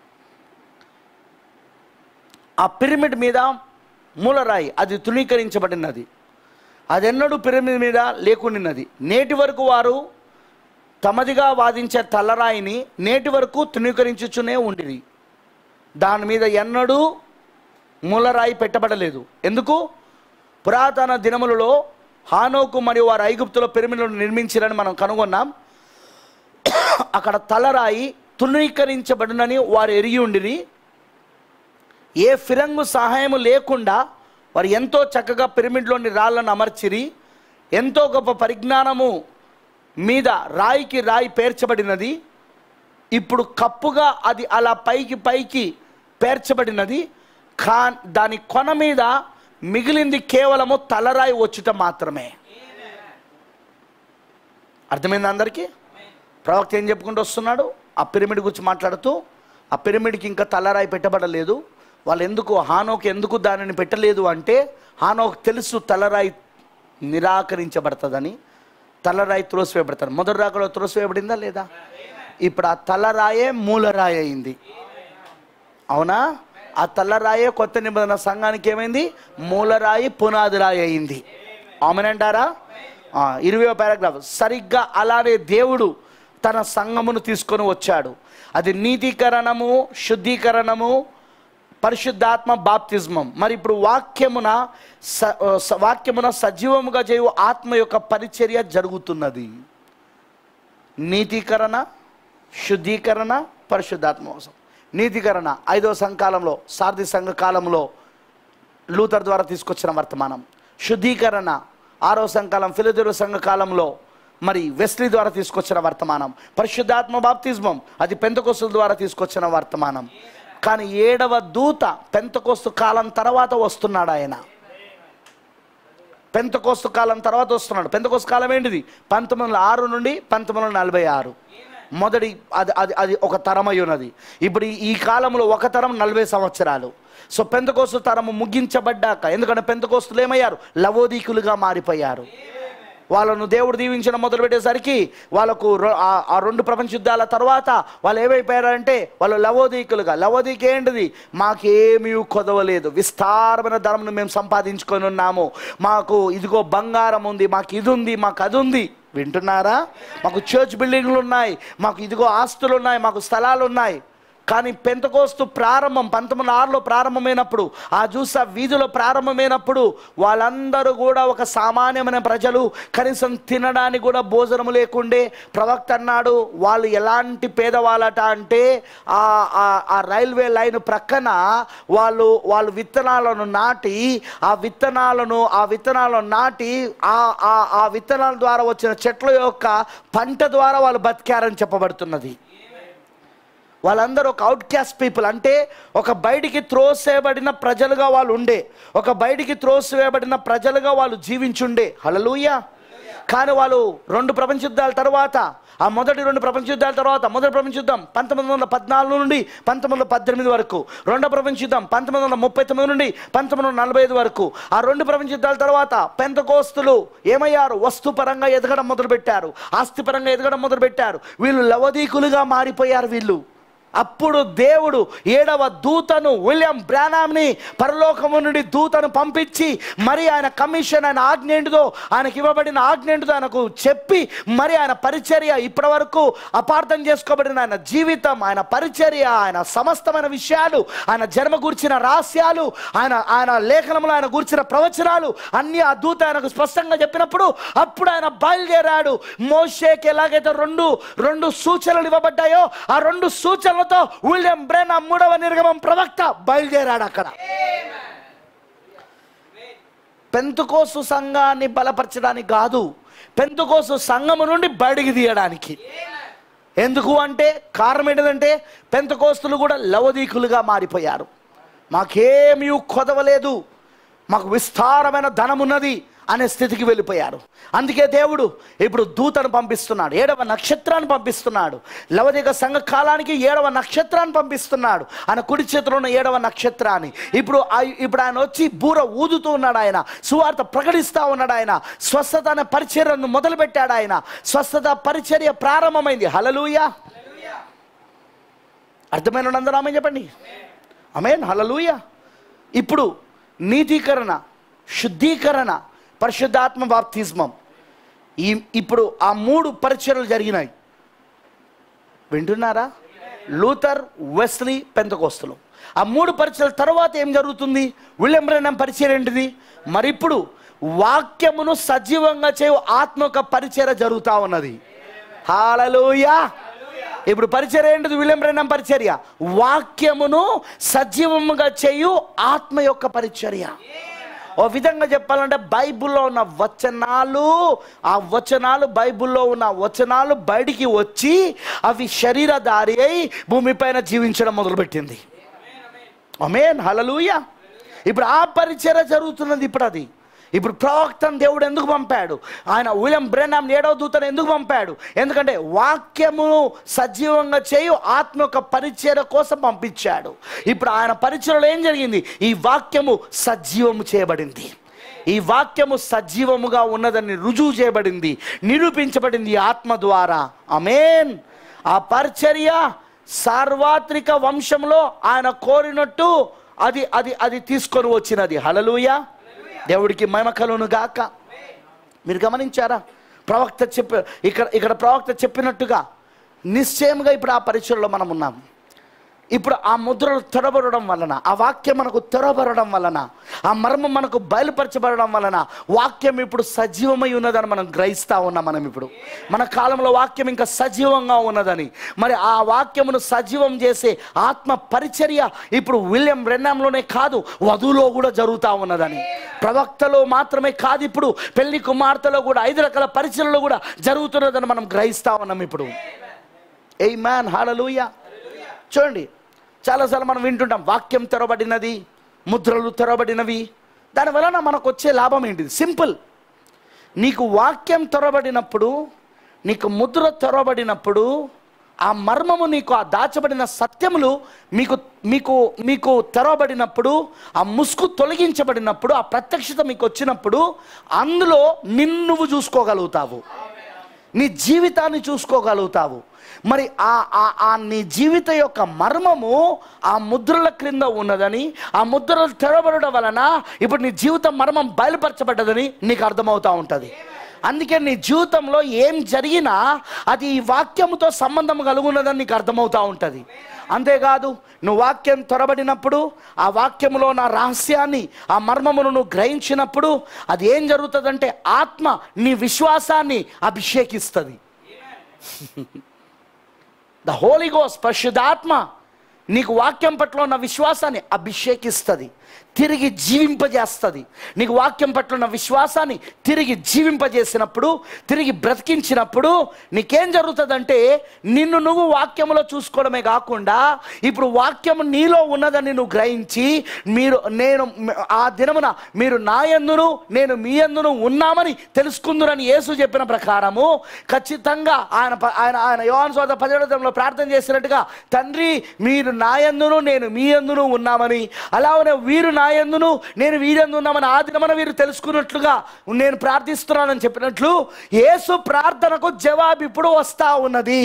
ఆ పిరమిడ్ మీద మూలరాయి అది తృణీకరించబడినది అదెన్నడూ పిరమిడ్ మీద లేకుండినది నేటి వరకు వారు తమదిగా వాదించే తలరాయిని నేటి వరకు తృణీకరించుచునే ఉండిరి దాని మీద ఎన్నడూ మూలరాయి పెట్టబడలేదు ఎందుకు పురాతన దినములలో హానోకు మరియు వారు ఐగుప్తులో పిరమిడ్లను నిర్మించారని మనం కనుగొన్నాం అక్కడ తలరాయి తృణీకరించబడునని వారు ఎరిగి ఉండిరి ఏ ఫిరంగు సహాయము లేకుండా వారు ఎంతో చక్కగా పిరమిడ్లోని రాళ్ళను అమర్చిరి ఎంతో గొప్ప పరిజ్ఞానము మీద రాయికి రాయి పేర్చబడినది ఇప్పుడు కప్పుగా అది అలా పైకి పైకి పేర్చబడినది కా దాని కొన మీద మిగిలింది కేవలము తలరాయి వచ్చుట మాత్రమే అర్థమైంది అందరికీ ప్రవక్త ఏం చెప్పుకుంటూ వస్తున్నాడు ఆ పిరమిడ్ గురించి మాట్లాడుతూ ఆ పిరమిడ్కి ఇంకా తలరాయి పెట్టబడలేదు వాళ్ళు ఎందుకు హానోకి ఎందుకు దానిని పెట్టలేదు అంటే హానోకు తెలుసు తలరాయి నిరాకరించబడుతుందని తలరాయి త్రోసివేయబడతారు మొదటి రాకలో త్రోసివేయబడిందా లేదా ఇప్పుడు ఆ తలరాయే మూలరాయి అయింది అవునా ఆ తల్లరాయే కొత్త నిబంధన సంఘానికి ఏమైంది మూలరాయి పునాది రాయి అయింది అవునంటారా ఇరవై పారాగ్రాఫ్ సరిగ్గా అలానే దేవుడు తన సంఘమును తీసుకొని వచ్చాడు అది నీతీకరణము శుద్ధీకరణము పరిశుద్ధాత్మ బాప్తిజమం మరి ఇప్పుడు వాక్యమున స స- వాక్యమున సజీవముగా చేయు ఆత్మ యొక్క పరిచర్య జరుగుతున్నది నీతీకరణ శుద్ధీకరణ పరిశుద్ధాత్మ కోసం నీతీకరణ ఐదవ సంకాలంలో సారథి సంఘ కాలంలో లూథర్ ద్వారా తీసుకొచ్చిన వర్తమానం శుద్ధీకరణ ఆరో సంకాలం ఫిలిదెరు సంఘ కాలంలో మరి వెస్లీ ద్వారా తీసుకొచ్చిన వర్తమానం పరిశుద్ధాత్మ బాప్తిజమం అది పెంతకోస్తుల ద్వారా తీసుకొచ్చిన వర్తమానం కానీ ఏడవ దూత పెంతకోస్తు కాలం తర్వాత వస్తున్నాడు ఆయన పెంతకోస్తు కాలం తర్వాత వస్తున్నాడు పెంతకోస్తు కాలం ఏంటిది పంతొమ్మిది వందల ఆరు నుండి పంతొమ్మిది వందల నలభై ఆరు మొదటి అది అది అది ఒక తరం అయి ఉన్నది ఇప్పుడు ఈ- ఈ కాలంలో ఒక తరం నలభై సంవత్సరాలు సో పెంతకోస్తు తరము ముగించబడ్డాక ఎందుకంటే పెంతకోస్తులు ఏమయ్యారు లవోదీకులుగా మారిపోయారు వాళ్ళను దేవుడు దీవించడం మొదలు పెట్టేసరికి వాళ్ళకు రొ- ఆ- ఆ రెండు ప్రపంచ యుద్ధాల తర్వాత వాళ్ళు ఏమైపోయారంటే వాళ్ళు లవోదీకులుగా లవోదీకి ఏంటిది మాకేమీ కొదవలేదు విస్తారమైన ధనమును మేము సంపాదించుకొని ఉన్నాము మాకు ఇదిగో బంగారం ఉంది మాకు ఇది ఉంది మాకు అది ఉంది వింటున్నారా మాకు చర్చ్ బిల్డింగ్లు ఉన్నాయి మాకు ఇదిగో ఆస్తులు ఉన్నాయి మాకు స్థలాలు ఉన్నాయి కానీ పెంతకోస్తు ప్రారంభం పంతొమ్మిది ఆరులో ప్రారంభమైనప్పుడు ఆ జ్యూస్ ఆ వీధిలో ప్రారంభమైనప్పుడు వాళ్ళందరూ కూడా ఒక సామాన్యమైన ప్రజలు కనీసం తినడానికి కూడా భోజనము లేకుండే ప్రవక్త అన్నాడు వాళ్ళు ఎలాంటి పేదవాళ్ళట అంటే ఆ ఆ- ఆ రైల్వే లైన్ ప్రక్కన వాళ్ళు వాళ్ళు విత్తనాలను నాటి ఆ విత్తనాలను ఆ విత్తనాలను నాటి ఆ ఆ ఆ విత్తనాల ద్వారా వచ్చిన చెట్ల యొక్క పంట ద్వారా వాళ్ళు బతికారని చెప్పబడుతున్నది వాళ్ళందరూ ఒక అవుట్ క్యాస్ట్ పీపుల్ అంటే ఒక బయటికి త్రోసేయబడిన ప్రజలుగా వాళ్ళు ఉండే ఒక బయటికి త్రోసివేయబడిన ప్రజలుగా వాళ్ళు జీవించుండే హలలుయ కానీ వాళ్ళు రెండు ప్రపంచ యుద్ధాల తర్వాత ఆ మొదటి రెండు ప్రపంచ యుద్ధాల తర్వాత మొదటి ప్రపంచ యుద్ధం పంతొమ్మిది వందల పద్నాలుగు నుండి పంతొమ్మిది వందల పద్దెనిమిది వరకు రెండో ప్రపంచ యుద్ధం పంతొమ్మిది వందల ముప్పై తొమ్మిది నుండి పంతొమ్మిది వందల నలభై ఐదు వరకు ఆ రెండు ప్రపంచ యుద్ధాల తర్వాత పెంతకోస్తులు ఏమయ్యారు వస్తుపరంగా ఎదగడం మొదలుపెట్టారు ఆస్తిపరంగా ఎదగడం మొదలుపెట్టారు వీళ్ళు లవదీకులుగా మారిపోయారు వీళ్ళు అప్పుడు దేవుడు ఏడవ దూతను విలియం బ్రానామ్ని పరలోకము నుండి దూతను పంపించి మరి ఆయన కమిషన్ ఆయన ఆజ్ఞ ఏంటిదో ఆయనకి ఇవ్వబడిన ఆజ్ఞ ఏంటిదో ఆయనకు చెప్పి మరి ఆయన పరిచర్య ఇప్పటి వరకు అపార్థం చేసుకోబడిన ఆయన జీవితం ఆయన పరిచర్య ఆయన సమస్తమైన విషయాలు ఆయన జన్మ గురించిన రహస్యాలు ఆయన ఆయన లేఖనంలో ఆయన గురించిన ప్రవచనాలు అన్ని ఆ దూత ఆయనకు స్పష్టంగా చెప్పినప్పుడు అప్పుడు ఆయన బయలుదేరాడు మోషేకి ఎలాగైతే రెండు రెండు సూచనలు ఇవ్వబడ్డాయో ఆ రెండు సూచనలతో విలియం బ్రెన్ మూడవ నిర్గమం ప్రవక్త బయలుదేరాడు అక్కడ పెంతుకోసు సంఘాన్ని బలపరచడానికి కాదు పెంతుకోసు సంఘము నుండి బయటికి తీయడానికి ఎందుకు అంటే కారణం ఏంటంటే పెంతకోస్తులు కూడా లవదీకులుగా మారిపోయారు మాకేమీ కొదవలేదు మాకు విస్తారమైన ధనం ఉన్నది అనే స్థితికి వెళ్ళిపోయారు అందుకే దేవుడు ఇప్పుడు దూతను పంపిస్తున్నాడు ఏడవ నక్షత్రాన్ని పంపిస్తున్నాడు లవదిక సంఘ కాలానికి ఏడవ నక్షత్రాన్ని పంపిస్తున్నాడు ఆయన కుడి చేతిలో ఉన్న ఏడవ నక్షత్రాన్ని ఇప్పుడు ఆ- ఇప్పుడు ఆయన వచ్చి బూర ఊదుతూ ఉన్నాడు ఆయన సువార్త ప్రకటిస్తూ ఉన్నాడు ఆయన స్వస్థత అనే పరిచర్యను మొదలుపెట్టాడు ఆయన స్వస్థత పరిచర్య ప్రారంభమైంది హలలుయా అర్థమైన అందరూ ఆమె చెప్పండి అమేన్ హలలుయ ఇప్పుడు నీతీకరణ శుద్ధీకరణ పరిశుద్ధాత్మ బాప్తిజమం ఈ ఇప్పుడు ఆ మూడు పరిచయలు జరిగినాయి వింటున్నారా లూథర్ వెస్లీ పెంతకోస్తులు ఆ మూడు పరిచయాల తర్వాత ఏం జరుగుతుంది విలియం బ్రెనం పరిచయం ఏంటిది మరి ఇప్పుడు వాక్యమును సజీవంగా చేయు ఆత్మ యొక్క పరిచయ జరుగుతూ ఉన్నది హాలలోయా ఇప్పుడు పరిచర్య ఏంటిది విలియం బ్రెనం పరిచర్య వాక్యమును సజీవముగా చేయు ఆత్మ యొక్క పరిచర్య ఓ విధంగా చెప్పాలంటే బైబిల్లో ఉన్న వచనాలు ఆ వచనాలు బైబిల్లో ఉన్న వచనాలు బయటికి వచ్చి అవి శరీరధారి అయి భూమిపైన జీవించడం మొదలుపెట్టింది అమేన్ హలలుయ ఇప్పుడు ఆ పరిచయ జరుగుతున్నది ఇప్పుడు అది ఇప్పుడు ప్రవక్తను దేవుడు ఎందుకు పంపాడు ఆయన విలియం బ్రెనామ్ ఏడవ దూతను ఎందుకు పంపాడు ఎందుకంటే వాక్యమును సజీవంగా చేయు ఆత్మ యొక్క పరిచయ కోసం పంపించాడు ఇప్పుడు ఆయన పరిచయలో ఏం జరిగింది ఈ వాక్యము సజీవము చేయబడింది ఈ వాక్యము సజీవముగా ఉన్నదని రుజువు చేయబడింది నిరూపించబడింది ఈ ఆత్మ ద్వారా అమేన్ ఆ పరిచర్య సార్వత్రిక వంశంలో ఆయన కోరినట్టు అది అది అది తీసుకొని వచ్చినది హలలుయ దేవుడికి మహిమ కలును గాక మీరు గమనించారా ప్రవక్త చెప్ప ఇక్కడ ఇక్కడ ప్రవక్త చెప్పినట్టుగా నిశ్చయంగా ఇప్పుడు ఆ పరిచయంలో మనం ఉన్నాం ఇప్పుడు ఆ ముద్రలు తెరబడడం వలన ఆ వాక్యం మనకు తెరబడడం వలన ఆ మర్మం మనకు బయలుపరచబడడం వలన వాక్యం ఇప్పుడు సజీవమై ఉన్నదని మనం గ్రహిస్తా ఉన్నాం మనం ఇప్పుడు మన కాలంలో వాక్యం ఇంకా సజీవంగా ఉన్నదని మరి ఆ వాక్యమును సజీవం చేసే ఆత్మ పరిచర్య ఇప్పుడు విలియం రెన్నాంలోనే కాదు వధువులో కూడా జరుగుతూ ఉన్నదని ప్రవక్తలో మాత్రమే కాదు ఇప్పుడు పెళ్లి కుమార్తెలో కూడా ఐదు రకాల పరిచయలో కూడా జరుగుతున్నదని మనం గ్రహిస్తా ఉన్నాం ఇప్పుడు ఏ మ్యాన్ హాలూయా చూడండి చాలాసార్లు మనం వింటుంటాం వాక్యం తెరబడినది ముద్రలు తెరబడినవి దాని వలన మనకు వచ్చే లాభం ఏంటిది సింపుల్ నీకు వాక్యం తెరబడినప్పుడు నీకు ముద్ర తెరబడినప్పుడు ఆ మర్మము నీకు ఆ దాచబడిన సత్యములు మీకు మీకు మీకు తెరవబడినప్పుడు ఆ ముసుగు తొలగించబడినప్పుడు ఆ ప్రత్యక్షత మీకు వచ్చినప్పుడు అందులో నిన్ను నువ్వు చూసుకోగలుగుతావు నీ జీవితాన్ని చూసుకోగలుగుతావు మరి ఆ ఆ ఆ నీ జీవిత యొక్క మర్మము ఆ ముద్రల క్రింద ఉన్నదని ఆ ముద్రలు తెరవబడడం వలన ఇప్పుడు నీ జీవితం మర్మం బయలుపరచబడ్డదని నీకు అర్థమవుతూ ఉంటుంది అందుకే నీ జీవితంలో ఏం జరిగినా అది ఈ వాక్యముతో సంబంధం కలుగున్నదని నీకు అర్థమవుతూ ఉంటుంది అంతేకాదు నువ్వు వాక్యం త్వరబడినప్పుడు ఆ వాక్యములో నా రహస్యాన్ని ఆ మర్మమును నువ్వు గ్రహించినప్పుడు అది ఏం జరుగుతుందంటే ఆత్మ నీ విశ్వాసాన్ని అభిషేకిస్తుంది ద హోలీ గోస్ పరిశుద్ధాత్మ నీకు వాక్యం పట్ల ఉన్న విశ్వాసాన్ని అభిషేకిస్తుంది తిరిగి జీవింపజేస్తుంది నీకు వాక్యం పట్ల ఉన్న విశ్వాసాన్ని తిరిగి జీవింపజేసినప్పుడు తిరిగి బ్రతికించినప్పుడు నీకేం జరుగుతుందంటే నిన్ను నువ్వు వాక్యములో చూసుకోవడమే కాకుండా ఇప్పుడు వాక్యము నీలో ఉన్నదని నువ్వు గ్రహించి మీరు నేను ఆ దినమున మీరు నా యందును నేను మీ యందును ఉన్నామని తెలుసుకుందురని యేసు చెప్పిన ప్రకారము ఖచ్చితంగా ఆయన ప- ఆయన ఆయన యోహాను సోద పదిహేడులో ప్రార్థన చేసినట్టుగా తండ్రి మీరు నా యందును నేను మీ యందును ఉన్నామని అలానే వీరు నా యందును నేను వీరందు ఉన్నామని ఆ దినమున వీరు తెలుసుకున్నట్లుగా నేను ప్రార్థిస్తున్నానని చెప్పినట్లు యేసు ప్రార్థనకు జవాబు ఇప్పుడు వస్తా ఉన్నది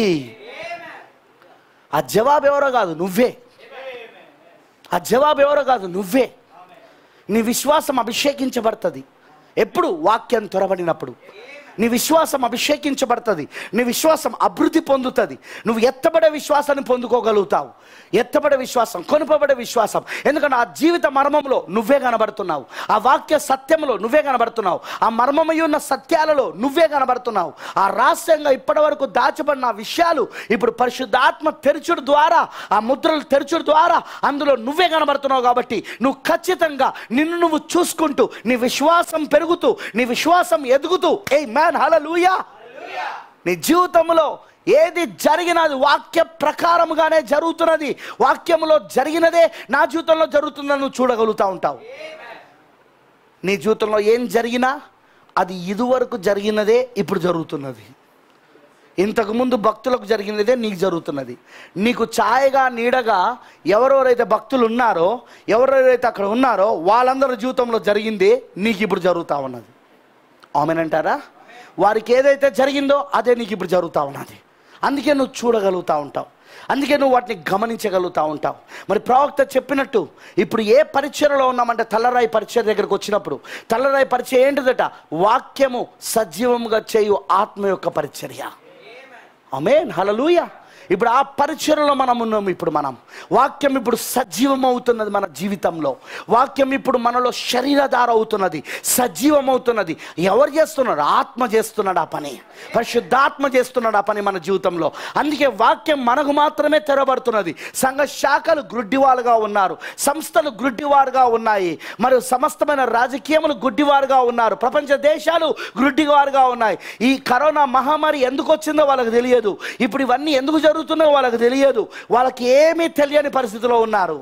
ఆ జవాబు ఎవరో కాదు నువ్వే ఆ జవాబు ఎవరో కాదు నువ్వే నీ విశ్వాసం అభిషేకించబడుతుంది ఎప్పుడు వాక్యం త్వరబడినప్పుడు నీ విశ్వాసం అభిషేకించబడుతుంది నీ విశ్వాసం అభివృద్ధి పొందుతుంది నువ్వు ఎత్తబడే విశ్వాసాన్ని పొందుకోగలుగుతావు ఎత్తబడే విశ్వాసం కొనుపబడే విశ్వాసం ఎందుకంటే ఆ జీవిత మర్మంలో నువ్వే కనబడుతున్నావు ఆ వాక్య సత్యంలో నువ్వే కనబడుతున్నావు ఆ మర్మమై ఉన్న సత్యాలలో నువ్వే కనబడుతున్నావు ఆ రహస్యంగా ఇప్పటి వరకు దాచబడిన ఆ విషయాలు ఇప్పుడు పరిశుద్ధాత్మ తెరచుడు ద్వారా ఆ ముద్రలు తెరచుడు ద్వారా అందులో నువ్వే కనబడుతున్నావు కాబట్టి నువ్వు ఖచ్చితంగా నిన్ను నువ్వు చూసుకుంటూ నీ విశ్వాసం పెరుగుతూ నీ విశ్వాసం ఎదుగుతూ ఏ మ్యాన్ హలలుయా నీ జీవితంలో ఏది జరిగినది వాక్య ప్రకారముగానే జరుగుతున్నది వాక్యములో జరిగినదే నా జీవితంలో జరుగుతుందని నువ్వు చూడగలుగుతా ఉంటావు నీ జీవితంలో ఏం జరిగినా అది ఇదివరకు జరిగినదే ఇప్పుడు జరుగుతున్నది ఇంతకుముందు భక్తులకు జరిగినదే నీకు జరుగుతున్నది నీకు ఛాయగా నీడగా ఎవరెవరైతే భక్తులు ఉన్నారో ఎవరెవరైతే అక్కడ ఉన్నారో వాళ్ళందరి జీవితంలో జరిగింది నీకు ఇప్పుడు జరుగుతూ ఉన్నది ఆమెనంటారా వారికి ఏదైతే జరిగిందో అదే నీకు ఇప్పుడు జరుగుతూ ఉన్నది అందుకే నువ్వు చూడగలుగుతూ ఉంటావు అందుకే నువ్వు వాటిని గమనించగలుగుతూ ఉంటావు మరి ప్రవక్త చెప్పినట్టు ఇప్పుడు ఏ పరిచయలో ఉన్నామంటే తల్లరాయి పరిచయ దగ్గరకు వచ్చినప్పుడు తల్లరాయి పరిచయం ఏంటిదట వాక్యము సజీవముగా చేయు ఆత్మ యొక్క పరిచర్య అమేన్ హలలుయ ఇప్పుడు ఆ పరిచయలో మనం ఉన్నాం ఇప్పుడు మనం వాక్యం ఇప్పుడు సజీవం అవుతున్నది మన జీవితంలో వాక్యం ఇప్పుడు మనలో శరీరధార అవుతున్నది సజీవం అవుతున్నది ఎవరు చేస్తున్నాడు ఆత్మ చేస్తున్నాడు ఆ పని పరిశుద్ధాత్మ చేస్తున్నాడు ఆ పని మన జీవితంలో అందుకే వాక్యం మనకు మాత్రమే తెరబడుతున్నది సంఘ శాఖలు గ్రుడ్డివారుగా ఉన్నారు సంస్థలు గ్రుడ్డివారుగా ఉన్నాయి మరియు సమస్తమైన రాజకీయములు గుడ్డివారుగా ఉన్నారు ప్రపంచ దేశాలు గ్రుడ్డివారుగా ఉన్నాయి ఈ కరోనా మహమ్మారి ఎందుకు వచ్చిందో వాళ్ళకి తెలియదు ఇప్పుడు ఇవన్నీ ఎందుకు జరుగుతున్నాయో వాళ్ళకి తెలియదు వాళ్ళకి ఏమీ తెలియని పరిస్థితిలో ఉన్నారు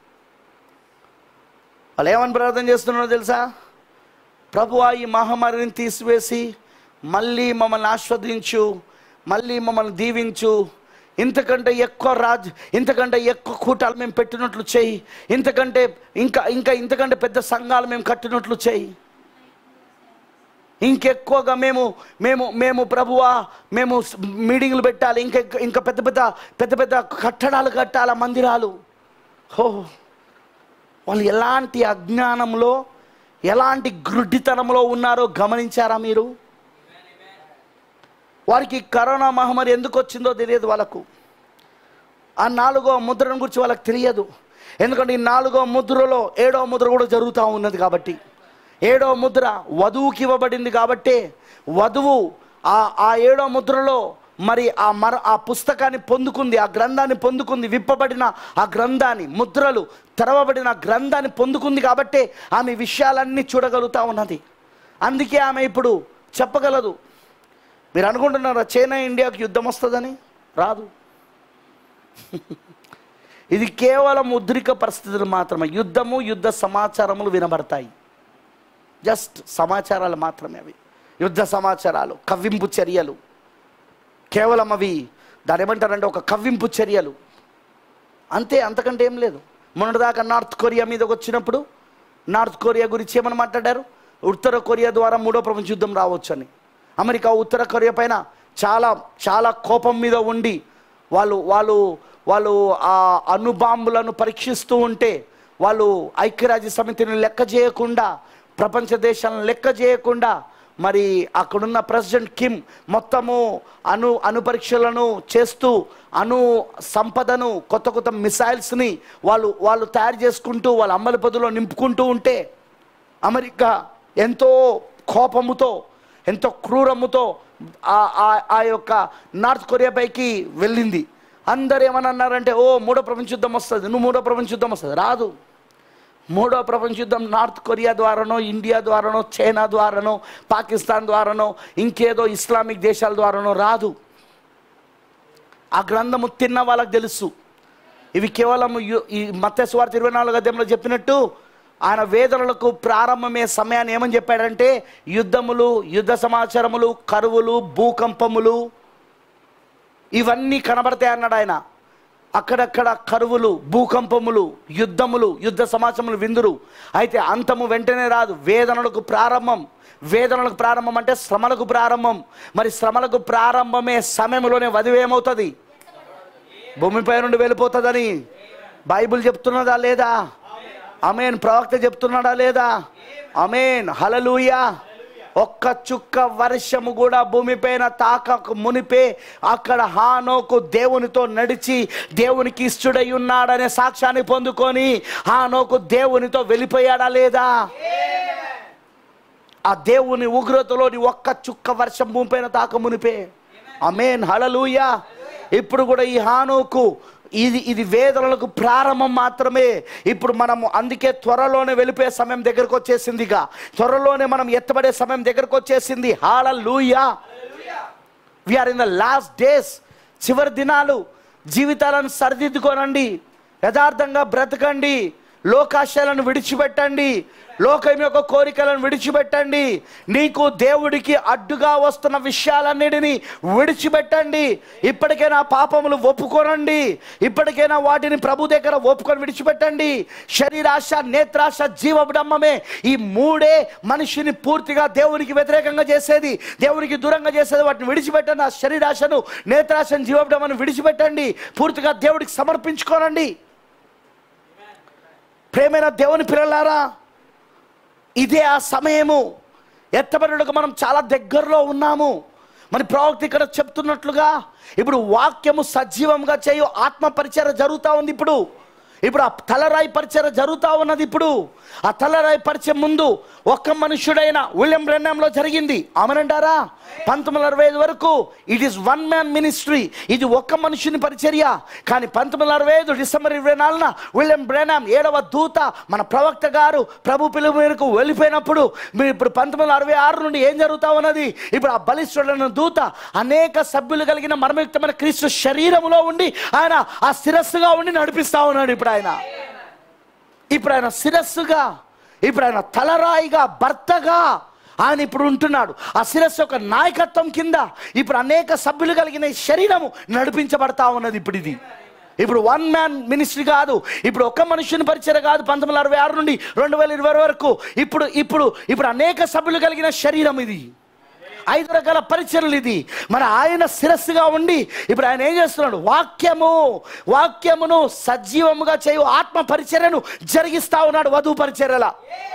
వాళ్ళు ఏమని ప్రార్థన చేస్తున్నారో తెలుసా ప్రభువా ఈ మహమ్మారిని తీసివేసి మళ్ళీ మమ్మల్ని ఆస్వాదించు మళ్ళీ మమ్మల్ని దీవించు ఇంతకంటే ఎక్కువ రాజ్ ఇంతకంటే ఎక్కువ కూటాలు మేము పెట్టినట్లు చేయి ఇంతకంటే ఇంకా ఇంకా ఇంతకంటే పెద్ద సంఘాలు మేము కట్టినట్లు చేయి ఇంకెక్కువగా మేము మేము మేము ప్రభువా మేము స్- మీటింగులు పెట్టాలి ఇంకా ఇంకా పెద్ద పెద్ద పెద్ద పెద్ద కట్టడాలు కట్టాల మందిరాలు హో వాళ్ళు ఎలాంటి అజ్ఞానంలో ఎలాంటి గ్రుడ్డితనంలో ఉన్నారో గమనించారా మీరు వారికి కరోనా మహమ్మారి ఎందుకు వచ్చిందో తెలియదు వాళ్ళకు ఆ నాలుగో ముద్రను గురించి వాళ్ళకి తెలియదు ఎందుకంటే ఈ నాలుగో ముద్రలో ఏడో ముద్ర కూడా జరుగుతూ ఉన్నది కాబట్టి ఏడో ముద్ర వధువుకి ఇవ్వబడింది కాబట్టి వధువు ఆ ఆ ఏడో ముద్రలో మరి ఆ మర ఆ పుస్తకాన్ని పొందుకుంది ఆ గ్రంథాన్ని పొందుకుంది విప్పబడిన ఆ గ్రంథాన్ని ముద్రలు తెరవబడిన ఆ గ్రంథాన్ని పొందుకుంది కాబట్టి ఆమె విషయాలన్నీ చూడగలుగుతా ఉన్నది అందుకే ఆమె ఇప్పుడు చెప్పగలదు మీరు అనుకుంటున్నారా చైనా ఇండియాకి యుద్ధం వస్తుందని రాదు ఇది కేవలం ముద్రిక పరిస్థితులు మాత్రమే యుద్ధము యుద్ధ సమాచారములు వినబడతాయి జస్ట్ సమాచారాలు మాత్రమే అవి యుద్ధ సమాచారాలు కవ్వింపు చర్యలు కేవలం అవి దాని ఏమంటారంటే ఒక కవ్వింపు చర్యలు అంతే అంతకంటే ఏం లేదు మొన్నటిదాకా నార్త్ కొరియా మీదకి వచ్చినప్పుడు నార్త్ కొరియా గురించి ఏమని మాట్లాడారు ఉత్తర కొరియా ద్వారా మూడో ప్రపంచ యుద్ధం రావచ్చు అని అమెరికా ఉత్తర కొరియా పైన చాలా చాలా కోపం మీద ఉండి వాళ్ళు వాళ్ళు వాళ్ళు ఆ అణుబాంబులను పరీక్షిస్తూ ఉంటే వాళ్ళు ఐక్యరాజ్య సమితిని లెక్క చేయకుండా ప్రపంచ దేశాలను లెక్క చేయకుండా మరి అక్కడున్న ప్రెసిడెంట్ కిమ్ మొత్తము అణు అణు పరీక్షలను చేస్తూ అణు సంపదను కొత్త కొత్త మిసైల్స్ని వాళ్ళు వాళ్ళు తయారు చేసుకుంటూ వాళ్ళ అమ్మల పదులో నింపుకుంటూ ఉంటే అమెరికా ఎంతో కోపముతో ఎంతో క్రూరముతో ఆ- ఆ- ఆ యొక్క నార్త్ కొరియా పైకి వెళ్ళింది అందరు ఏమని అన్నారంటే ఓ మూడో ప్రపంచ యుద్ధం వస్తుంది నువ్వు మూడో ప్రపంచ యుద్ధం వస్తుంది రాదు మూడో ప్రపంచ యుద్ధం నార్త్ కొరియా ద్వారానో ఇండియా ద్వారానో చైనా ద్వారానో పాకిస్తాన్ ద్వారానో ఇంకేదో ఇస్లామిక్ దేశాల ద్వారానో రాదు ఆ గ్రంథము తిన్న వాళ్ళకి తెలుసు ఇవి కేవలం యు- ఈ మత్స్యవార్త ఇరవై నాలుగు అధ్యాయంలో చెప్పినట్టు ఆయన వేదనలకు ప్రారంభమే సమయాన్ని ఏమని చెప్పాడంటే యుద్ధములు యుద్ధ సమాచారములు కరువులు భూకంపములు ఇవన్నీ కనబడతాయి అన్నాడు ఆయన అక్కడక్కడ కరువులు భూకంపములు యుద్ధములు యుద్ధ సమాచారములు విందురు అయితే అంతము వెంటనే రాదు వేదనలకు ప్రారంభం వేదనలకు ప్రారంభం అంటే శ్రమలకు ప్రారంభం మరి శ్రమలకు ప్రారంభమే సమయంలోనే వధువు ఏమవుతుంది భూమిపై నుండి వెళ్ళిపోతుందని బైబిల్ చెప్తున్నదా లేదా అమేన్ ప్రవక్త చెప్తున్నాడా లేదా అమేన్ హలలుయా ఒక్క చుక్క వర్షము కూడా భూమిపైన తాకకు మునిపే అక్కడ హానోకు దేవునితో నడిచి దేవునికి ఇష్టడై ఉన్నాడనే సాక్ష్యాన్ని పొందుకొని హానోకు దేవునితో వెళ్ళిపోయాడా లేదా ఆ దేవుని ఉగ్రతలోని ఒక్క చుక్క వర్షం భూమిపైన తాక మునిపే అమేన్ హలలుయా ఇప్పుడు కూడా ఈ హానుకు ఇది ఇది వేదనలకు ప్రారంభం మాత్రమే ఇప్పుడు మనము అందుకే త్వరలోనే వెళ్ళిపోయే సమయం దగ్గరకు వచ్చేసిందిగా త్వరలోనే మనం ఎత్తబడే సమయం దగ్గరకు వచ్చేసింది hallelujah we're in the last days చివరి దినాలు జీవితాలను సరిదిద్దుకోనండి యథార్థంగా బ్రతకండి లోకాశయాలను విడిచిపెట్టండి లోకం యొక్క కోరికలను విడిచిపెట్టండి నీకు దేవుడికి అడ్డుగా వస్తున్న విషయాలన్నిటినీ విడిచిపెట్టండి ఇప్పటికైనా పాపములు ఒప్పుకోనండి ఇప్పటికైనా వాటిని ప్రభు దగ్గర ఒప్పుకొని విడిచిపెట్టండి శరీరాశ నేత్రాశ జీవబ్రహ్మమే ఈ మూడే మనిషిని పూర్తిగా దేవునికి వ్యతిరేకంగా చేసేది దేవునికి దూరంగా చేసేది వాటిని విడిచిపెట్టండి ఆ శరీరాశను నేత్రాశను జీవబ్రహ్మను విడిచిపెట్టండి పూర్తిగా దేవుడికి సమర్పించుకోనండి ప్రేమైన దేవుని పిల్లలారా ఇదే ఆ సమయము ఎత్తబడులకు మనం చాలా దగ్గరలో ఉన్నాము మరి ప్రవక్త ఇక్కడ చెప్తున్నట్లుగా ఇప్పుడు వాక్యము సజీవంగా చేయు ఆత్మ పరిచయం జరుగుతూ ఉంది ఇప్పుడు ఇప్పుడు ఆ తలరాయి పరిచయం జరుగుతూ ఉన్నది ఇప్పుడు ఆ తలరాయి పరిచయం ముందు ఒక్క మనుష్యుడైన విలియం బ్రెన్నంలో జరిగింది ఆమెనంటారా పంతొమ్మిది వందల అరవై ఐదు వరకు it is one man ministry ఇది ఒక్క మనుషుని పరిచర్య కానీ పంతొమ్మిది వందల అరవై ఐదు డిసెంబర్ ఇరవై నాలుగున విలియం బ్రెనామ్ ఏడవ దూత మన ప్రవక్త గారు ప్రభు పిలుపు మేరకు వెళ్ళిపోయినప్పుడు మీరు ఇప్పుడు పంతొమ్మిది వందల అరవై ఆరు నుండి ఏం జరుగుతా ఉన్నది ఇప్పుడు ఆ బలిష్ఠుడైన దూత అనేక సభ్యులు కలిగిన మర్మయుక్తమైన క్రీస్తు శరీరములో ఉండి ఆయన ఆ శిరస్సుగా ఉండి నడిపిస్తా ఉన్నాడు ఇప్పుడు ఆయన ఇప్పుడు ఆయన శిరస్సుగా ఇప్పుడు ఆయన తలరాయిగా భర్తగా ఆయన ఇప్పుడు ఉంటున్నాడు ఆ శిరస్సు యొక్క నాయకత్వం కింద ఇప్పుడు అనేక సభ్యులు కలిగిన ఈ శరీరము నడిపించబడతా ఉన్నది ఇప్పుడు ఇది ఇప్పుడు వన్ మ్యాన్ మినిస్ట్రీ కాదు ఇప్పుడు ఒక్క మనుషుని పరిచయం కాదు పంతొమ్మిది వందల అరవై ఆరు నుండి రెండు వేల ఇరవై వరకు ఇప్పుడు ఇప్పుడు ఇప్పుడు అనేక సభ్యులు కలిగిన శరీరం ఇది ఐదు రకాల పరిచయలు ఇది మరి ఆయన శిరస్సుగా ఉండి ఇప్పుడు ఆయన ఏం చేస్తున్నాడు వాక్యము వాక్యమును సజీవముగా చేయు ఆత్మ పరిచర్యను జరిగిస్తా ఉన్నాడు వధువు పరిచర్యల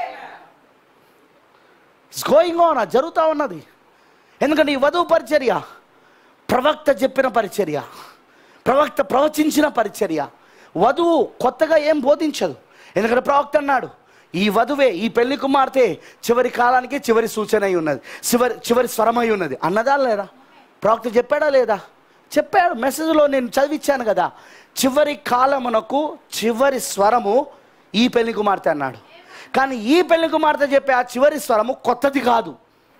ఇట్స్ గోయింగ్ ఆన్ జరుగుతూ ఉన్నది ఎందుకంటే ఈ వధువు పరిచర్య ప్రవక్త చెప్పిన పరిచర్య ప్రవక్త ప్రవచించిన పరిచర్య వధువు కొత్తగా ఏం బోధించదు ఎందుకంటే ప్రవక్త అన్నాడు ఈ వధువే ఈ పెళ్లి కుమార్తె చివరి కాలానికి చివరి సూచన అయి ఉన్నది చివరి చివరి స్వరమై ఉన్నది అన్నదా లేదా ప్రవక్త చెప్పాడా లేదా చెప్పాడు మెసేజ్లో నేను చదివించాను కదా చివరి కాలమునకు చివరి స్వరము ఈ పెళ్లి కుమార్తె అన్నాడు కానీ ఈ పెళ్లి కుమార్తె చెప్పే ఆ చివరి స్వరము కొత్తది కాదు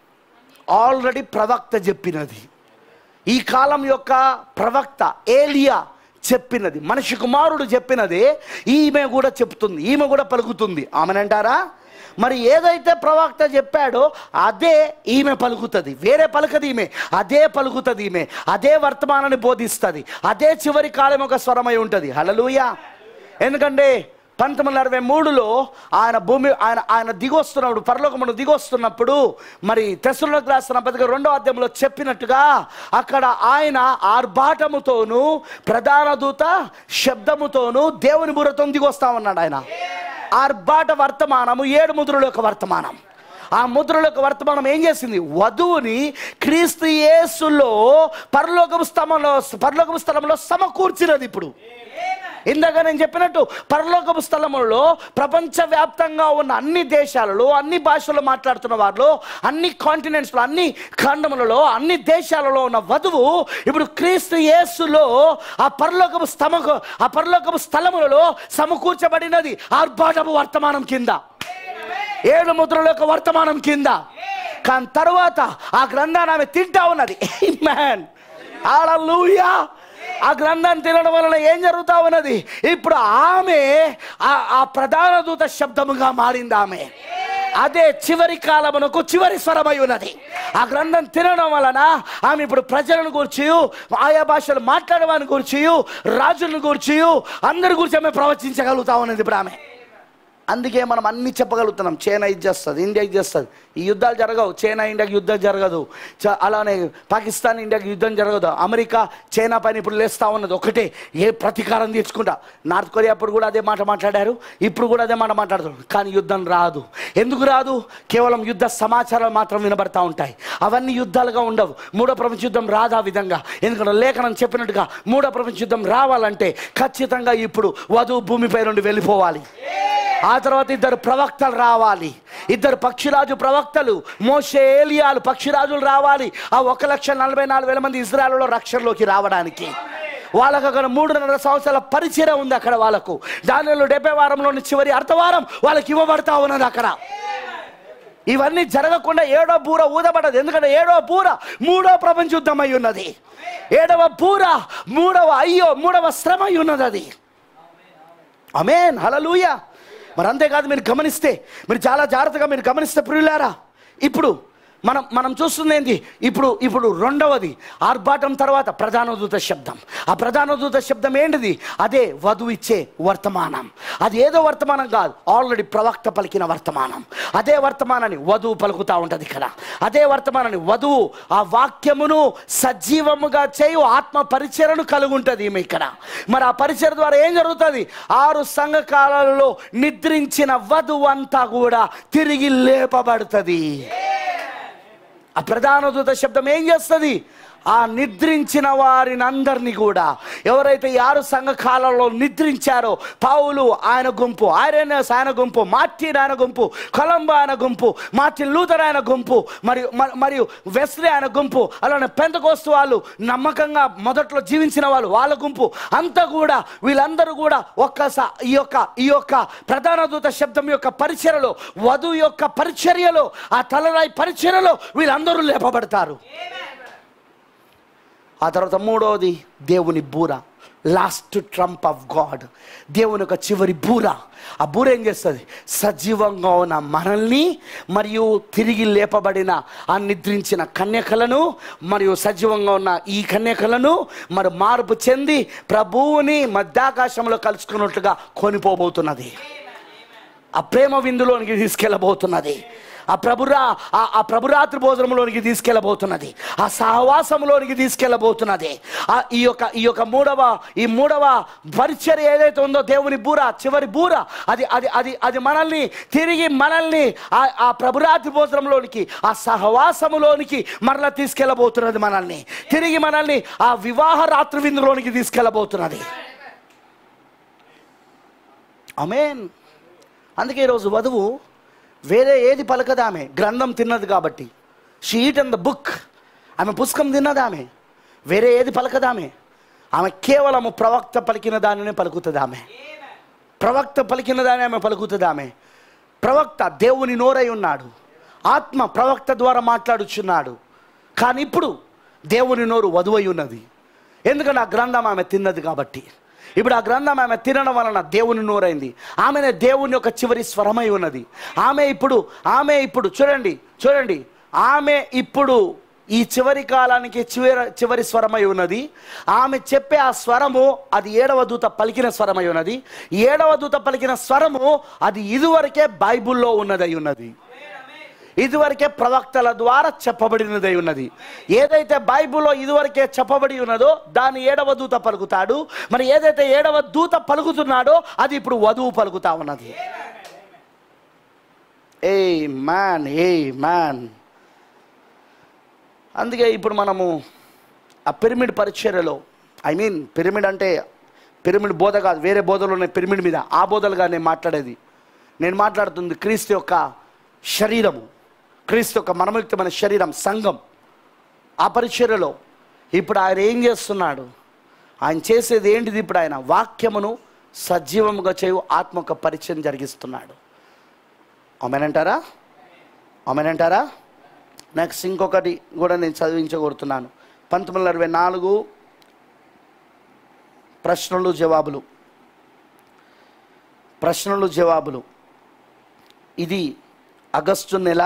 ఆల్రెడీ ప్రవక్త చెప్పినది ఈ కాలం యొక్క ప్రవక్త ఏలియా చెప్పినది మనిషి కుమారుడు చెప్పినది ఈమె కూడా చెప్తుంది ఈమె కూడా పలుకుతుంది ఆమెనంటారా మరి ఏదైతే ప్రవక్త చెప్పాడో అదే ఈమె పలుకుతుంది వేరే పలుకది ఈమె అదే పలుకుతుంది ఈమె అదే వర్తమానాన్ని బోధిస్తుంది అదే చివరి కాలం ఒక స్వరమై ఉంటుంది హలలుయ ఎందుకంటే పంతొమ్మిది వందల అరవై మూడులో ఆయన భూమి ఆయన ఆయన దిగొస్తున్నప్పుడు పరలోకమును దిగొస్తున్నప్పుడు మరి తెసులకు రాసిన పత్రిక రెండో అధ్యాయంలో చెప్పినట్టుగా అక్కడ ఆయన ఆర్భాటముతోనూ ప్రధాన దూత శబ్దముతోనూ దేవుని బుర్రతో దిగొస్తా ఉన్నాడు ఆయన ఆర్భాట వర్తమానము ఏడు ముద్రల యొక్క వర్తమానం ఆ ముద్రల యొక్క వర్తమానం ఏం చేసింది వధువుని క్రీస్తు యేసులో పరలోకపు స్థలంలో పరలోకపు స్థలంలో సమకూర్చినది ఇప్పుడు ఇందాక నేను చెప్పినట్టు పరలోకపు స్థలములలో ప్రపంచవ్యాప్తంగా ఉన్న అన్ని దేశాలలో అన్ని భాషల్లో మాట్లాడుతున్న వారిలో అన్ని కాంటినెంట్స్లో అన్ని ఖండములలో అన్ని దేశాలలో ఉన్న వధువు ఇప్పుడు క్రీస్తు యేసులో ఆ పరలోకపు స్థమకు ఆ పరలోకపు స్థలములలో సమకూర్చబడినది ఆర్భాటపు వర్తమానం కింద ఏడు ముద్రల యొక్క వర్తమానం కింద కానీ తర్వాత ఆ గ్రంథాన్ని ఆమె తింటా ఉన్నది మ్యాన్ ఆడలూయా ఆ గ్రంథాన్ని తినడం వలన ఏం జరుగుతా ఉన్నది ఇప్పుడు ఆమె ఆ ఆ ప్రధాన దూత శబ్దముగా మారింది ఆమె అదే చివరి కాలమునకు చివరి స్వరమై ఉన్నది ఆ గ్రంథం తినడం వలన ఆమె ఇప్పుడు ప్రజలను కూర్చి ఆయా భాషలు మాట్లాడవాని కూర్చి రాజులను కూర్చి అందరి గురించి ఆమె ప్రవచించగలుగుతా ఉన్నది ఇప్పుడు ఆమె అందుకే మనం అన్ని చెప్పగలుగుతున్నాం చైనా ఇది చేస్తుంది ఇండియా ఇది చేస్తుంది ఈ యుద్ధాలు జరగవు చైనా ఇండియాకి యుద్ధం జరగదు చ- అలానే పాకిస్తాన్ ఇండియాకి యుద్ధం జరగదు అమెరికా చైనా పైన ఇప్పుడు లేస్తూ ఉన్నది ఒకటే ఏ ప్రతీకారం తీర్చుకుంటా నార్త్ కొరియా అప్పుడు కూడా అదే మాట మాట్లాడారు ఇప్పుడు కూడా అదే మాట మాట్లాడుతున్నారు కానీ యుద్ధం రాదు ఎందుకు రాదు కేవలం యుద్ధ సమాచారాలు మాత్రం వినబడతా ఉంటాయి అవన్నీ యుద్ధాలుగా ఉండవు మూడో ప్రపంచ యుద్ధం రాదు ఆ విధంగా ఎందుకంటే లేఖనం చెప్పినట్టుగా మూడో ప్రపంచ యుద్ధం రావాలంటే ఖచ్చితంగా ఇప్పుడు వధువు భూమిపై నుండి వెళ్ళిపోవాలి ఆ తర్వాత ఇద్దరు ప్రవక్తలు రావాలి ఇద్దరు పక్షిరాజు ప్రవక్తలు మోషే ఏలియాలు పక్షిరాజులు రావాలి ఆ ఒక లక్ష నలభై నాలుగు వేల మంది ఇజ్రాయల్లో రక్షణలోకి రావడానికి వాళ్ళకు అక్కడ మూడున్నర సంవత్సరాల పరిచయం ఉంది అక్కడ వాళ్ళకు దానిలో డెబ్బై వారంలోని చివరి అర్ధవారం వాళ్ళకి ఇవ్వబడతా ఉన్నది అక్కడ ఇవన్నీ జరగకుండా ఏడో బూర ఊదబడదు ఎందుకంటే ఏడో బూర మూడో ప్రపంచ యుద్ధం అయి ఉన్నది ఏడవ బూర మూడవ అయ్యో మూడవ శ్రమ అయి ఉన్నది అది అమేన్ హలలుయ మరి అంతేకాదు మీరు గమనిస్తే మీరు చాలా జాగ్రత్తగా మీరు గమనిస్తే ప్రియులారా ఇప్పుడు మనం మనం చూస్తుంది ఏంటి ఇప్పుడు ఇప్పుడు రెండవది ఆర్భాటం తర్వాత ప్రధాన దూత శబ్దం ఆ ప్రధాన దూత శబ్దం ఏంటిది అదే వధువు ఇచ్చే వర్తమానం అది ఏదో వర్తమానం కాదు ఆల్రెడీ ప్రవక్త పలికిన వర్తమానం అదే వర్తమానాన్ని వధువు పలుకుతూ ఉంటుంది ఇక్కడ అదే వర్తమానాన్ని వధువు ఆ వాక్యమును సజీవముగా చేయు ఆత్మ పరిచయను కలిగి ఉంటుంది ఈమె ఇక్కడ మరి ఆ పరిచయ ద్వారా ఏం జరుగుతుంది ఆరు సంఘకాలలో నిద్రించిన వధువు అంతా కూడా తిరిగి లేపబడుతుంది ఆ ప్రధాన దూత శబ్దం ఏం చేస్తుంది ఆ నిద్రించిన వారిని అందరినీ కూడా ఎవరైతే ఈ ఆరు సంఘకాలంలో నిద్రించారో పావులు ఆయన గుంపు ఐరెనస్ ఆయన గుంపు మార్టిన్ ఆయన గుంపు కొలంబో ఆయన గుంపు మార్టిన్ లూథర్ ఆయన గుంపు మరియు మ- మరియు వెస్లీ ఆయన గుంపు అలానే పెంతకోస్తు వాళ్ళు నమ్మకంగా మొదట్లో జీవించిన వాళ్ళు వాళ్ళ గుంపు అంతా కూడా వీళ్ళందరూ కూడా ఒక్కసారి ఈ యొక్క ఈ యొక్క ప్రధాన దూత శబ్దం యొక్క పరిచర్యలో వధువు యొక్క పరిచర్యలో ఆ తలరాయి పరిచర్యలో వీళ్ళందరూ లేపబడతారు ఆ తర్వాత మూడవది దేవుని బూర లాస్ట్ ట్రంప్ ఆఫ్ గాడ్ దేవుని యొక్క చివరి బూర ఆ బూర ఏం చేస్తుంది సజీవంగా ఉన్న మనల్ని మరియు తిరిగి లేపబడిన ఆ నిద్రించిన కన్యకలను మరియు సజీవంగా ఉన్న ఈ కన్యకలను మరి మార్పు చెంది ప్రభువుని మధ్యాకాశంలో కలుసుకున్నట్లుగా కొనిపోబోతున్నది ఆ ప్రేమ విందులోనికి తీసుకెళ్ళబోతున్నది ఆ ప్రభురా ఆ ఆ ప్రభురాత్రి భోజనంలోనికి తీసుకెళ్ళబోతున్నది ఆ సహవాసంలోనికి తీసుకెళ్ళబోతున్నది ఆ ఈ యొక్క ఈ యొక్క మూడవ ఈ మూడవ పరిచర్య ఏదైతే ఉందో దేవుని బూర చివరి బూర అది అది అది అది మనల్ని తిరిగి మనల్ని ఆ ఆ ప్రభురాత్రి భోజనంలోనికి ఆ సహవాసములోనికి మరలా తీసుకెళ్ళబోతున్నది మనల్ని తిరిగి మనల్ని ఆ వివాహ రాత్రి విందులోనికి తీసుకెళ్ళబోతున్నది అమేన్ అందుకే ఈరోజు వధువు వేరే ఏది పలకదు ఆమె గ్రంథం తిన్నది కాబట్టి షీట్ అండ్ ద బుక్ ఆమె పుస్తకం తిన్నది ఆమె వేరే ఏది పలకదు ఆమె ఆమె కేవలము ప్రవక్త పలికిన దానినే పలుకుతుంది ఆమె ప్రవక్త పలికిన దాన్ని ఆమె పలుకుతుంది ఆమె ప్రవక్త దేవుని నోరై ఉన్నాడు ఆత్మ ప్రవక్త ద్వారా మాట్లాడుచున్నాడు కానీ ఇప్పుడు దేవుని నోరు వధువై ఉన్నది ఎందుకంటే ఆ గ్రంథం ఆమె తిన్నది కాబట్టి ఇప్పుడు ఆ గ్రంథం ఆమె తినడం వలన దేవుని నోరైంది ఆమెనే దేవుని యొక్క చివరి స్వరమై ఉన్నది ఆమె ఇప్పుడు ఆమె ఇప్పుడు చూడండి చూడండి ఆమె ఇప్పుడు ఈ చివరి కాలానికి చివరి చివరి స్వరమై ఉన్నది ఆమె చెప్పే ఆ స్వరము అది ఏడవ దూత పలికిన స్వరమై ఉన్నది ఏడవ దూత పలికిన స్వరము అది ఇదివరకే బైబిల్లో ఉన్నదై ఉన్నది ఇదివరకే ప్రవక్తల ద్వారా చెప్పబడినదై ఉన్నది ఏదైతే బైబిల్లో ఇదివరకే చెప్పబడి ఉన్నదో దాన్ని ఏడవ దూత పలుకుతాడు మరి ఏదైతే ఏడవ దూత పలుకుతున్నాడో అది ఇప్పుడు వధువు పలుకుతా ఉన్నది ఏ మ్యాన్ ఏ మ్యాన్ అందుకే ఇప్పుడు మనము ఆ పిరమిడ్ పరిచర్యలో ఐ మీన్ పిరమిడ్ అంటే పిరమిడ్ బోధ కాదు వేరే బోధలు ఉన్నాయి పిరమిడ్ మీద ఆ బోధలుగా నేను మాట్లాడేది నేను మాట్లాడుతుంది క్రీస్తు యొక్క శరీరము క్రీస్తు యొక్క మనముక్తమైన శరీరం సంఘం ఆ పరిచర్యలో ఇప్పుడు ఆయన ఏం చేస్తున్నాడు ఆయన చేసేది ఏంటిది ఇప్పుడు ఆయన వాక్యమును సజీవముగా చేయు ఆత్మ యొక్క పరిచయం జరిగిస్తున్నాడు ఆమెనంటారా ఆమెనంటారా నెక్స్ట్ ఇంకొకటి కూడా నేను చదివించగోరుతున్నాను పంతొమ్మిది వందల ఇరవై నాలుగు ప్రశ్నలు జవాబులు ప్రశ్నలు జవాబులు ఇది ఆగస్టు నెల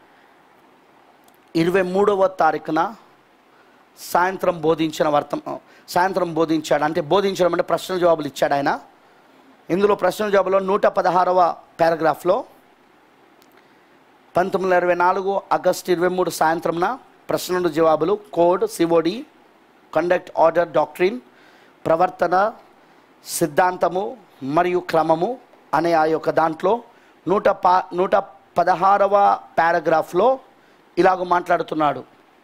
ఇరవై మూడవ తారీఖున సాయంత్రం బోధించిన వర్తం సాయంత్రం బోధించాడు అంటే బోధించడం అంటే ప్రశ్న జవాబులు ఇచ్చాడు ఆయన ఇందులో ప్రశ్న జవాబులో నూట పదహారవ పారాగ్రాఫ్లో పంతొమ్మిది వందల ఇరవై నాలుగు ఆగస్టు ఇరవై మూడు సాయంత్రంన ప్రశ్నలు జవాబులు code COD conduct order doctrine ప్రవర్తన సిద్ధాంతము మరియు క్రమము అనే ఆ యొక్క దాంట్లో నూట పా నూట పదహారవ పారాగ్రాఫ్లో ఇలాగ మాట్లాడుతున్నాడు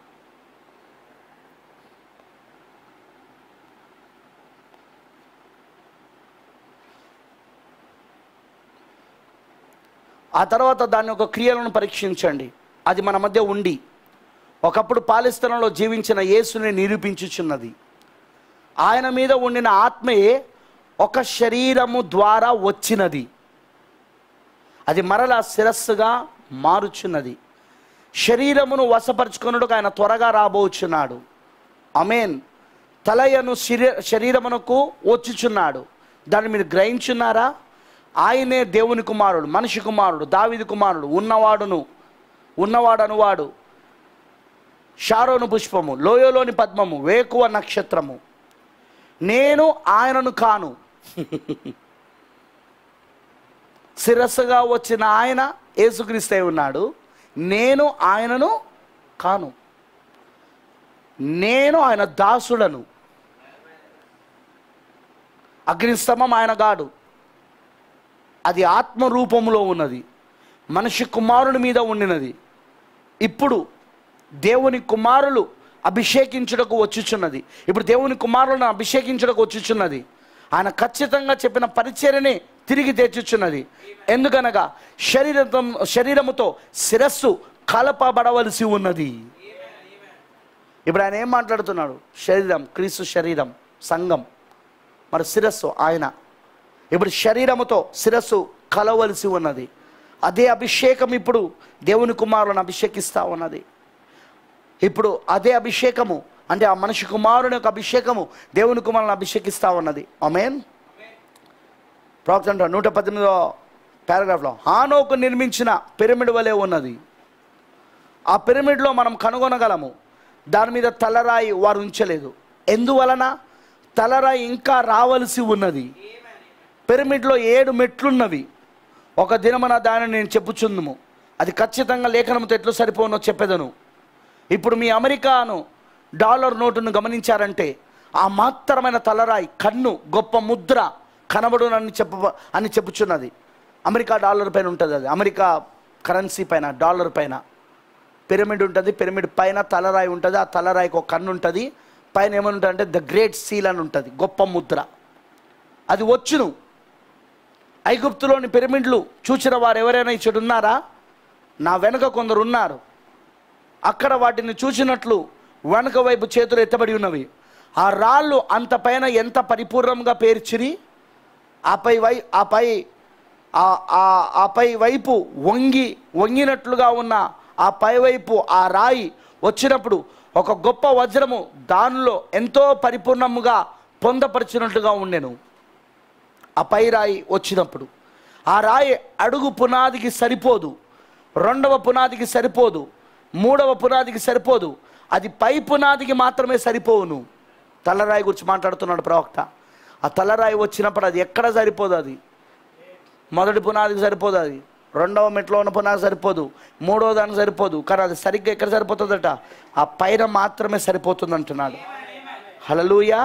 ఆ తర్వాత దాని యొక్క క్రియలను పరీక్షించండి అది మన మధ్య ఉండి ఒకప్పుడు పాలిస్తనంలో జీవించిన యేసుని నిరూపించుచున్నది ఆయన మీద ఉండిన ఆత్మయే ఒక శరీరము ద్వారా వచ్చినది అది మరలా శిరస్సుగా మారుచున్నది శరీరమును వశపరుచుకున్నట్టుకు ఆయన త్వరగా రాబోచున్నాడు అమేన్ తలయను శరీ శరీరమునకు వచ్చుచున్నాడు దాన్ని మీరు గ్రహించున్నారా ఆయనే దేవుని కుమారుడు మనిషి కుమారుడు దావిది కుమారుడు ఉన్నవాడును ఉన్నవాడు అనువాడు షారోను పుష్పము లోయలోని పద్మము వేకువ నక్షత్రము నేను ఆయనను కాను శిరస్సుగా వచ్చిన ఆయన యేసుక్రీస్తై ఉన్నాడు నేను ఆయనను కాను నేను ఆయన దాసుడను అగ్నిస్తంభం ఆయన గాడు అది ఆత్మ రూపంలో ఉన్నది మనిషి కుమారుని మీద ఉండినది ఇప్పుడు దేవుని కుమారులు అభిషేకించుటకు వచ్చుచున్నది ఇప్పుడు దేవుని కుమారులను అభిషేకించుటకు వచ్చుచున్నది ఆయన ఖచ్చితంగా చెప్పిన పరిచర్యనే తిరిగి తెచ్చుచున్నది ఎందుకనగా శరీరంతో శరీరముతో శిరస్సు కలపబడవలసి ఉన్నది ఇప్పుడు ఆయన ఏం మాట్లాడుతున్నాడు శరీరం క్రీస్తు శరీరం సంఘం మరి శిరస్సు ఆయన ఇప్పుడు శరీరముతో శిరస్సు కలవలసి ఉన్నది అదే అభిషేకం ఇప్పుడు దేవుని కుమారులను అభిషేకిస్తూ ఉన్నది ఇప్పుడు అదే అభిషేకము అంటే ఆ మనిషి కుమారుని యొక్క అభిషేకము దేవుని కుమారులను అభిషేకిస్తూ ఉన్నది అమేన్ ప్రవక్త అంటారు నూట పద్దెనిమిదో పారాగ్రాఫ్లో హానోకు నిర్మించిన పిరమిడ్ వలె ఉన్నది ఆ పిరమిడ్లో మనం కనుగొనగలము దాని మీద తలరాయి వారు ఉంచలేదు ఎందువలన తలరాయి ఇంకా రావలసి ఉన్నది పిరమిడ్లో ఏడు మెట్లున్నవి ఒక దినమున దానిని నేను చెప్పుచుందుము అది ఖచ్చితంగా లేఖనంతో ఎట్లు సరిపోనో చెప్పేదను ఇప్పుడు మీ అమెరికాను డాలర్ నోటును గమనించారంటే ఆ మాత్రమైన తలరాయి కన్ను గొప్ప ముద్ర కనబడునని చెప్ప అని చెప్పుచున్నది అమెరికా డాలర్ పైన ఉంటుంది అది అమెరికా కరెన్సీ పైన డాలర్ పైన పిరమిడ్ ఉంటుంది పిరమిడ్ పైన తలరాయి ఉంటుంది ఆ తలరాయికి ఒక కన్ను ఉంటుంది పైన ఏమని అంటే ద గ్రేట్ సీల్ అని ఉంటుంది గొప్ప ముద్ర అది వచ్చును ఐగుప్తులోని పిరమిడ్లు చూసిన వారు ఎవరైనా ఇచ్చడు ఉన్నారా నా వెనుక కొందరు ఉన్నారు అక్కడ వాటిని చూసినట్లు వెనుక వైపు చేతులు ఎత్తబడి ఉన్నవి ఆ రాళ్ళు అంత పైన ఎంత పరిపూర్ణంగా పేర్చిరి ఆపై వై ఆపై ఆ- ఆ- ఆ పై వైపు వంగి వంగినట్లుగా ఉన్న ఆ పై వైపు ఆ రాయి వచ్చినప్పుడు ఒక గొప్ప వజ్రము దానిలో ఎంతో పరిపూర్ణముగా పొందపరిచినట్లుగా ఉండెను ఆ పై రాయి వచ్చినప్పుడు ఆ రాయి అడుగు పునాదికి సరిపోదు రెండవ పునాదికి సరిపోదు మూడవ పునాదికి సరిపోదు అది పై పునాదికి మాత్రమే సరిపోవును తలరాయి గురించి మాట్లాడుతున్నాడు ప్రవక్త ఆ తలరాయి వచ్చినప్పుడు అది ఎక్కడ సరిపోదు అది మొదటి పునాదికి సరిపోదు అది రెండవ మెట్లో ఉన్న పునాది సరిపోదు మూడవ దానికి సరిపోదు కానీ అది సరిగ్గా ఎక్కడ సరిపోతుందట ఆ పైన మాత్రమే సరిపోతుంది అంటున్నాడు హలలుయా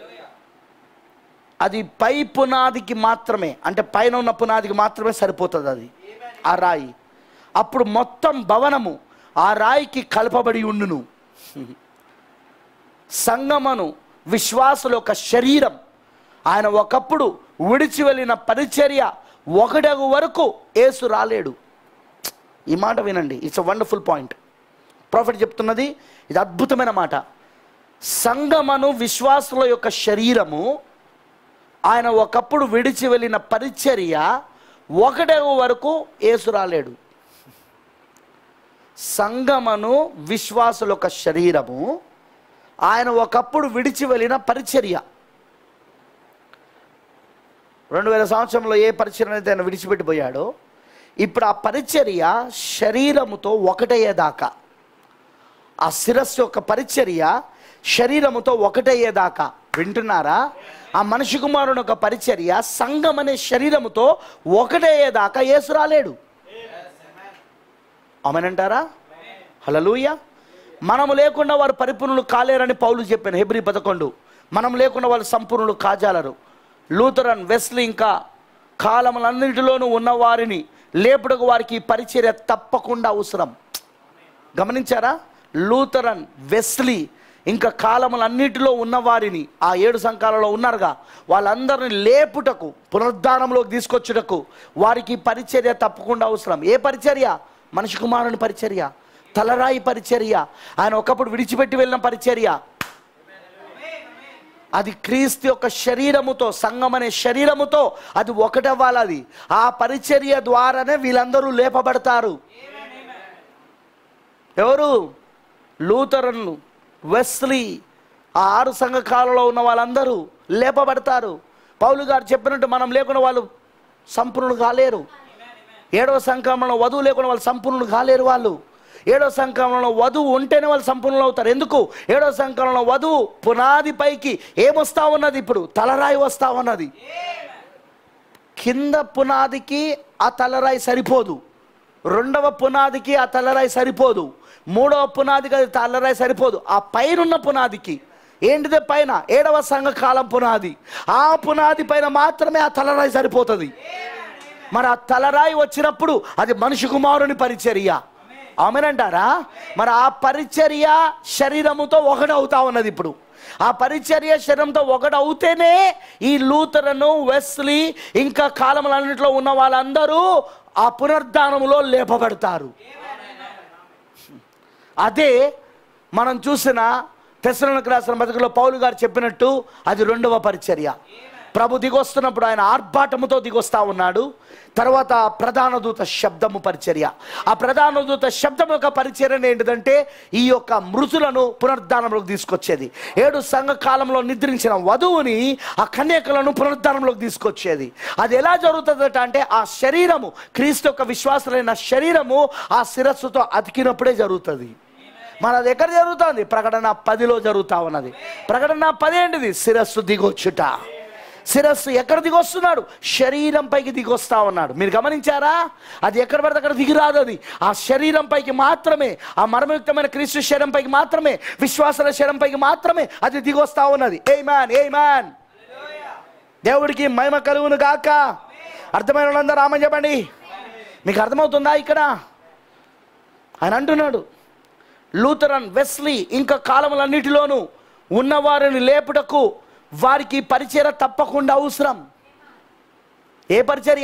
అది పై పునాదికి మాత్రమే అంటే పైన ఉన్న పునాదికి మాత్రమే సరిపోతుంది అది ఆ రాయి అప్పుడు మొత్తం భవనము ఆ రాయికి కలపబడి ఉండును సంగమను విశ్వాసుల యొక్క శరీరం ఆయన ఒకప్పుడు విడిచి వెళ్ళిన పరిచర్య ఒకటగు వరకు ఏసు రాలేడు ఈ మాట వినండి it's a wonderful point prophet చెప్తున్నది ఇది అద్భుతమైన మాట సంగమను విశ్వాసుల యొక్క శరీరము ఆయన ఒకప్పుడు విడిచి వెళ్ళిన పరిచర్య ఒకటవ వరకు ఏసు రాలేడు సంగమను విశ్వాసుల యొక్క శరీరము ఆయన ఒకప్పుడు విడిచి వెళ్ళిన పరిచర్య రెండు వేల సంవత్సరంలో ఏ పరిచర్య అయితే ఆయన విడిచిపెట్టిపోయాడో ఇప్పుడు ఆ పరిచర్య శరీరముతో ఒకటయ్యేదాకా ఆ శిరస్సు యొక్క పరిచర్య శరీరముతో ఒకటయ్యేదాకా వింటున్నారా ఆ మనిషి కుమారుని యొక్క పరిచర్య సంఘం అనే శరీరముతో ఒకటయ్యేదాకా యేసు రాలేడు అమనంటారా హలలుయ మనము లేకుండా వారు పరిపూర్ణులు కాలేరని పౌలు చెప్పాను హెబ్రి పదకొండు మనం లేకుండా వాళ్ళు సంపూర్ణులు కాజాలరు లూథరన్ వెస్లీ ఇంకా కాలములన్నింటిలోనూ ఉన్న వారిని లేపుటకు వారికి ఈ పరిచర్య తప్పకుండా అవసరం గమనించారా లూథరన్ వెస్లీ ఇంకా కాలములన్నిటిలో ఉన్న వారిని ఆ ఏడు సంఘాలలో ఉన్నారుగా వాళ్ళందరిని లేపుటకు పునరుద్ధానంలోకి తీసుకొచ్చుటకు వారికి ఈ పరిచర్య తప్పకుండా అవసరం ఏ పరిచర్య మనిషి కుమారుని పరిచర్య తలరాయి పరిచర్య ఆయన ఒకప్పుడు విడిచిపెట్టి వెళ్ళిన పరిచర్య అది క్రీస్తు యొక్క శరీరముతో సంఘం అనే శరీరముతో అది ఒకటవ్వాలి అది ఆ పరిచర్య ద్వారానే వీళ్ళందరూ లేపబడతారు ఎవరు లూథరన్లు వెస్లీ ఆ ఆరు సంఘకాలలో ఉన్న వాళ్ళందరూ లేపబడతారు పౌలు గారు చెప్పినట్టు మనం లేకుండా వాళ్ళు సంపూర్ణులు కాలేరు ఏడవ సంక్రమణలో వధువు లేకుండా వాళ్ళు సంపూర్ణులు కాలేరు వాళ్ళు ఏడవ సంక్రమణలో వధువు ఉంటేనే వాళ్ళు సంపూర్ణులు అవుతారు ఎందుకు ఏడవ సంక్రమణలో వధువు పునాది పైకి ఏమొస్తా ఉన్నది ఇప్పుడు తలరాయి వస్తా ఉన్నది కింద పునాదికి ఆ తలరాయి సరిపోదు రెండవ పునాదికి ఆ తలరాయి సరిపోదు మూడవ పునాదికి అది తలరాయి సరిపోదు ఆ పైనున్న పునాదికి ఏంటిదే పైన ఏడవ సంఘకాలం పునాది ఆ పునాది పైన మాత్రమే ఆ తలరాయి సరిపోతుంది మరి ఆ తలరాయి వచ్చినప్పుడు అది మనిషి కుమారుని పరిచర్య ఆమెనంటారా మరి ఆ పరిచర్య శరీరముతో ఒకటవుతా ఉన్నది ఇప్పుడు ఆ పరిచర్య శరీరంతో ఒకటవుతేనే ఈ లూథరను వెస్లీ ఇంకా కాలములన్నింటిలో ఉన్న వాళ్ళందరూ ఆ పునర్ధానములో లేపబడతారు అదే మనం చూసిన తెసలకు రాసిన బతుకులో పౌలు గారు చెప్పినట్టు అది రెండవ పరిచర్య ప్రభు దిగొస్తున్నప్పుడు ఆయన ఆర్భాటముతో దిగొస్తా ఉన్నాడు తర్వాత ప్రధాన దూత శబ్దము పరిచర్య ఆ ప్రధాన దూత శబ్దం యొక్క పరిచర్య ఏంటిదంటే ఈ యొక్క మృతులను పునరుద్ధానంలోకి తీసుకొచ్చేది ఏడు సంఘ కాలంలో నిద్రించిన వధువుని ఆ కన్యకలను పునరుద్ధానంలోకి తీసుకొచ్చేది అది ఎలా జరుగుతుందట అంటే ఆ శరీరము క్రీస్తు యొక్క విశ్వాసులైన శరీరము ఆ శిరస్సుతో అతికినప్పుడే జరుగుతుంది మన అది ఎక్కడ జరుగుతుంది ప్రకటన పదిలో జరుగుతా ఉన్నది ప్రకటన పది ఏంటిది శిరస్సు దిగొచ్చుట శిరస్సు ఎక్కడ దిగొస్తున్నాడు శరీరం పైకి దిగొస్తా ఉన్నాడు మీరు గమనించారా అది ఎక్కడ పడితే అక్కడ దిగిరాదు అది ఆ శరీరం పైకి మాత్రమే ఆ మర్మయుక్తమైన క్రీస్తు శరీరం పైకి మాత్రమే విశ్వాసాల శరీరం పైకి మాత్రమే అది దిగొస్తా ఉన్నది ఏ మ్యాన్ ఏ మ్యాన్ దేవుడికి మహిమ కలుగును గాక అర్థమైన వాళ్ళందరూ రామని చెప్పండి మీకు అర్థమవుతుందా ఇక్కడ ఆయన అంటున్నాడు లూథరన్ వెస్లీ ఇంకా కాలములన్నిటిలోనూ ఉన్నవారిని లేపుటకు వారికి పరిచర్య తప్పకుండా అవసరం ఏ పరిచర్య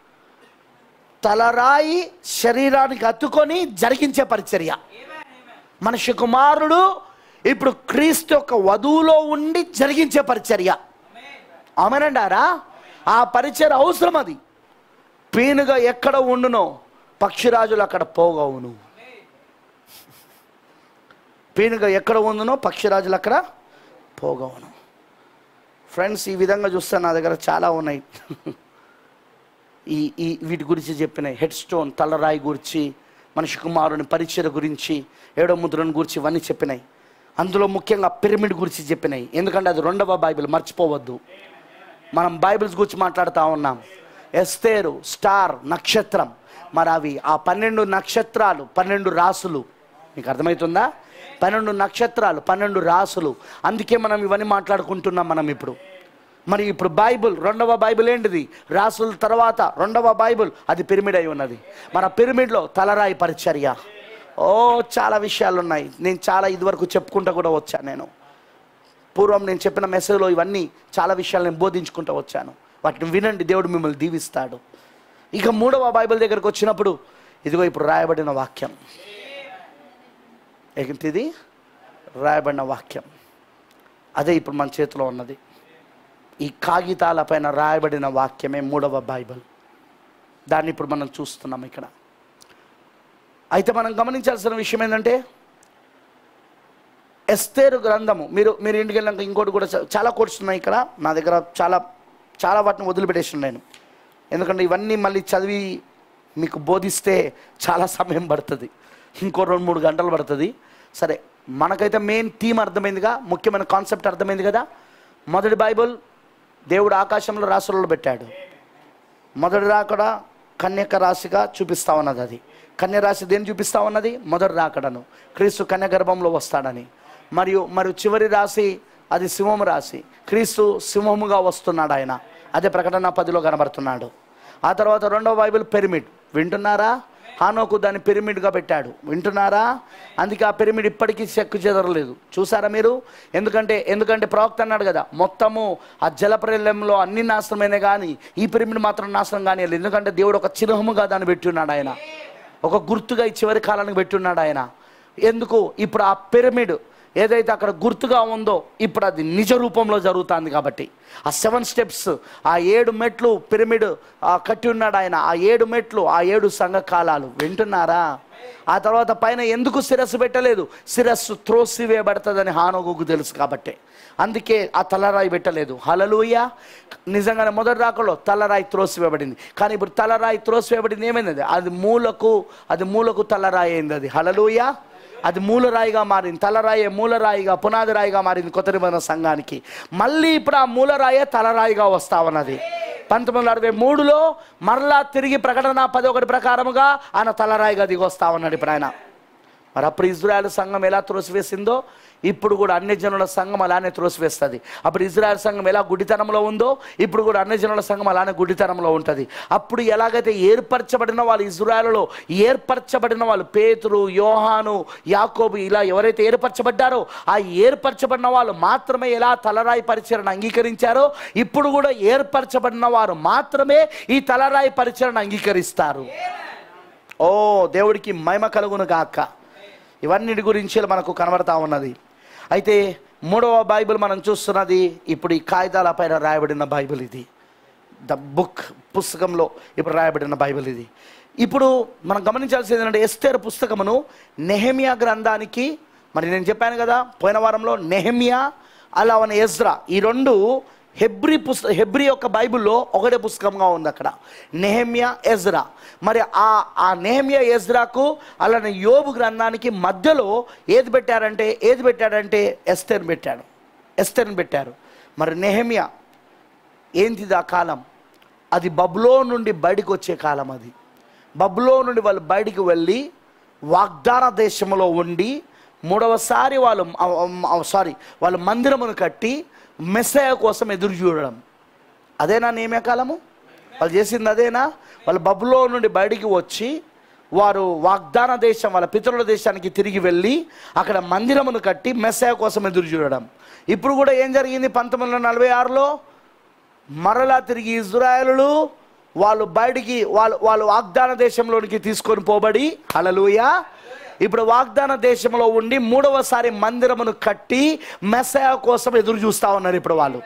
తలరాయి శరీరానికి అత్తుకొని జరిగించే పరిచర్య మనిషి కుమారుడు ఇప్పుడు క్రీస్తు యొక్క వధువులో ఉండి జరిగించే పరిచర్య ఆమెనండారా ఆ పరిచర్య అవసరం అది పీనుగా ఎక్కడ ఉండునో పక్షిరాజులు అక్కడ పోగవును పీనుగా ఎక్కడ ఉందునో పక్షిరాజులు అక్కడ పోగవును ఫ్రెండ్స్ ఈ విధంగా చూస్తే నా దగ్గర చాలా ఉన్నాయి ఈ ఈ వీటి గురించి చెప్పినాయి హెడ్ స్టోన్ తలరాయి గురించి మనిషి కుమారుని పరిచయ గురించి ఏడో ముద్రను గురించి ఇవన్నీ చెప్పినాయి అందులో ముఖ్యంగా పిరమిడ్ గురించి చెప్పినాయి ఎందుకంటే అది రెండవ బైబిల్ మర్చిపోవద్దు మనం బైబిల్స్ గురించి మాట్లాడుతూ ఉన్నాం ఎస్తేరు స్టార్ నక్షత్రం మరి అవి ఆ పన్నెండు నక్షత్రాలు పన్నెండు రాసులు మీకు అర్థమవుతుందా పన్నెండు నక్షత్రాలు పన్నెండు రాసులు అందుకే మనం ఇవన్నీ మాట్లాడుకుంటున్నాం మనం ఇప్పుడు మరి ఇప్పుడు బైబిల్ రెండవ బైబిల్ ఏంటిది రాసుల తర్వాత రెండవ బైబిల్ అది పిరమిడ్ అయి ఉన్నది మన పిరమిడ్లో తలరాయి పరిచర్య ఓ చాలా విషయాలు ఉన్నాయి నేను చాలా ఇదివరకు చెప్పుకుంటూ కూడా వచ్చాను నేను పూర్వం నేను చెప్పిన మెసేజ్లో ఇవన్నీ చాలా విషయాలు నేను బోధించుకుంటూ వచ్చాను వాటిని వినండి దేవుడు మిమ్మల్ని దీవిస్తాడు ఇక మూడవ బైబిల్ దగ్గరకు వచ్చినప్పుడు ఇదిగో ఇప్పుడు రాయబడిన వాక్యం ఏంటిది రాయబడిన వాక్యం అదే ఇప్పుడు మన చేతిలో ఉన్నది ఈ కాగితాల పైన రాయబడిన వాక్యమే మూడవ బైబిల్ దాన్ని ఇప్పుడు మనం చూస్తున్నాం ఇక్కడ అయితే మనం గమనించాల్సిన విషయం ఏంటంటే ఎస్తేరు గ్రంథము మీరు మీరు ఇంటికి వెళ్ళాక ఇంకోటి కూడా చా- చాలా కోర్స్ ఉన్నాయి ఇక్కడ నా దగ్గర చాలా చాలా వాటిని వదిలిపెట్టేసిన నేను ఎందుకంటే ఇవన్నీ మళ్ళీ చదివి మీకు బోధిస్తే చాలా సమయం పడుతుంది ఇంకో రెండు మూడు గంటలు పడుతుంది సరే మనకైతే మెయిన్ థీమ్ అర్థమైందిగా ముఖ్యమైన కాన్సెప్ట్ అర్థమైంది కదా మొదటి బైబుల్ దేవుడు ఆకాశంలో రాసులలో పెట్టాడు మొదటి రాకడ కన్యక రాశిగా చూపిస్తా ఉన్నది అది కన్య రాశి దేని చూపిస్తా ఉన్నది మొదటి రాకడను క్రీస్తు కన్య గర్భంలో వస్తాడని మరియు మరియు చివరి రాశి అది సింహము రాశి క్రీస్తు సింహముగా వస్తున్నాడు ఆయన అదే ప్రకటన పదిలో కనబడుతున్నాడు ఆ తర్వాత రెండవ బైబిల్ పిరమిడ్ వింటున్నారా హానోకు దాన్ని పిరమిడ్గా పెట్టాడు వింటున్నారా అందుకే ఆ పిరమిడ్ ఇప్పటికీ చెక్కు చెదరలేదు చూసారా మీరు ఎందుకంటే ఎందుకంటే ప్రవక్త అన్నాడు కదా మొత్తము ఆ జలప్రలయంలో అన్ని నాశనమైనా కానీ ఈ పిరమిడ్ మాత్రం నాశనం కానీ ఎందుకంటే దేవుడు ఒక చిహ్నముగా దాన్ని పెట్టున్నాడు ఆయన ఒక గుర్తుగా ఈ చివరి కాలానికి పెట్టున్నాడు ఆయన ఎందుకు ఇప్పుడు ఆ పిరమిడ్ ఏదైతే అక్కడ గుర్తుగా ఉందో ఇప్పుడు అది నిజ రూపంలో జరుగుతుంది కాబట్టి ఆ సెవెన్ స్టెప్స్ ఆ ఏడు మెట్లు పిరమిడ్ ఆ కట్టి ఉన్నాడు ఆయన ఆ ఏడు మెట్లు ఆ ఏడు సంఘ కాలాలు వింటున్నారా ఆ తర్వాత పైన ఎందుకు శిరస్సు పెట్టలేదు శిరస్సు త్రోసివేయబడుతుందని హానోగుకు తెలుసు కాబట్టి అందుకే ఆ తలరాయి పెట్టలేదు హలలుయ నిజంగానే మొదటి రాకలో తలరాయి త్రోసివేయబడింది కానీ ఇప్పుడు తలరాయి త్రోసివేయబడింది ఏమైంది అది మూలకు అది మూలకు తలరాయి అయింది అది హలలుయ అది మూలరాయిగా మారింది తలరాయే మూలరాయిగా పునాది రాయిగా మారింది కొత్త నిబంధన సంఘానికి మళ్ళీ ఇప్పుడు ఆ మూలరాయే తలరాయిగా వస్తా ఉన్నది పంతొమ్మిది వందల అరవై మూడులో మరలా తిరిగి ప్రకటన పదొకటి ప్రకారముగా ఆయన తలరాయిగా దిగి వస్తా ఉన్నాడు ఇప్పుడు ఆయన మరి అప్పుడు ఇజ్రాయెల్ సంఘం ఎలా త్రోసివేసిందో ఇప్పుడు కూడా అన్ని జనుల సంఘం అలానే త్రోసివేస్తుంది అప్పుడు ఇజ్రాయెల్ సంఘం ఎలా గుడితనంలో ఉందో ఇప్పుడు కూడా అన్ని జనుల సంఘం అలానే గుడితనంలో ఉంటుంది అప్పుడు ఎలాగైతే ఏర్పరచబడిన వాళ్ళు ఇజ్రాయెల్లో ఏర్పరచబడిన వాళ్ళు పేతురు యోహాను యాకోబు ఇలా ఎవరైతే ఏర్పరచబడ్డారో ఆ ఏర్పరచబడిన వాళ్ళు మాత్రమే ఎలా తలరాయి పరిచయను అంగీకరించారో ఇప్పుడు కూడా ఏర్పరచబడిన వారు మాత్రమే ఈ తలరాయి పరిచయను అంగీకరిస్తారు ఓ దేవుడికి మహిమ కలుగును గాక ఇవన్నిటి గురించి మనకు కనబడతా ఉన్నది అయితే మూడవ బైబిల్ మనం చూస్తున్నది ఇప్పుడు ఈ కాగితాల పైన రాయబడిన బైబిల్ ఇది ద బుక్ పుస్తకంలో ఇప్పుడు రాయబడిన బైబిల్ ఇది ఇప్పుడు మనం గమనించాల్సింది ఏంటంటే ఎస్తేర్ పుస్తకమును నెహమియా గ్రంథానికి మరి నేను చెప్పాను కదా పోయిన వారంలో నెహమియా అలావన ఎజ్రా ఈ రెండు హెబ్రి పుస్త హెబ్రి యొక్క బైబిల్లో ఒకటే పుస్తకంగా ఉంది అక్కడ నెహమ్యా ఎజ్రా మరి ఆ ఆ నెహమ్యా ఎజ్రాకు అలానే యోబు గ్రంథానికి మధ్యలో ఏది పెట్టారంటే ఏది పెట్టాడంటే ఎస్తేర్ని పెట్టాడు ఎస్తేర్ని పెట్టారు మరి నెహమ్యా ఏంటిది ఆ కాలం అది బబులో నుండి బయటికి వచ్చే కాలం అది బబులో నుండి వాళ్ళు బయటికి వెళ్ళి వాగ్దాన దేశంలో ఉండి మూడవసారి వాళ్ళు సారీ వాళ్ళు మందిరమును కట్టి మెస్సయ కోసం ఎదురు చూడడం అదేనా నేమే కాలము వాళ్ళు చేసింది అదేనా వాళ్ళు బబులో నుండి బయటికి వచ్చి వారు వాగ్దాన దేశం వాళ్ళ పితరుల దేశానికి తిరిగి వెళ్ళి అక్కడ మందిరమును కట్టి మెస్సయ కోసం ఎదురు చూడడం ఇప్పుడు కూడా ఏం జరిగింది పంతొమ్మిది వందల నలభై ఆరులో మరలా తిరిగి ఇజ్రాయలు వాళ్ళు బయటికి వాళ్ళు వాళ్ళు వాగ్దాన దేశంలోనికి తీసుకొని పోబడి హలలుయ ఇప్పుడు వాగ్దాన దేశంలో ఉండి మూడవసారి మందిరమును కట్టి మెస్సయ కోసం ఎదురు చూస్తూ ఉన్నారు ఇప్పుడు వాళ్ళు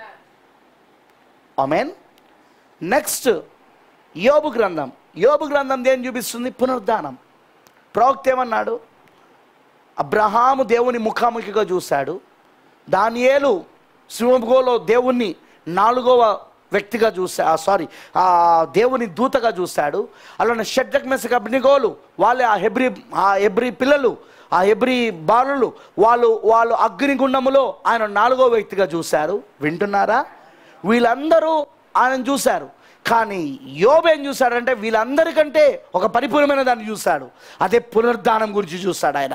ఆమెన్ నెక్స్ట్ యోబు గ్రంథం యోబు గ్రంథం దేని చూపిస్తుంది పునరుద్ధానం ప్రవక్త ఏమన్నాడు అబ్రహాము దేవుని ముఖాముఖిగా చూశాడు దానియేలు సింహగోలో దేవుణ్ణి నాలుగవ వ్యక్తిగా చూసా సారీ ఆ దేవుని దూతగా చూశాడు అలానే షడ్జక్ మెసక్ అగ్నిగోలు వాళ్ళే ఆ హెబ్రి ఆ హెబ్రి పిల్లలు ఆ హెబ్రి బాలులు వాళ్ళు వాళ్ళు అగ్నిగుండములో ఆయన నాలుగో వ్యక్తిగా చూశారు వింటున్నారా వీళ్ళందరూ ఆయన చూశారు కానీ యోబు ఏం చూశాడంటే వీళ్ళందరికంటే ఒక పరిపూర్ణమైన దాన్ని చూశాడు అదే పునరుద్ధానం గురించి చూశాడు ఆయన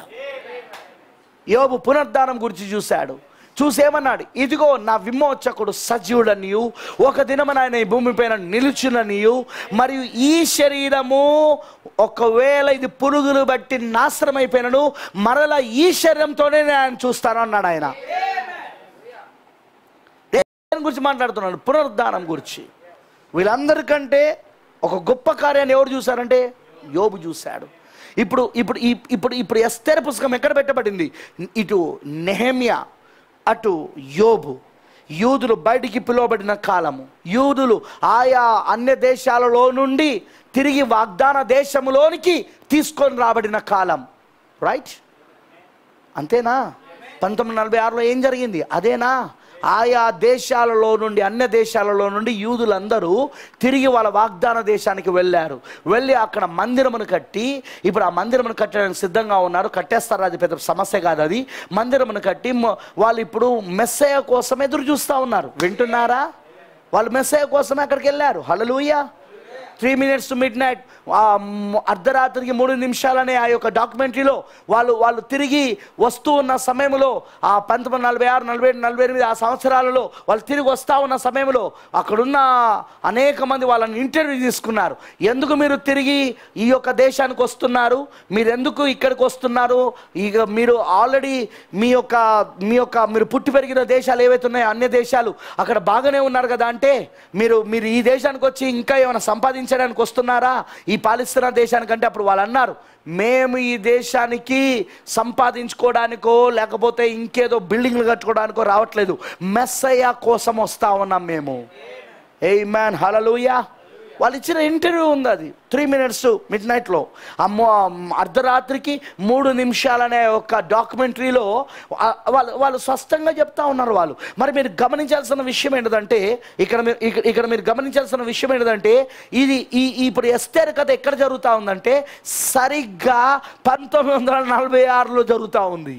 యోబు పునరుద్ధానం గురించి చూశాడు చూసేమన్నాడు ఇదిగో నా విమోచకుడు సజీవుడనియు ఒక దినమున ఆయన ఈ భూమిపైన నిలుచుననియు మరియు ఈ శరీరము ఒకవేళ ఇది పురుగులు బట్టి నాశనం అయిపోయినను మరలా ఈ శరీరంతోనే నేను ఆయన చూస్తాను అన్నాడు ఆయన దేని గురించి మాట్లాడుతున్నాడు పునరుద్ధానం గురించి వీళ్ళందరికంటే ఒక గొప్ప కార్యాన్ని ఎవరు చూశారంటే యోబు చూశాడు ఇప్పుడు ఇప్పుడు ఈ ఇప్పుడు ఇప్పుడు ఎస్తేర్ పుస్తకం ఎక్కడ పెట్టబడింది ఇటు నెహమ్యా అటు యోబు యూదులు బయటికి పిలువబడిన కాలము యూదులు ఆయా అన్య దేశాలలో నుండి తిరిగి వాగ్దాన దేశములోనికి తీసుకొని రాబడిన కాలం రైట్ అంతేనా పంతొమ్మిది నలభై ఆరులో ఏం జరిగింది అదేనా ఆయా దేశాలలో నుండి అన్య దేశాలలో నుండి యూదులందరూ తిరిగి వాళ్ళ వాగ్దాన దేశానికి వెళ్ళారు వెళ్ళి అక్కడ మందిరమును కట్టి ఇప్పుడు ఆ మందిరమును కట్టడానికి సిద్ధంగా ఉన్నారు కట్టేస్తారు అది పెద్ద సమస్య కాదు అది మందిరమును కట్టి మొ- వాళ్ళు ఇప్పుడు మెస్సయ కోసం ఎదురు చూస్తూ ఉన్నారు వింటున్నారా వాళ్ళు మెస్సయ కోసం అక్కడికి వెళ్ళారు hallelujah three minutes to midnight అర్ధరాత్రికి మూడు నిమిషాలనే ఆ యొక్క డాక్యుమెంటరీలో వాళ్ళు వాళ్ళు తిరిగి వస్తూ ఉన్న సమయంలో ఆ పంతొమ్మిది నలభై ఆరు నలభై ఏడు నలభై ఎనిమిది ఆ సంవత్సరాలలో వాళ్ళు తిరిగి వస్తూ ఉన్న సమయంలో అక్కడున్న అనేక మంది వాళ్ళని ఇంటర్వ్యూ తీసుకున్నారు ఎందుకు మీరు తిరిగి ఈ యొక్క దేశానికి వస్తున్నారు మీరు ఎందుకు ఇక్కడికి వస్తున్నారు ఇక మీరు ఆల్రెడీ మీ యొక్క మీ యొక్క మీరు పుట్టి పెరిగిన దేశాలు ఏవైతే ఉన్నాయో అన్ని దేశాలు అక్కడ బాగానే ఉన్నారు కదా అంటే మీరు మీరు ఈ దేశానికి వచ్చి ఇంకా ఏమైనా సంపాదించారు సంపాదించడానికి వస్తున్నారా ఈ పాలిస్తున్న దేశానికంటే అప్పుడు వాళ్ళు అన్నారు మేము ఈ దేశానికి సంపాదించుకోవడానికో లేకపోతే ఇంకేదో బిల్డింగ్లు కట్టుకోవడానికో రావట్లేదు మెస్సయ్య కోసం వస్తా ఉన్నాం మేము ఏ మ్యాన్ హలలుయా వాళ్ళు ఇచ్చిన ఇంటర్వ్యూ ఉంది అది త్రీ మినిట్స్ మిడ్ నైట్లో అమ్మో అర్ధరాత్రికి మూడు నిమిషాలనే ఒక డాక్యుమెంటరీలో ఆ- వాళ్ళు వాళ్ళు స్పష్టంగా చెప్తా ఉన్నారు వాళ్ళు మరి మీరు గమనించాల్సిన విషయం ఏంటంటే ఇక్కడ మీరు ఇక్కడ ఇక్కడ మీరు గమనించాల్సిన విషయం ఏంటంటే ఇది ఈ ఈ ఇప్పుడు ఎస్తేర్ కథ ఎక్కడ జరుగుతూ ఉందంటే సరిగ్గా పంతొమ్మిది వందల నలభై ఆరులో జరుగుతూ ఉంది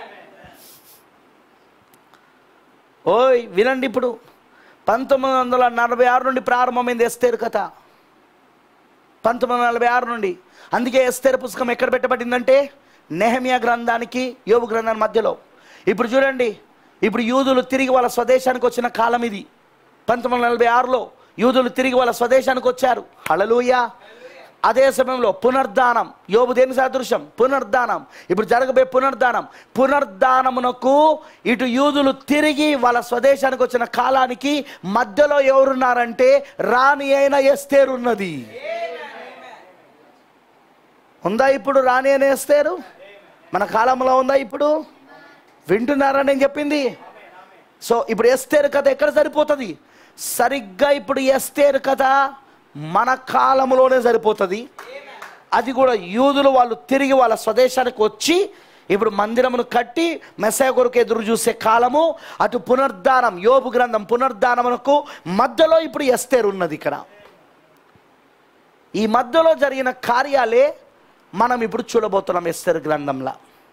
ఓయ్ వినండి ఇప్పుడు పంతొమ్మిది వందల నలభై ఆరు నుండి ప్రారంభమైంది ఎస్తేరు కథ పంతొమ్మిది వందల నలభై ఆరు నుండి అందుకే ఎస్తేరు పుస్తకం ఎక్కడ పెట్టబడిందంటే నెహమియా గ్రంథానికి యోగు గ్రంథానికి మధ్యలో ఇప్పుడు చూడండి ఇప్పుడు యూదులు తిరిగి వాళ్ళ స్వదేశానికి వచ్చిన కాలం ఇది పంతొమ్మిది వందల నలభై ఆరులో యూదులు తిరిగి వాళ్ళ స్వదేశానికి వచ్చారు హళలుయా అదే సమయంలో పునర్ధానం యోబు దేని సాదృశ్యం పునర్ధానం ఇప్పుడు జరగబోయే పునర్ధానం పునర్ధానమునకు ఇటు యూదులు తిరిగి వాళ్ళ స్వదేశానికి వచ్చిన కాలానికి మధ్యలో ఎవరున్నారంటే రాణి అయిన ఎస్తేరు ఉన్నది ఉందా ఇప్పుడు రాణి అయిన ఎస్తేరు మన కాలంలో ఉందా ఇప్పుడు వింటున్నారా నేను చెప్పింది సో ఇప్పుడు ఎస్తేరు కథ ఎక్కడ సరిపోతుంది సరిగ్గా ఇప్పుడు ఎస్తేరు కథ మన కాలంలోనే సరిపోతుంది అది కూడా యూదులు వాళ్ళు తిరిగి వాళ్ళ స్వదేశానికి వచ్చి ఇప్పుడు మందిరమును కట్టి మెస్సయ కొరకు ఎదురు చూసే కాలము అటు పునర్ధానం యోబు గ్రంథం పునర్ధానమునకు మధ్యలో ఇప్పుడు ఎస్తేరు ఉన్నది ఇక్కడ ఈ మధ్యలో జరిగిన కార్యాలే మనం ఇప్పుడు చూడబోతున్నాం ఎస్తేరు గ్రంథంలో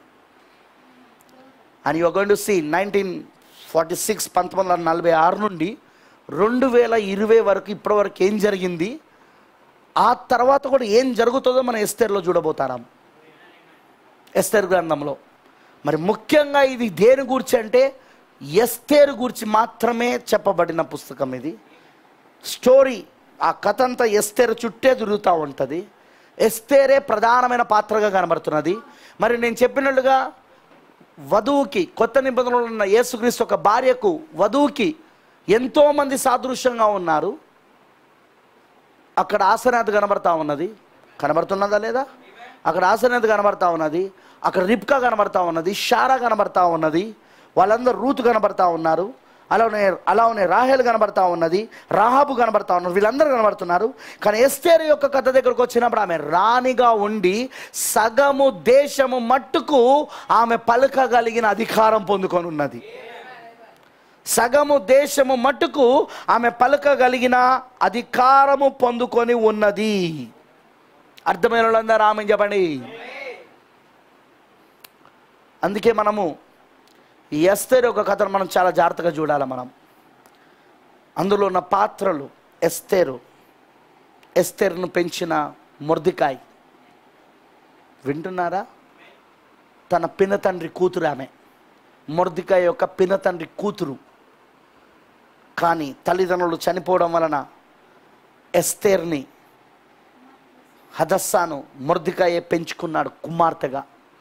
and you going to see nineteen forty six పంతొమ్మిది వందల నలభై ఆరు నుండి రెండు వేల ఇరవై వరకు ఇప్పటి వరకు ఏం జరిగింది ఆ తర్వాత కూడా ఏం జరుగుతుందో మనం ఎస్తేర్లో చూడబోతారాం ఎస్తేర్ గ్రంథంలో మరి ముఖ్యంగా ఇది దేని గురించి అంటే ఎస్తేరు గురించి మాత్రమే చెప్పబడిన పుస్తకం ఇది స్టోరీ ఆ కథ అంతా ఎస్తేరు చుట్టే తిరుగుతూ ఉంటుంది ఎస్తేరే ప్రధానమైన పాత్రగా కనబడుతున్నది మరి నేను చెప్పినట్లుగా వధువుకి కొత్త నిబంధనలు ఉన్న యేసుక్రీస్తు ఒక భార్యకు వధువుకి ఎంతోమంది సాదృశ్యంగా ఉన్నారు అక్కడ ఆసనాథ్ కనబడతా ఉన్నది కనబడుతున్నదా లేదా అక్కడ ఆసనాథ్ కనబడతా ఉన్నది అక్కడ రిప్కా కనబడతా ఉన్నది షారా కనబడతా ఉన్నది వాళ్ళందరూ రూతు కనబడతా ఉన్నారు అలానే అలానే రాహేల్ కనబడతా ఉన్నది రాహాబు కనబడతా ఉన్నారు వీళ్ళందరూ కనబడుతున్నారు కానీ ఎస్తేరు యొక్క కథ దగ్గరకు వచ్చినప్పుడు ఆమె రాణిగా ఉండి సగము దేశము మట్టుకు ఆమె పలకగలిగిన అధికారం పొందుకొని ఉన్నది సగము దేశము మట్టుకు ఆమె పలకగలిగిన అధికారము పొందుకొని ఉన్నది అర్థమైన వాళ్ళందరూ ఆమె చెప్పండి అందుకే మనము ఈ ఎస్తేరు ఒక కథను మనం చాలా జాగ్రత్తగా చూడాలి మనం అందులో ఉన్న పాత్రలు ఎస్తేరు ఎస్తేరును పెంచిన మొర్దికాయ్ వింటున్నారా తన పినతండ్రి కూతురు ఆమె మొర్దికాయ యొక్క పినతండ్రి కూతురు కానీ తల్లిదండ్రులు చనిపోవడం వలన ఎస్తేర్ని హదస్సాను మొర్దికాయే పెంచుకున్నాడు కుమార్తెగా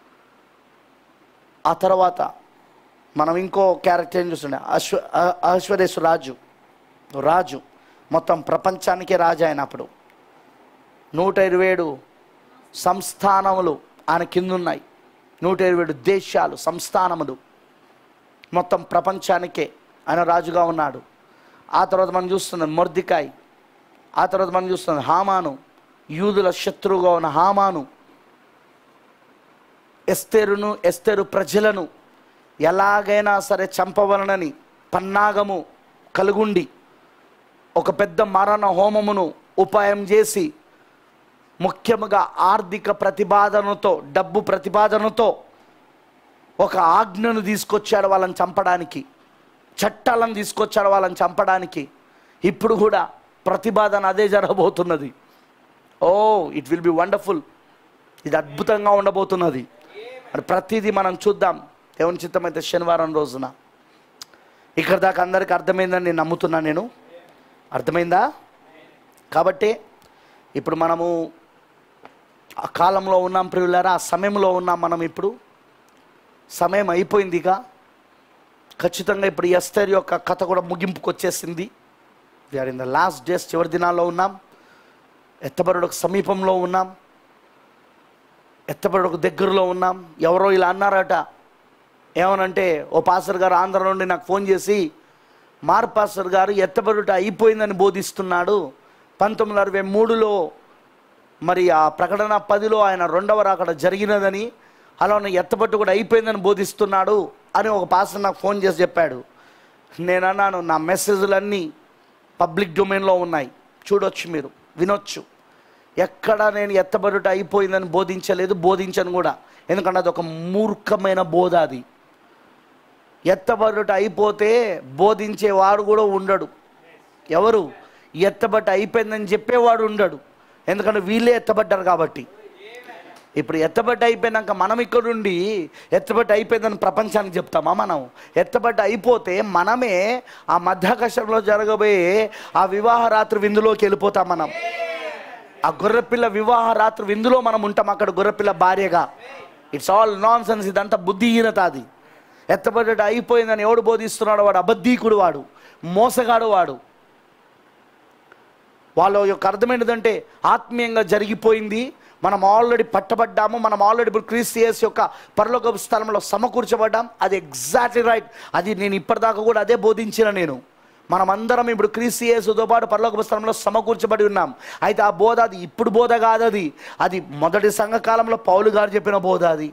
ఆ తర్వాత మనం ఇంకో క్యారెక్టర్ ఏం చూస్తుండే అశ్వ అ- అశ్వరేశు రాజు రాజు మొత్తం ప్రపంచానికే రాజు ఆయన అప్పుడు నూట ఇరవై ఏడు సంస్థానములు ఆయన కింద ఉన్నాయి నూట ఇరవై ఏడు దేశాలు సంస్థానములు మొత్తం ప్రపంచానికే ఆయన రాజుగా ఉన్నాడు ఆ తర్వాత మనం చూస్తున్నాం మొర్దికాయ్ ఆ తర్వాత మనం చూస్తున్నాం హామాను యూదుల శత్రువుగా ఉన్న హామాను ఎస్తేరును ఎస్తేరు ప్రజలను ఎలాగైనా సరే చంపవలనని పన్నాగము కలుగుండి ఒక పెద్ద మరణ హోమమును ఉపాయం చేసి ముఖ్యముగా ఆర్థిక ప్రతిపాదనతో డబ్బు ప్రతిపాదనతో ఒక ఆజ్ఞను తీసుకొచ్చాడు వాళ్ళని చంపడానికి చట్టాలను తీసుకొచ్చాడు వాళ్ళని చంపడానికి ఇప్పుడు కూడా ప్రతిపాదన అదే జరగబోతున్నది oh it will be wonderful ఇది అద్భుతంగా ఉండబోతున్నది మరి ప్రతిదీ మనం చూద్దాం దేవుని చిత్తమైతే శనివారం రోజున ఇక్కడ దాకా అందరికి అర్థమైందని నేను నమ్ముతున్నా నేను అర్థమైందా కాబట్టి ఇప్పుడు మనము ఆ కాలంలో ఉన్నాం ప్రియులారా ఆ సమయంలో ఉన్నాం మనం ఇప్పుడు సమయం అయిపోయింది ఇక ఖచ్చితంగా ఇప్పుడు ఎస్తర్ యొక్క కథ కూడా ముగింపుకు వచ్చేసింది we're in the last days చివరి దినాల్లో ఉన్నాం ఎత్తబడుకు సమీపంలో ఉన్నాం ఎత్తబడుకు దగ్గరలో ఉన్నాం ఎవరో ఇలా అన్నారట ఏమనంటే ఓ పాస్టర్ గారు ఆంధ్ర నుండి నాకు ఫోన్ చేసి మార్ పాస్టర్ గారు ఎత్తబడుట అయిపోయిందని బోధిస్తున్నాడు పంతొమ్మిది అరవై మూడులో మరి ఆ ప్రకటన పదిలో ఆయన రెండవ రాకడ జరిగినదని అలానే ఎత్తబట్టు కూడా అయిపోయిందని బోధిస్తున్నాడు అని ఒక పాస్టర్ నాకు ఫోన్ చేసి చెప్పాడు నేను అన్నాను నా మెసేజ్లన్నీ పబ్లిక్ డొమైన్లో ఉన్నాయి చూడొచ్చు మీరు వినొచ్చు ఎక్కడ నేను ఎత్తబడుట అయిపోయిందని బోధించలేదు బోధించను కూడా ఎందుకంటే అది ఒక మూర్ఖమైన బోధ అది ఎత్తబడుట అయిపోతే బోధించేవాడు కూడా ఉండడు ఎవరు ఎత్తబట్ట అయిపోయిందని చెప్పేవాడు ఉండడు ఎందుకంటే వీళ్ళే ఎత్తబడ్డారు కాబట్టి ఇప్పుడు ఎత్తబడ్డ అయిపోయినాక మనం ఇక్కడుండి ఎత్తబడ్డ అయిపోయిందని ప్రపంచానికి చెప్తామా మనం ఎత్తబడ్డ అయిపోతే మనమే ఆ మధ్యాకాశంలో జరగబోయే ఆ వివాహ రాత్రి విందులోకి వెళ్ళిపోతాం మనం ఆ గొర్రెపిల్ల వివాహ రాత్రి విందులో మనం ఉంటాం అక్కడ గొర్రెపిల్ల భార్యగా ఇట్స్ ఆల్ నాన్ సెన్స్ ఇదంతా బుద్ధిహీనత అది ఎత్తబడ్డ అయిపోయిందని ఎవడు బోధిస్తున్నాడు వాడు అబద్ధీకుడు వాడు మోసగాడు వాడు వాళ్ళ యొక్క అర్థం ఏంటిదంటే ఆత్మీయంగా జరిగిపోయింది మనం ఆల్రెడీ పట్టబడ్డాము మనం ఆల్రెడీ ఇప్పుడు క్రీస్టియస్ యొక్క పరలోక స్థలంలో సమకూర్చబడ్డాం అది ఎగ్జాక్ట్లీ రైట్ అది నేను ఇప్పటిదాకా కూడా అదే బోధించిన నేను మనమందరం ఇప్పుడు క్రీస్టియస్తో పాటు పరలోక స్థలంలో సమకూర్చబడి ఉన్నాం అయితే ఆ బోధ అది ఇప్పుడు బోధ కాదు అది అది మొదటి సంఘకాలంలో పౌలు గారు చెప్పిన బోధ అది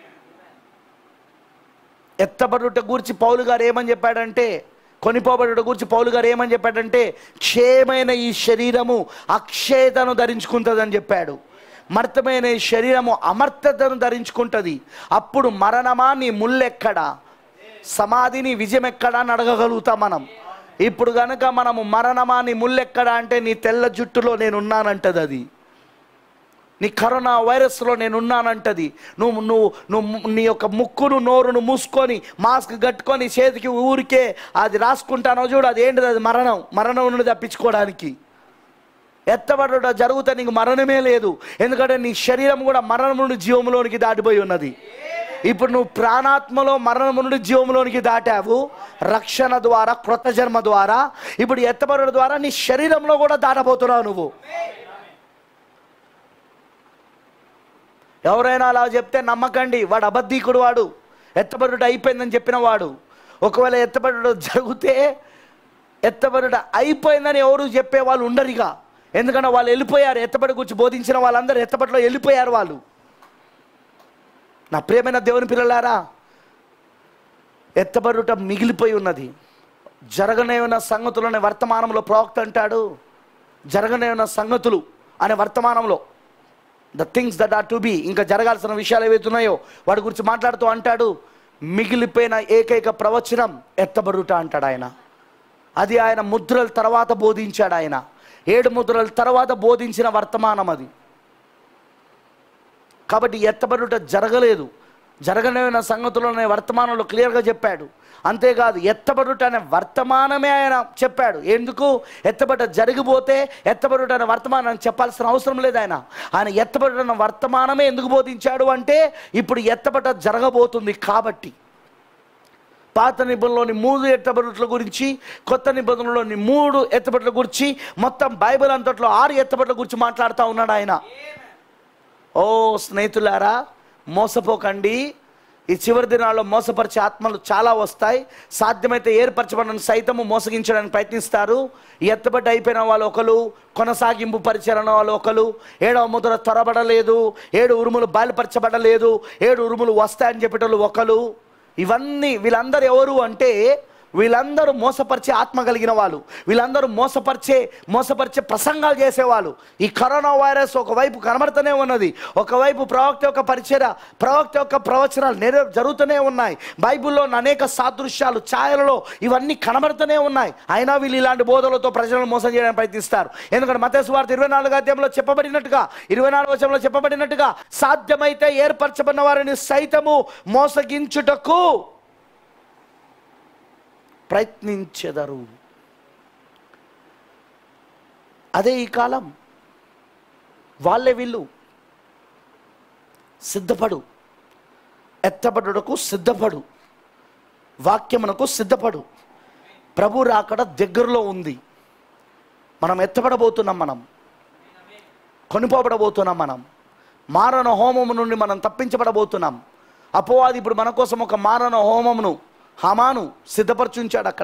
ఎత్తబడుట గురించి పౌలు గారు ఏమని చెప్పాడంటే కొనిపోబడుట గురించి పౌలు గారు ఏమని చెప్పాడంటే క్షేమైన ఈ శరీరము అక్షయతను ధరించుకుంటుందని చెప్పాడు మర్తమైన ఈ శరీరము అమర్తతను ధరించుకుంటుంది అప్పుడు మరణమా నీ ముల్లెక్కడా సమాధిని విజయం ఎక్కడా అని అడగగలుగుతాం మనం ఇప్పుడు గనక మనము మరణమా నీ ముల్లెక్కడా అంటే నీ తెల్ల జుట్టులో నేను ఉన్నానంటది అది నీ కరోనా వైరస్లో నేను ఉన్నానంటది నువ్వు నువ్వు నువ్వు నీ యొక్క ముక్కును నోరును మూసుకొని మాస్క్ కట్టుకొని చేతికి ఊరికే అది రాసుకుంటానో చూడు అది ఏంటిది అది మరణం మరణం నుండి తప్పించుకోవడానికి ఎత్తబడుట జరిగితే నీకు మరణమే లేదు ఎందుకంటే నీ శరీరం కూడా మరణం నుండి జీవంలోనికి దాటిపోయి ఉన్నది ఇప్పుడు నువ్వు ప్రాణాత్మలో మరణం నుండి జీవంలోనికి దాటావు రక్షణ ద్వారా క్రొత్త జన్మ ద్వారా ఇప్పుడు ఎత్తబడుట ద్వారా నీ శరీరంలో కూడా దాటబోతున్నావు నువ్వు ఎవరైనా అలా చెప్తే నమ్మకండి వాడు అబద్ధీకుడు వాడు ఎత్తబడుట అయిపోయిందని చెప్పిన వాడు ఒకవేళ ఎత్తబడుట జరిగితే ఎత్తబడుట అయిపోయిందని ఎవరు చెప్పే వాళ్ళు ఉండరు ఇక ఎందుకంటే వాళ్ళు వెళ్ళిపోయారు ఎత్తబడి గురించి బోధించిన వాళ్ళందరూ ఎత్తబడిలో వెళ్ళిపోయారు వాళ్ళు నా ప్రియమైన దేవుని పిల్లలారా ఎత్తబడుట మిగిలిపోయి ఉన్నది జరగనే ఉన్న సంగతులనే వర్తమానంలో ప్రవక్త అంటాడు జరగనే ఉన్న సంగతులు అనే వర్తమానంలో the things that are to be ఇంకా జరగాల్సిన విషయాలు ఏవైతున్నాయో వాటి గురించి మాట్లాడుతూ అంటాడు మిగిలిపోయిన ఏకైక ప్రవచనం ఎత్తబడుట అంటాడు ఆయన అది ఆయన ముద్రల తర్వాత బోధించాడు ఆయన ఏడు ముద్రల తర్వాత బోధించిన వర్తమానం అది కాబట్టి ఎత్తబడుట జరగలేదు జరగలేన సంగతులను వర్తమానంలో క్లియర్గా చెప్పాడు అంతేకాదు ఎత్తబడుట అనే వర్తమానమే ఆయన చెప్పాడు ఎందుకు ఎత్తబడ్డ జరిగిపోతే ఎత్తబడుట అనే వర్తమానం చెప్పాల్సిన అవసరం లేదు ఆయన ఆయన ఎత్తబడుట అనే వర్తమానమే ఎందుకు బోధించాడు అంటే ఇప్పుడు ఎత్తబడ్డ జరగబోతుంది కాబట్టి పాత నిబంధనలోని మూడు ఎత్తబడుట్ల గురించి కొత్త నిబంధనలోని మూడు ఎత్తబడుల గురించి మొత్తం బైబిల్ అంతట్లో ఆరు ఎత్తబడుల గురించి మాట్లాడుతూ ఉన్నాడు ఆయన ఓ స్నేహితులారా మోసపోకండి ఈ చివరి దినాల్లో మోసపరిచే ఆత్మలు చాలా వస్తాయి సాధ్యమైతే ఏర్పరచబడిన సైతము మోసగించడానికి ప్రయత్నిస్తారు ఎత్తబడ్డ అయిపోయిన వాళ్ళు ఒకరు కొనసాగింపు పరిచరణ వాళ్ళు ఒకరు ఏడవ ముద్ర త్వరబడలేదు ఏడు ఉరుములు బయలుపరచబడలేదు ఏడు ఉరుములు వస్తాయని చెప్పేటోళ్ళు ఒకరు ఇవన్నీ వీళ్ళందరూ ఎవరు అంటే వీళ్ళందరూ మోసపరిచే ఆత్మ కలిగిన వాళ్ళు వీళ్ళందరూ మోసపరిచే మోసపరిచే ప్రసంగాలు చేసేవాళ్ళు ఈ కరోనా వైరస్ ఒకవైపు కనబడుతూనే ఉన్నది ఒకవైపు ప్రవక్త యొక్క పరిచయ ప్రవక్త యొక్క ప్రవచనాలు నెర జరుగుతూనే ఉన్నాయి బైబిల్లో ఉన్న అనేక సాదృశ్యాలు ఛాయలలో ఇవన్నీ కనబడుతూనే ఉన్నాయి అయినా వీళ్ళు ఇలాంటి బోధలతో ప్రజలను మోసం చేయడానికి ప్రయత్నిస్తారు ఎందుకంటే మతేసు వార్త ఇరవై నాలుగు అధ్యాయంలో చెప్పబడినట్టుగా ఇరవై నాలుగు వచనంలో చెప్పబడినట్టుగా సాధ్యమైతే ఏర్పరచబడిన వారిని సైతము మోసగించుటకు ప్రయత్నించెదరు అదే ఈ కాలం వాళ్ళే వీళ్ళు సిద్ధపడు ఎత్తబడుటకు సిద్ధపడు వాక్యమునకు సిద్ధపడు ప్రభు రాకడ దగ్గరలో ఉంది మనం ఎత్తబడబోతున్నాం మనం కొనిపోబడబోతున్నాం మనం మారణ హోమము నుండి మనం తప్పించబడబోతున్నాం అపవాది ఇప్పుడు మన కోసం ఒక మారణ హోమమును హమాను సిద్ధపరచుంచాడు అక్కడ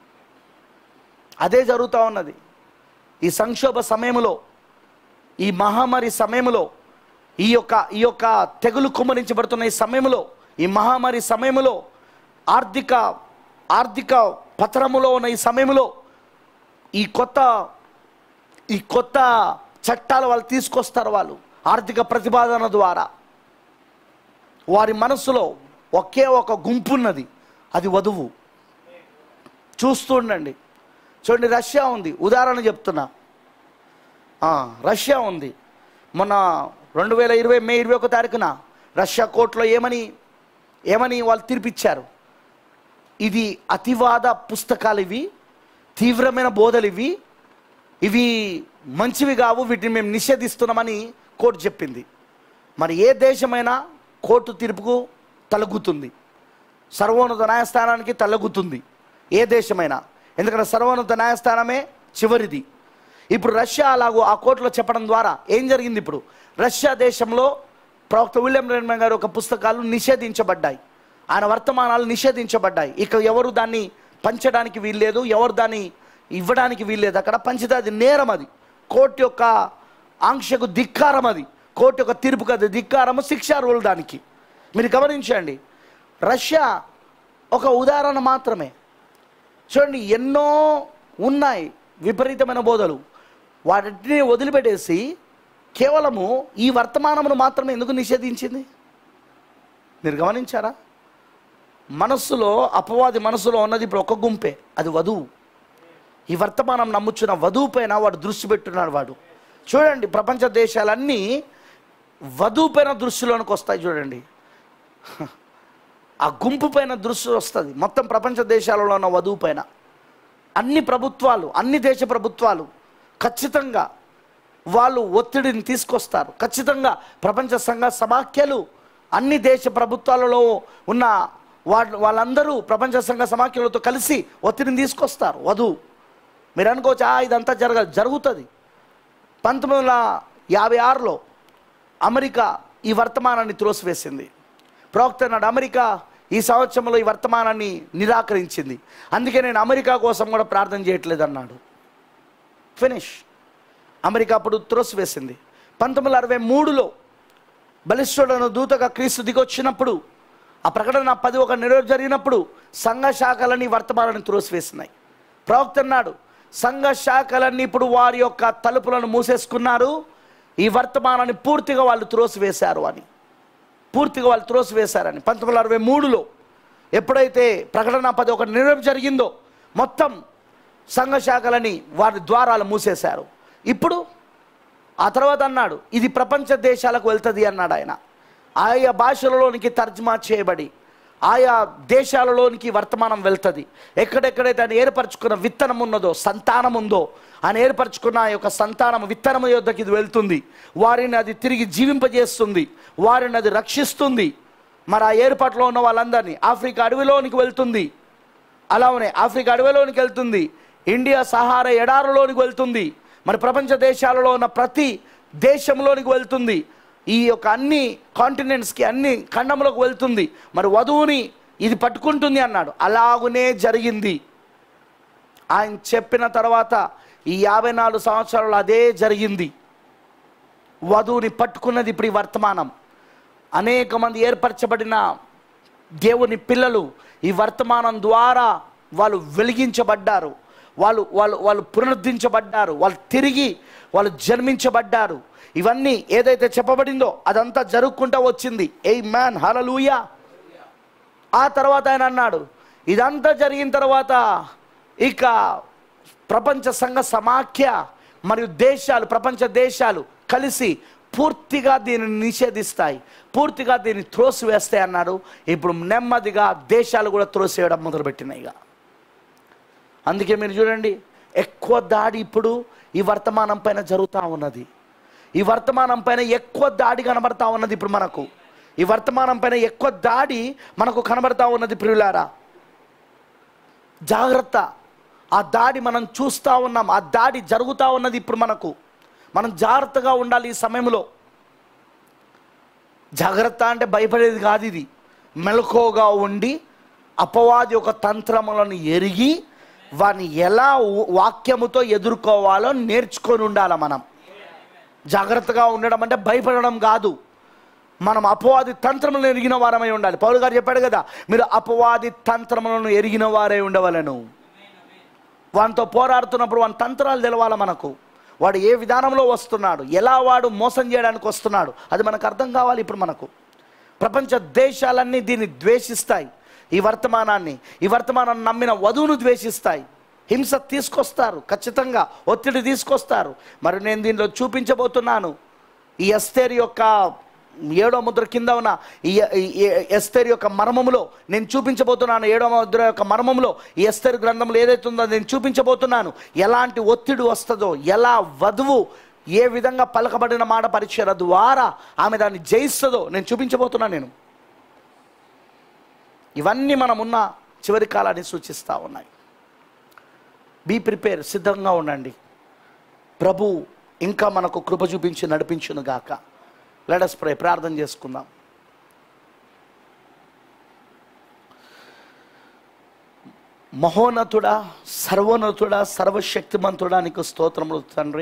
అదే జరుగుతూ ఉన్నది ఈ సంక్షోభ సమయంలో ఈ మహామారి సమయంలో ఈ యొక్క ఈ యొక్క తెగులు కుమ్మరించబడుతున్న ఈ సమయంలో ఈ మహామారి సమయంలో ఆర్థిక ఆర్థిక పతనములో ఉన్న ఈ సమయంలో ఈ కొత్త ఈ కొత్త చట్టాలు వాళ్ళు తీసుకొస్తారు వాళ్ళు ఆర్థిక ప్రతిపాదన ద్వారా వారి మనసులో ఒకే ఒక గుంపు ఉన్నది అది వధువు చూస్తూ ఉండండి చూడండి రష్యా ఉంది ఉదాహరణ చెప్తున్నా ఆ, రష్యా ఉంది మొన్న రెండు వేల ఇరవై మే ఇరవై ఒక తారీఖున రష్యా కోర్టులో ఏమని ఏమని వాళ్ళు తీర్పిచ్చారు ఇది అతివాద పుస్తకాలు ఇవి తీవ్రమైన బోధలు ఇవి ఇవి మంచివి కావు వీటిని మేము నిషేధిస్తున్నామని కోర్టు చెప్పింది మరి ఏ దేశమైనా కోర్టు తీర్పుకు తలగుతుంది సర్వోన్నత న్యాయస్థానానికి తలగుతుంది ఏ దేశమైనా ఎందుకంటే సర్వోన్నత న్యాయస్థానమే చివరిది ఇప్పుడు రష్యా అలాగూ ఆ కోర్టులో చెప్పడం ద్వారా ఏం జరిగింది ఇప్పుడు రష్యా దేశంలో ప్రవక్త విలియం రెన్మన్ గారు ఒక పుస్తకాలు నిషేధించబడ్డాయి ఆయన వర్తమానాలు నిషేధించబడ్డాయి ఇక ఎవరు దాన్ని పంచడానికి వీల్లేదు ఎవరు దాన్ని ఇవ్వడానికి వీల్లేదు అక్కడ పంచితే అది నేరం అది కోర్టు యొక్క ఆంక్షకు ధిక్కారం అది కోర్టు యొక్క తీర్పుకు అది ధిక్కారము శిక్షార్హులు దానికి మీరు గమనించండి రష్యా ఒక ఉదాహరణ మాత్రమే చూడండి ఎన్నో ఉన్నాయి విపరీతమైన బోధలు వాటిని వదిలిపెట్టేసి కేవలము ఈ వర్తమానమును మాత్రమే ఎందుకు నిషేధించింది మీరు గమనించారా మనస్సులో అపవాది మనస్సులో ఉన్నది ఇప్పుడు ఒక గుంపే అది వధువు ఈ వర్తమానం నమ్ముచున్న వధువు పైన వాడు దృష్టి పెట్టున్నాడు వాడు చూడండి ప్రపంచ దేశాలన్నీ వధువు పైన దృష్టిలోనికి వస్తాయి చూడండి ఆ గుంపు పైన దృష్టి వస్తుంది మొత్తం ప్రపంచ దేశాలలో ఉన్న వధువు పైన అన్ని ప్రభుత్వాలు అన్ని దేశ ప్రభుత్వాలు ఖచ్చితంగా వాళ్ళు ఒత్తిడిని తీసుకొస్తారు ఖచ్చితంగా ప్రపంచ సంఘ సమాఖ్యలు అన్ని దేశ ప్రభుత్వాలలో ఉన్న వాళ్ళ వాళ్ళందరూ ప్రపంచ సంఘ సమాఖ్యలతో కలిసి ఒత్తిడిని తీసుకొస్తారు వధువు మీరు అనుకోవచ్చు "ఆ, ఇదంతా జరగ జరుగుతుంది పంతొమ్మిది వందల యాభై ఆరులో అమెరికా ఈ వర్తమానాన్ని త్రోసివేసింది ప్రవక్త నాడు అమెరికా ఈ సంవత్సరంలో ఈ వర్తమానాన్ని నిరాకరించింది అందుకే నేను అమెరికా కోసం కూడా ప్రార్థన చేయట్లేదు అన్నాడు ఫినిష్ అమెరికా అప్పుడు త్రోసివేసింది పంతొమ్మిది వందల అరవై మూడులో బలిష్ఠుడను దూతగా క్రీస్తు దిగొచ్చినప్పుడు ఆ ప్రకటన పది ఒక నెరవేరు జరిగినప్పుడు సంఘ శాఖలన్నీ వర్తమానాన్ని త్రోసివేసినాయి ప్రవక్త అన్నాడు సంఘ శాఖలన్నీ ఇప్పుడు వారి యొక్క తలుపులను మూసేసుకున్నారు ఈ వర్తమానాన్ని పూర్తిగా వాళ్ళు త్రోసివేశారు అని పూర్తిగా వాళ్ళు త్రోసివేశారని పంతొమ్మిది వందల అరవై మూడులో ఎప్పుడైతే ప్రకటన పది ఒక నిర్ణయం జరిగిందో మొత్తం సంఘ శాఖలని వారి ద్వారాలు మూసేశారు ఇప్పుడు ఆ తర్వాత అన్నాడు ఇది ప్రపంచ దేశాలకు వెళ్తుంది అన్నాడు ఆయన ఆయా భాషలలోనికి తర్జుమా చేయబడి ఆయా దేశాలలోనికి వర్తమానం వెళ్తుంది ఎక్కడెక్కడైతే ఆయన ఏర్పరచుకున్న విత్తనం ఉన్నదో సంతానం ఉందో ఆయన ఏర్పరచుకున్న ఆ యొక్క సంతానం విత్తనం యొద్దకి ఇది వెళ్తుంది వారిని అది తిరిగి జీవింపజేస్తుంది వారిని అది రక్షిస్తుంది మరి ఆ ఏర్పాట్లో ఉన్న వాళ్ళందరినీ ఆఫ్రికా అడవిలోనికి వెళ్తుంది అలానే ఆఫ్రికా అడవిలోనికి వెళ్తుంది ఇండియా సహారా ఎడారులోనికి వెళ్తుంది మరి ప్రపంచ దేశాలలో ఉన్న ప్రతి దేశంలోనికి వెళ్తుంది ఈ యొక్క అన్ని కాంటినెంట్స్కి అన్ని ఖండంలోకి వెళ్తుంది మరి వధువుని ఇది పట్టుకుంటుంది అన్నాడు అలాగునే జరిగింది ఆయన చెప్పిన తర్వాత ఈ యాభై నాలుగు సంవత్సరాలు అదే జరిగింది వధువుని పట్టుకున్నది ఇప్పుడు ఈ వర్తమానం అనేక మంది ఏర్పరచబడిన దేవుని పిల్లలు ఈ వర్తమానం ద్వారా వాళ్ళు వెలిగించబడ్డారు వాళ్ళు వాళ్ళు వాళ్ళు పునరుద్ధరించబడ్డారు వాళ్ళు తిరిగి వాళ్ళు జన్మించబడ్డారు ఇవన్నీ ఏదైతే చెప్పబడిందో అదంతా జరుగుకుంటూ వచ్చింది ఏ మ్యాన్ హలలుయా ఆ తర్వాత ఆయన అన్నాడు ఇదంతా జరిగిన తర్వాత ఇక ప్రపంచ సంఘ సమాఖ్య మరియు దేశాలు ప్రపంచ దేశాలు కలిసి పూర్తిగా దీనిని నిషేధిస్తాయి పూర్తిగా దీన్ని త్రోసివేస్తాయి అన్నాడు ఇప్పుడు నెమ్మదిగా దేశాలు కూడా త్రోసివేయడం మొదలుపెట్టినాయి ఇక అందుకే మీరు చూడండి ఎక్కువ దాడి ఇప్పుడు ఈ వర్తమానం పైన జరుగుతూ ఉన్నది ఈ వర్తమానం పైన ఎక్కువ దాడి కనబడతా ఉన్నది ఇప్పుడు మనకు ఈ వర్తమానం పైన ఎక్కువ దాడి మనకు కనబడతా ఉన్నది ప్రియులారా జాగ్రత్త ఆ దాడి మనం చూస్తూ ఉన్నాం ఆ దాడి జరుగుతూ ఉన్నది ఇప్పుడు మనకు మనం జాగ్రత్తగా ఉండాలి ఈ సమయంలో జాగ్రత్త అంటే భయపడేది కాదు ఇది మెలకువగా ఉండి అపవాది యొక్క తంత్రములను ఎరిగి వాని ఎలా వ- వాక్యముతో ఎదుర్కోవాలో నేర్చుకొని ఉండాలి మనం జాగ్రత్తగా ఉండడం అంటే భయపడడం కాదు మనం అపవాది తంత్రములను ఎరిగిన వారమై ఉండాలి పౌలు గారు చెప్పాడు కదా మీరు అపవాది తంత్రములను ఎరిగిన వారై ఉండవలను వానితో పోరాడుతున్నప్పుడు వాని తంత్రాలు తెలవాలి మనకు వాడు ఏ విధానంలో వస్తున్నాడు ఎలా వాడు మోసం చేయడానికి వస్తున్నాడు అది మనకు అర్థం కావాలి ఇప్పుడు మనకు ప్రపంచ దేశాలన్నీ దీన్ని ద్వేషిస్తాయి ఈ వర్తమానాన్ని ఈ వర్తమానాన్ని నమ్మిన వధువును ద్వేషిస్తాయి హింస తీసుకొస్తారు ఖచ్చితంగా ఒత్తిడి తీసుకొస్తారు మరి నేను దీనిలో చూపించబోతున్నాను ఈ ఎస్తేరి యొక్క ఏడో ముద్ర కింద ఉన్న ఈ ఈ- ఈ ఎస్తేరి యొక్క మర్మములో నేను చూపించబోతున్నాను ఏడో ముద్ర యొక్క మర్మములో ఈ ఎస్తేరి గ్రంథంలో ఏదైతే ఉందో నేను చూపించబోతున్నాను ఎలాంటి ఒత్తిడి వస్తుందో ఎలా వధువు ఏ విధంగా పలకబడిన మాట పరీక్షల ద్వారా ఆమె దాన్ని జయిస్తుందో నేను చూపించబోతున్నాను నేను ఇవన్నీ మనం ఉన్న చివరి కాలాన్ని సూచిస్తూ ఉన్నాయి బీ ప్రిపేర్ సిద్ధంగా ఉండండి ప్రభు ఇంకా మనకు కృప చూపించి నడిపించును గాక లెడస్ ప్రే ప్రార్థన చేసుకుందాం మహోన్నతుడా సర్వోన్నతుడా సర్వశక్తిమంతుడా నీకు స్తోత్రములు తండ్రి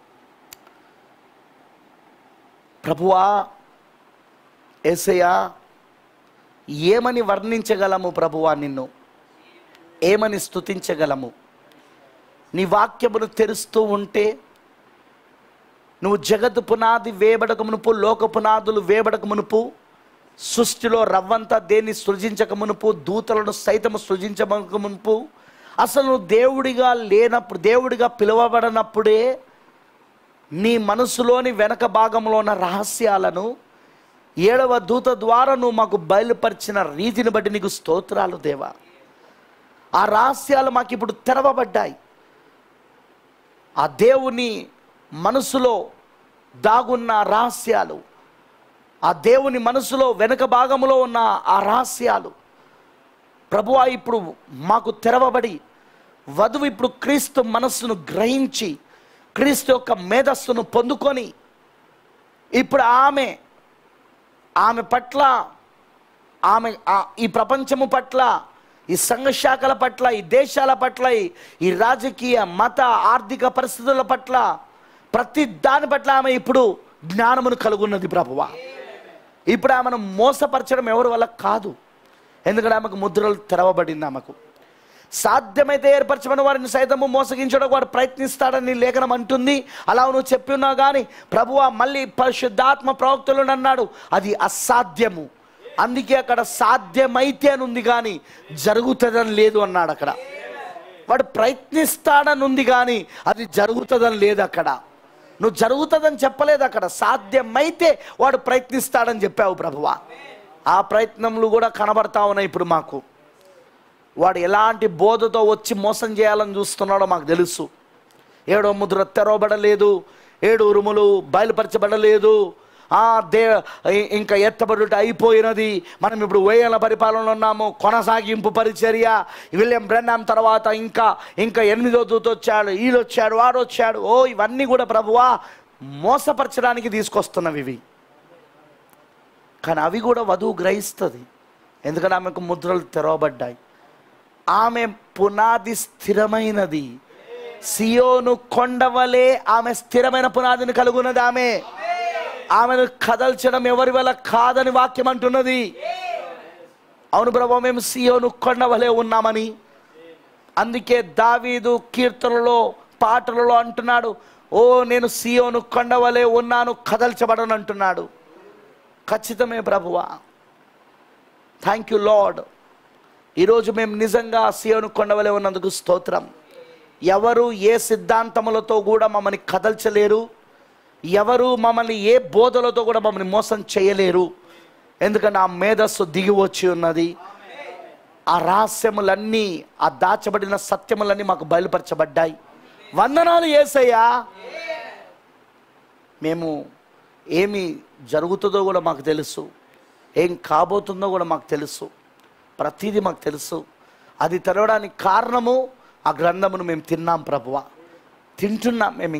ప్రభువా ఏసయ్యా ఏమని వర్ణించగలము ప్రభువా నిన్ను ఏమని స్తుతించగలము నీ వాక్యమును తెరుస్తూ ఉంటే నువ్వు జగత్ పునాది వేబడక మునుపు లోక పునాదులు వేబడక మునుపు సృష్టిలో రవ్వంతా దేన్ని సృజించక మునుపు దూతలను సైతము సృజించక మునుపు అసలు నువ్వు దేవుడిగా లేనప్పుడు దేవుడిగా పిలువబడినప్పుడే నీ మనసులోని వెనక భాగంలో ఉన్న రహస్యాలను ఏడవ దూత ద్వారా నువ్వు మాకు బయలుపరిచిన రీతిని బట్టి నీకు స్తోత్రాలు దేవా ఆ రహస్యాలు మాకు ఇప్పుడు తెరవబడ్డాయి ఆ దేవుని మనసులో దాగున్న రహస్యాలు ఆ దేవుని మనసులో వెనుక భాగంలో ఉన్న ఆ రహస్యాలు ప్రభువా ఇప్పుడు మాకు తెరవబడి వధువు ఇప్పుడు క్రీస్తు మనస్సును గ్రహించి క్రీస్తు యొక్క మేధస్సును పొందుకొని ఇప్పుడు ఆమె ఆమె పట్ల ఆమె ఆ- ఈ ప్రపంచము పట్ల ఈ సంఘ శాఖల పట్ల ఈ దేశాల పట్ల ఈ- ఈ రాజకీయ మత ఆర్థిక పరిస్థితుల పట్ల ప్రతి దాని పట్ల ఆమె ఇప్పుడు జ్ఞానమును కలుగున్నది ప్రభువా ఇప్పుడు ఆమెను మోసపరచడం ఎవరి వల్ల కాదు ఎందుకంటే ఆమెకు ముద్రలు తెరవబడింది ఆమెకు సాధ్యమైతే ఏర్పరచమని వారిని సైతము మోసగించడం వాడు ప్రయత్నిస్తాడని లేఖనం అంటుంది అలా నువ్వు చెప్పి ఉన్నావు కానీ ప్రభువా మళ్ళీ పరిశుద్ధాత్మ ప్రవక్తలు అన్నాడు అది అసాధ్యము అందుకే అక్కడ సాధ్యమైతే అని ఉంది కానీ జరుగుతుందని లేదు అన్నాడు అక్కడ వాడు ప్రయత్నిస్తాడని ఉంది కానీ అది జరుగుతుందని లేదు అక్కడ నువ్వు జరుగుతుందని చెప్పలేదు అక్కడ సాధ్యమైతే వాడు ప్రయత్నిస్తాడని చెప్పావు ప్రభువా ఆ ప్రయత్నములు కూడా కనబడతా ఉన్నాయి ఇప్పుడు మాకు వాడు ఎలాంటి బోధతో వచ్చి మోసం చేయాలని చూస్తున్నాడో మాకు తెలుసు ఏడో ముద్ర తెరవబడలేదు ఏడు ఉరుములు బయలుపరచబడలేదు ఆ దే ఇంకా ఎత్తబడుట అయిపోయినది మనం ఇప్పుడు వేయాల పరిపాలనలో ఉన్నాము కొనసాగింపు పరిచర్య విలియం బ్రెన్నాం తర్వాత ఇంకా ఇంకా ఎనిమిదో దూత వచ్చాడు వీళ్ళు వచ్చాడు వాడు వచ్చాడు ఓ ఇవన్నీ కూడా ప్రభువా మోసపరచడానికి తీసుకొస్తున్నవి ఇవి కానీ అవి కూడా వధువు గ్రహిస్తుంది ఎందుకంటే ఆమెకు ముద్రలు తెరవబడ్డాయి ఆమె పునాది స్థిరమైనది సియోను కొండవలే ఆమె స్థిరమైన పునాదిని కలుగున్నది ఆమె ఆమెను కదల్చడం ఎవరి వల్ల కాదని వాక్యం అంటున్నది అవును ప్రభు మేము సియోను కొండవలే ఉన్నామని అందుకే దావీదు కీర్తనలో పాటలలో అంటున్నాడు ఓ నేను సియోను కొండవలే ఉన్నాను కదల్చబడను అంటున్నాడు ఖచ్చితమే ప్రభువా థ్యాంక్ యూ లార్డ్ ఈరోజు మేము నిజంగా సియోను కొండవలే ఉన్నందుకు స్తోత్రం ఎవరు ఏ సిద్ధాంతములతో కూడా మమ్మల్ని కదల్చలేరు ఎవరు మమ్మల్ని ఏ బోధలతో కూడా మమ్మల్ని మోసం చేయలేరు ఎందుకంటే ఆ మేధస్సు దిగి వచ్చి ఉన్నది ఆ రహస్యములన్నీ ఆ దాచబడిన సత్యములన్నీ మాకు బయలుపరచబడ్డాయి వందనాలు ఏసయ్యా మేము ఏమి జరుగుతుందో కూడా మాకు తెలుసు ఏం కాబోతుందో కూడా మాకు తెలుసు ప్రతిదీ మాకు తెలుసు అది తెరవడానికి కారణము ఆ గ్రంథమును మేము తిన్నాం ప్రభువ తింటున్నాం మేము ఇంకా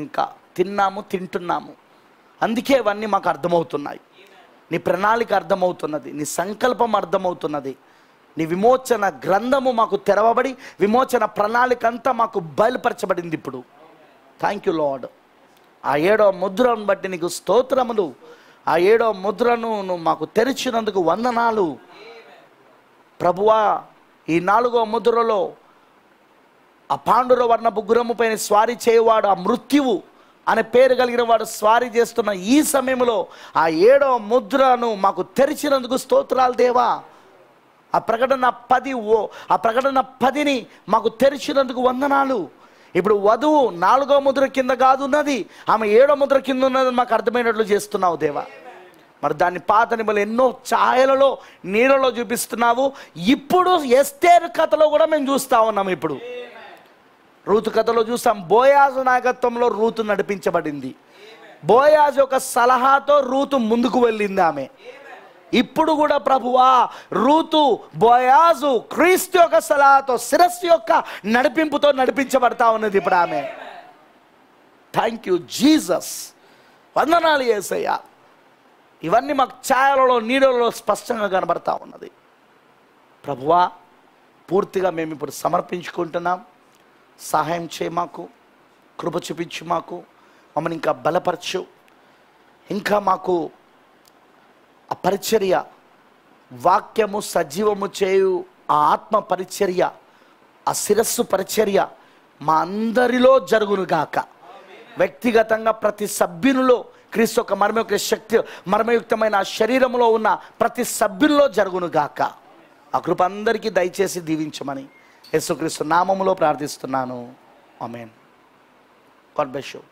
తిన్నాము తింటున్నాము అందుకే ఇవన్నీ మాకు అర్థమవుతున్నాయి నీ ప్రణాళిక అర్థమవుతున్నది నీ సంకల్పం అర్థమవుతున్నది నీ విమోచన గ్రంథము మాకు తెరవబడి విమోచన ప్రణాళిక అంతా మాకు బయలుపరచబడింది ఇప్పుడు థ్యాంక్ యూ లార్డ్ ఆ ఏడో ముద్రను బట్టి నీకు స్తోత్రములు ఆ ఏడో ముద్రను నువ్వు మాకు తెరిచినందుకు వందనాలు ప్రభువా ఈ నాలుగో ముద్రలో ఆ పాండుర వర్ణపు గుర్రము పైన స్వారీ చేయవాడు ఆ మృత్యువు అనే పేరు కలిగిన వాడు స్వారీ చేస్తున్న ఈ సమయంలో ఆ ఏడో ముద్రను మాకు తెరిచినందుకు స్తోత్రాలు దేవా ఆ ప్రకటన పది ఓ ఆ ప్రకటన పదిని మాకు తెరిచినందుకు వందనాలు ఇప్పుడు వధువు నాలుగో ముద్ర కింద కాదు ఉన్నది ఆమె ఏడో ముద్ర కింద ఉన్నది మాకు అర్థమైనట్లు చేస్తున్నావు దేవా మరి దాన్ని పాత నిబంధనలు ఎన్నో ఛాయలలో నీళ్ళలో చూపిస్తున్నావు ఇప్పుడు ఎస్తేరు కథలో కూడా మేము చూస్తా ఉన్నాం ఇప్పుడు రూతు కథలో చూస్తాం బోయాజు నాయకత్వంలో రూతు నడిపించబడింది బోయాజు యొక్క సలహాతో రూతు ముందుకు వెళ్ళింది ఆమె ఇప్పుడు కూడా ప్రభువా రూతు బోయాజు క్రీస్తు యొక్క సలహాతో శిరస్సు యొక్క నడిపింపుతో నడిపించబడతా ఉన్నది ఇప్పుడు ఆమె థ్యాంక్ యూ జీసస్ వందనాలు ఏసయ్యా ఇవన్నీ మాకు ఛాయలలో నీడలలో స్పష్టంగా కనబడతా ఉన్నది ప్రభువా పూర్తిగా మేము ఇప్పుడు సమర్పించుకుంటున్నాం సహాయం చేయి మాకు కృప చూపించు మాకు మమ్మల్ని ఇంకా బలపరచు ఇంకా మాకు ఆ పరిచర్య వాక్యము సజీవము చేయు ఆ ఆత్మ పరిచర్య ఆ శిరస్సు పరిచర్య మా అందరిలో జరుగునుగాక వ్యక్తిగతంగా ప్రతి సభ్యునిలో క్రీస్తు యొక్క మర్మ యొక్క శక్తి మర్మయుక్తమైన ఆ శరీరంలో ఉన్న ప్రతి సభ్యుల్లో జరుగునుగాక ఆ కృప అందరికీ దయచేసి దీవించమని యేసుక్రీస్తు నామములో ప్రార్థిస్తున్నాను ఆమెన్ గాడ్ బెస్ యూ